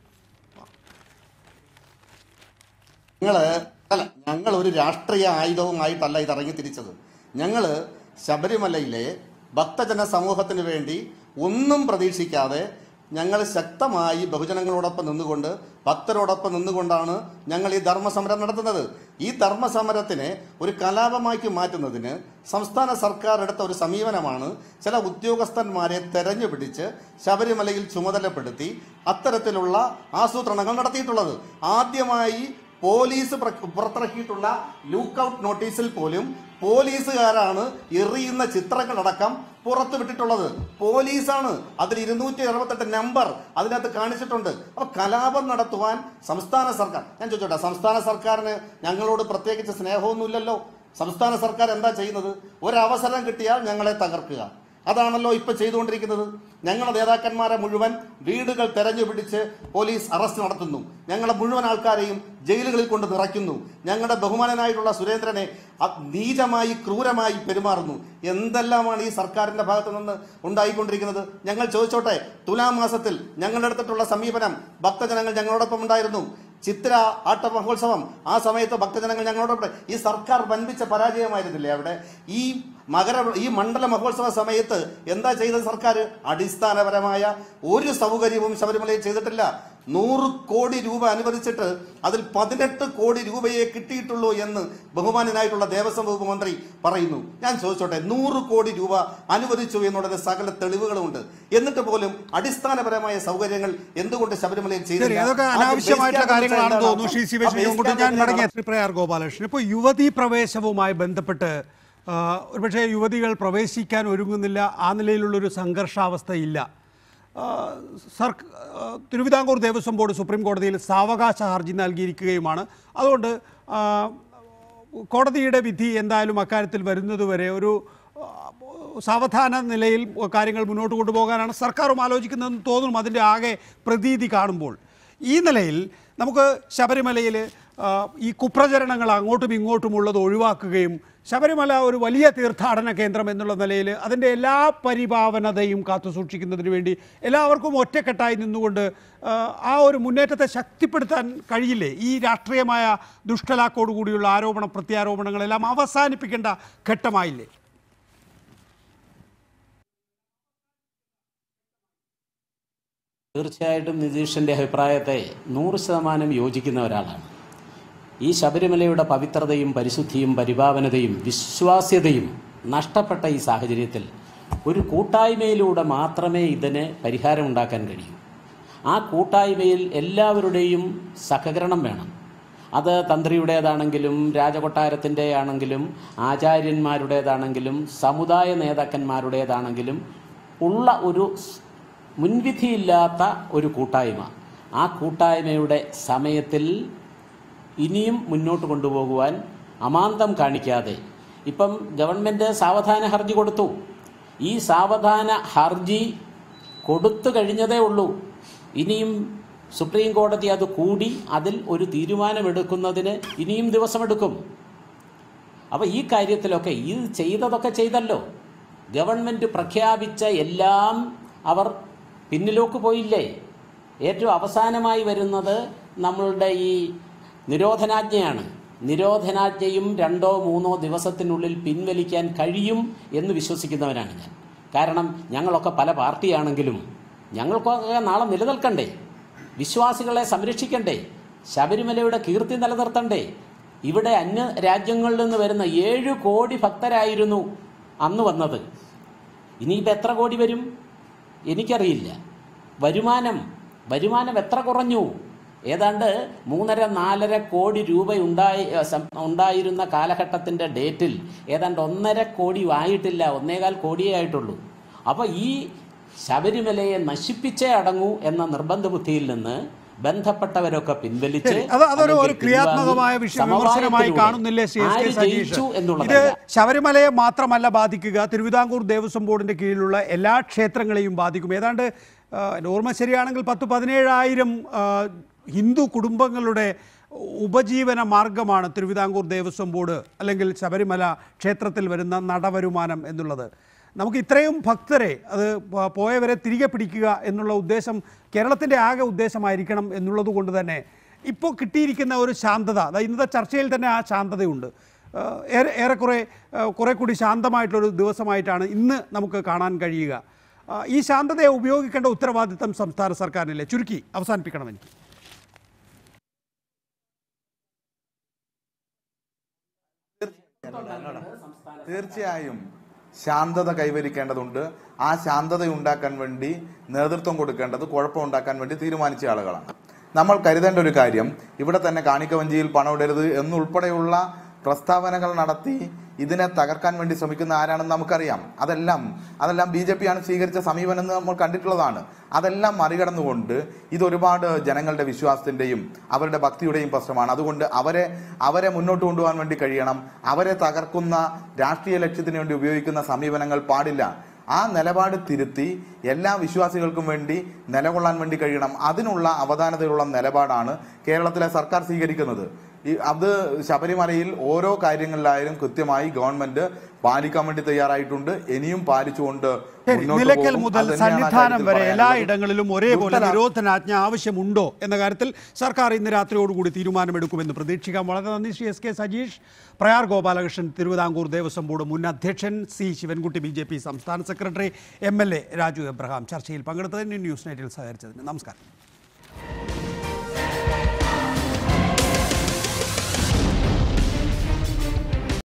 ഞങ്ങള് അല്ല ഞങ്ങൾ ഒരു രാഷ്ട്രീയ ആയുധവുമായിട്ടല്ല ഇത് ഇറങ്ങി തിരിച്ചത് ഞങ്ങള് ശബരിമലയിലെ ഭക്തജന സമൂഹത്തിന് വേണ്ടി ഒന്നും പ്രതീക്ഷിക്കാതെ ഞങ്ങൾ ശക്തമായി ബഹുജനങ്ങളോടൊപ്പം നിന്നുകൊണ്ട് ഭക്തരോടൊപ്പം നിന്നുകൊണ്ടാണ് ഞങ്ങൾ ഈ ധർമ്മസമരം നടത്തുന്നത് ഈ ധർമ്മസമരത്തിനെ ഒരു കലാപമാക്കി മാറ്റുന്നതിന് സംസ്ഥാന സർക്കാർ എടുത്ത ഒരു സമീപനമാണ് ചില ഉദ്യോഗസ്ഥന്മാരെ തെരഞ്ഞു പിടിച്ച് ശബരിമലയിൽ ചുമതലപ്പെടുത്തി അത്തരത്തിലുള്ള ആസൂത്രണങ്ങൾ നടത്തിയിട്ടുള്ളത് ആദ്യമായി പോലീസ് പ്ര- പുറത്തിറക്കിയിട്ടുള്ള ലൂക്കൌട്ട് നോട്ടീസിൽ പോലും പോലീസുകാരാണ് എറിയുന്ന ചിത്രങ്ങളടക്കം പുറത്തുവിട്ടിട്ടുള്ളത് പോലീസാണ് അതിൽ ഇരുന്നൂറ്റി അറുപത്തെട്ട് നമ്പർ അതിനകത്ത് കാണിച്ചിട്ടുണ്ട് അപ്പൊ കലാപം നടത്തുവാൻ സംസ്ഥാന സർക്കാർ ഞാൻ ചോദിച്ചോട്ടെ സംസ്ഥാന സർക്കാരിന് ഞങ്ങളോട് പ്രത്യേകിച്ച് സ്നേഹമൊന്നുമില്ലല്ലോ സംസ്ഥാന സർക്കാർ എന്താ ചെയ്യുന്നത് ഒരവസരം കിട്ടിയാൽ ഞങ്ങളെ തകർക്കുക അതാണല്ലോ ഇപ്പൊ ചെയ്തുകൊണ്ടിരിക്കുന്നത് ഞങ്ങളുടെ നേതാക്കന്മാരെ മുഴുവൻ വീടുകൾ തെരഞ്ഞു പിടിച്ച് പോലീസ് അറസ്റ്റ് നടത്തുന്നു ഞങ്ങളുടെ മുഴുവൻ ആൾക്കാരെയും ജയിലുകളിൽ കൊണ്ട് നിറയ്ക്കുന്നു ഞങ്ങളുടെ ബഹുമാനനായിട്ടുള്ള സുരേന്ദ്രനെ അ- നീചമായി ക്രൂരമായി പെരുമാറുന്നു എന്തെല്ലാമാണ് ഈ സർക്കാരിന്റെ ഭാഗത്തു നിന്ന് ഉണ്ടായിക്കൊണ്ടിരിക്കുന്നത് ഞങ്ങൾ ചോദിച്ചോട്ടെ തുലാമാസത്തിൽ ഞങ്ങളുടെ അടുത്തിട്ടുള്ള സമീപനം ഭക്തജനങ്ങൾ ഞങ്ങളോടൊപ്പം ഉണ്ടായിരുന്നു ചിത്ര ആട്ട മഹോത്സവം ആ സമയത്ത് ഭക്തജനങ്ങൾ ഞങ്ങളോടൊപ്പം ഈ സർക്കാർ വൻപിച്ച പരാജയമായിരുന്നില്ലേ അവിടെ ഈ മകര ഈ മണ്ഡല മഹോത്സവ സമയത്ത് എന്താ ചെയ്തത് സർക്കാർ അടിസ്ഥാനപരമായ ഒരു സൗകര്യവും ശബരിമലയിൽ ചെയ്തിട്ടില്ല നൂറ് കോടി രൂപ അനുവദിച്ചിട്ട് അതിൽ പതിനെട്ട് കോടി രൂപയെ കിട്ടിയിട്ടുള്ളൂ എന്ന് ബഹുമാനനായിട്ടുള്ള ദേവസ്വം വകുപ്പ് മന്ത്രി പറയുന്നു ഞാൻ ചോദിച്ചോട്ടെ നൂറ് കോടി രൂപ അനുവദിച്ചു എന്നുള്ളത് സകല തെളിവുകളുമുണ്ട് എന്നിട്ട് പോലും അടിസ്ഥാനപരമായ സൗകര്യങ്ങൾ എന്തുകൊണ്ട് ശബരിമലയിൽ ശരി ചെയ്തില്ല അതൊക്കെ ആദ്യം അനാവശ്യമായിട്ടുള്ള base camp കാര്യങ്ങളാണെന്ന് എന്താ തോന്നുന്നു ശ്രീ അർത്ഥം? ശിവ ആ base ശിവൻകുട്ടി camp ഞാൻ എങ്ങനെയാണ് മടങ്ങിയ ശ്രീ പ്രയാർ ഗോപാലകൃഷ്ണൻ ഇപ്പോൾ യുവതീ പ്രവേശവുമായി ബന്ധപ്പെട്ട് ആ, ഒരുപക്ഷെ യുവതികൾ പ്രവേശിക്കാൻ ഒരുങ്ങുന്നില്ല ആ നിലയിലുള്ളൊരു സംഘർഷാവസ്ഥയില്ല ആ, സർക്ക ആ, തിരുവിതാംകൂർ ദേവസ്വം ബോർഡ് സുപ്രീം കോടതിയിൽ സാവകാശ ഹർജി നൽകിയിരിക്കുകയുമാണ് അതുകൊണ്ട് ആ, കോടതിയുടെ വിധി എന്തായാലും അക്കാര്യത്തിൽ വരുന്നതുവരെ ഒരു ആ, സാവധാന നിലയിൽ കാര്യങ്ങൾ മുന്നോട്ട് കൊണ്ടുപോകാനാണ് സർക്കാരും ആലോചിക്കുന്നതെന്ന് തോന്നുന്നു അതിൻ്റെ ആകെ പ്രതീതി കാണുമ്പോൾ ഈ നിലയിൽ നമുക്ക് ശബരിമലയിൽ ആ, ഈ കുപ്രചരണങ്ങൾ അങ്ങോട്ടും ഇങ്ങോട്ടും ഉള്ളത് ഒഴിവാക്കുകയും ശബരിമല ഒരു വലിയ തീർത്ഥാടന കേന്ദ്രം എന്നുള്ള നിലയിൽ അതിൻ്റെ എല്ലാ പരിപാവനതയും കാത്തു സൂക്ഷിക്കുന്നതിന് വേണ്ടി എല്ലാവർക്കും ഒറ്റക്കെട്ടായി നിന്നുകൊണ്ട് ആ, ആ ഒരു മുന്നേറ്റത്തെ ശക്തിപ്പെടുത്താൻ കഴിയില്ലേ ഈ രാഷ്ട്രീയമായ ദുഷ്ടലാക്കോടുകൂടിയുള്ള ആരോപണ പ്രത്യാരോപണങ്ങളെല്ലാം അവസാനിപ്പിക്കേണ്ട ഘട്ടമായില്ലേ തീർച്ചയായിട്ടും നിതീഷിൻ്റെ അഭിപ്രായത്തെ നൂറ് ശതമാനം യോജിക്കുന്ന ഒരാളാണ് ഈ ശബരിമലയുടെ പവിത്രതയും പരിശുദ്ധിയും പരിപാവനതയും വിശ്വാസ്യതയും നഷ്ടപ്പെട്ട ഈ സാഹചര്യത്തിൽ ഒരു കൂട്ടായ്മയിലൂടെ മാത്രമേ ഇതിന് പരിഹാരമുണ്ടാക്കാൻ കഴിയൂ ആ കൂട്ടായ്മയിൽ എല്ലാവരുടെയും സഹകരണം വേണം അത് തന്ത്രിയുടേതാണെങ്കിലും രാജകൊട്ടാരത്തിൻ്റെ ആണെങ്കിലും ആചാര്യന്മാരുടേതാണെങ്കിലും സമുദായ നേതാക്കന്മാരുടേതാണെങ്കിലും ഉള്ള ഒരു സ് മുൻവിധിയില്ലാത്ത ഒരു കൂട്ടായ്മ ആ കൂട്ടായ്മയുടെ സമയത്തിൽ ഇനിയും മുന്നോട്ട് കൊണ്ടുപോകുവാൻ അമാന്തം കാണിക്കാതെ ഇപ്പം ഗവൺമെൻറ് സാവധാന ഹർജി കൊടുത്തു ഈ സാവധാന ഹർജി കൊടുത്തു കഴിഞ്ഞതേ ഉള്ളൂ ഇനിയും സുപ്രീം കോടതി അത് കൂടി അതിൽ ഒരു തീരുമാനമെടുക്കുന്നതിന് ഇനിയും ദിവസമെടുക്കും അപ്പോൾ ഈ കാര്യത്തിലൊക്കെ ഇത് ചെയ്തതൊക്കെ ചെയ്തല്ലോ ഗവൺമെൻറ് പ്രഖ്യാപിച്ച എല്ലാം അവർ പിന്നിലോട്ട് പോയില്ലേ ഏറ്റവും അവസാനമായി വരുന്നത് നമ്മളുടെ ഈ നിരോധനാജ്ഞയാണ് നിരോധനാജ്ഞയും രണ്ടോ മൂന്നോ ദിവസത്തിനുള്ളിൽ പിൻവലിക്കാൻ കഴിയും എന്ന് വിശ്വസിക്കുന്നവനാണ് ഞാൻ കാരണം ഞങ്ങളൊക്കെ പല പാർട്ടിയാണെങ്കിലും ഞങ്ങൾക്കൊക്കെ നാളെ നിലനിൽക്കണ്ടേ വിശ്വാസികളെ സംരക്ഷിക്കണ്ടേ ശബരിമലയുടെ കീർത്തി നിലനിർത്തണ്ടേ ഇവിടെ അന്യ രാജ്യങ്ങളിൽ നിന്ന് വരുന്ന ഏഴ് കോടി ഭക്തരായിരുന്നു അന്ന് വന്നത് ഇനിയിപ്പോൾ എത്ര കോടി വരും എനിക്കറിയില്ല വരുമാനം വരുമാനം എത്ര കുറഞ്ഞു ഏതാണ്ട് മൂന്നര നാലര കോടി രൂപ ഉണ്ടായി ഏ, സം- ഉണ്ടായിരുന്ന കാലഘട്ടത്തിൻ്റെ ഡേറ്റിൽ ഏതാണ്ട് ഒന്നര കോടി ആയിട്ടില്ല ഒന്നേകാൽ കോടിയേ ആയിട്ടുള്ളൂ അപ്പോൾ ഈ ശബരിമലയെ നശിപ്പിച്ചേ അടങ്ങൂ എന്ന നിർബന്ധ ബുദ്ധിയിൽ നിന്ന് ബന്ധപ്പെട്ടവരൊക്കെ പിൻവലിച്ച് ശരി. അത് അതൊരു ഒരു അല്ലെങ്കിൽ ക്രിയാത്മകമായ വിഷയം വിമർശനമായി സമവായത്തിലൂടെ കാണുന്നില്ലേ സി എസ് കെ ആര് സജീഷ് ജയിച്ചു ഇത് എന്നുള്ളതല്ല ശബരിമലയെ മാത്രമല്ല ബാധിക്കുക തിരുവിതാംകൂർ ദേവസ്വം ബോർഡിന്റെ കീഴിലുള്ള എല്ലാ ക്ഷേത്രങ്ങളെയും ബാധിക്കും ഏതാണ്ട് ആ, ഓർമ്മ ശരിയാണെങ്കിൽ പത്ത് പതിനേഴായിരം ആ, ഹിന്ദു കുടുംബങ്ങളുടെ ഉപജീവന മാർഗമാണ് തിരുവിതാംകൂർ ദേവസ്വം ബോർഡ് അല്ലെങ്കിൽ ശബരിമല ക്ഷേത്രത്തിൽ വരുന്ന നടവരുമാനം എന്നുള്ളത് നമുക്ക് ഇത്രയും ഭക്തരെ അത് പ- പോയവരെ തിരികെ പിടിക്കുക എന്നുള്ള ഉദ്ദേശം കേരളത്തിൻ്റെ ആകെ ഉദ്ദേശമായിരിക്കണം എന്നുള്ളത് കൊണ്ട് തന്നെ ഇപ്പോൾ കിട്ടിയിരിക്കുന്ന ഒരു ശാന്തത അതായത് ഇന്നത്തെ ചർച്ചയിൽ തന്നെ ആ ശാന്തതയുണ്ട് ഏഹ് ഏറെ ഏറെക്കുറെ ഏഹ് കുറെ കൂടി ശാന്തമായിട്ടൊരു ദിവസമായിട്ടാണ് ഇന്ന് നമുക്ക് കാണാൻ കഴിയുക ആ, ഈ ശാന്തതയെ ഉപയോഗിക്കേണ്ട ഉത്തരവാദിത്തം സംസ്ഥാന സർക്കാരിനില്ലേ ചുരുക്കി അവസാനിപ്പിക്കണം എനിക്ക് തീർച്ചയായും ശാന്തത കൈവരിക്കേണ്ടതുണ്ട് ആ ശാന്തത ഉണ്ടാക്കാൻ വേണ്ടി നേതൃത്വം കൊടുക്കേണ്ടത് കുഴപ്പമുണ്ടാക്കാൻ വേണ്ടി തീരുമാനിച്ച ആളുകളാണ് നമ്മൾ കരുതേണ്ട ഒരു കാര്യം ഇവിടെ തന്നെ കാണിക്കവഞ്ചിയിൽ പണമിടരുത് എന്നുൾപ്പെടെയുള്ള പ്രസ്താവനകൾ നടത്തി ഇതിനെ തകർക്കാൻ വേണ്ടി ശ്രമിക്കുന്ന ആരാണെന്ന് നമുക്കറിയാം അതെല്ലാം അതെല്ലാം ബി ജെ പി ആണ് സ്വീകരിച്ച സമീപനം എന്ന് നമ്മൾ കണ്ടിട്ടുള്ളതാണ് അതെല്ലാം മറികടന്നുകൊണ്ട് ഇത് ഒരുപാട് ജനങ്ങളുടെ വിശ്വാസത്തിന്റെയും അവരുടെ ഭക്തിയുടെയും പ്രശ്നമാണ് അതുകൊണ്ട് അവരെ അവരെ മുന്നോട്ട് കൊണ്ടുപോകാൻ വേണ്ടി കഴിയണം അവരെ തകർക്കുന്ന രാഷ്ട്രീയ ലക്ഷ്യത്തിന് വേണ്ടി ഉപയോഗിക്കുന്ന സമീപനങ്ങൾ പാടില്ല ആ നിലപാട് തിരുത്തി എല്ലാ വിശ്വാസികൾക്കും വേണ്ടി നിലകൊള്ളാൻ വേണ്ടി കഴിയണം അതിനുള്ള അവധാനതയുള്ള നിലപാടാണ് കേരളത്തിലെ സർക്കാർ സ്വീകരിക്കുന്നത് ഈ അത് ശബരിമലയിൽ ഓരോ കാര്യങ്ങളിലായാലും കൃത്യമായി ഗവൺമെന്റ് പാലിക്കാൻ വേണ്ടി തയ്യാറായിട്ടുണ്ട് ഇനിയും പാലിച്ചുകൊണ്ട് ശരി, മുന്നോട്ട് നിലയ്ക്കൽ പോകും. മുതൽ അത് തന്നെയാണ് ആ സന്നിധാനം കാര്യത്തിൽ വരെ എല്ലാ പറയാനുള്ളത്. ഇടങ്ങളിലും ഒരേപോലെ ദുർബല- നിരോധനാജ്ഞ ആവശ്യമുണ്ടോ എന്ന കാര്യത്തിൽ സർക്കാർ ഇന്ന് രാത്രിയോടുകൂടി തീരുമാനമെടുക്കുമെന്ന് പ്രതീക്ഷിക്കാം വളരെ നന്ദി Shri S K Sajeesh Prayar Gopalakrishnan Thiruvithamkoor Devaswom board മുൻ അധ്യക്ഷൻ C Sivankutty B J P സംസ്ഥാന secretary M L A Raju Abraham ചർച്ചയിൽ പങ്കെടുത്തതിന് ന്യൂസ് നൈറ്റിൽ സഹകരിച്ചതിന് നമസ്കാരം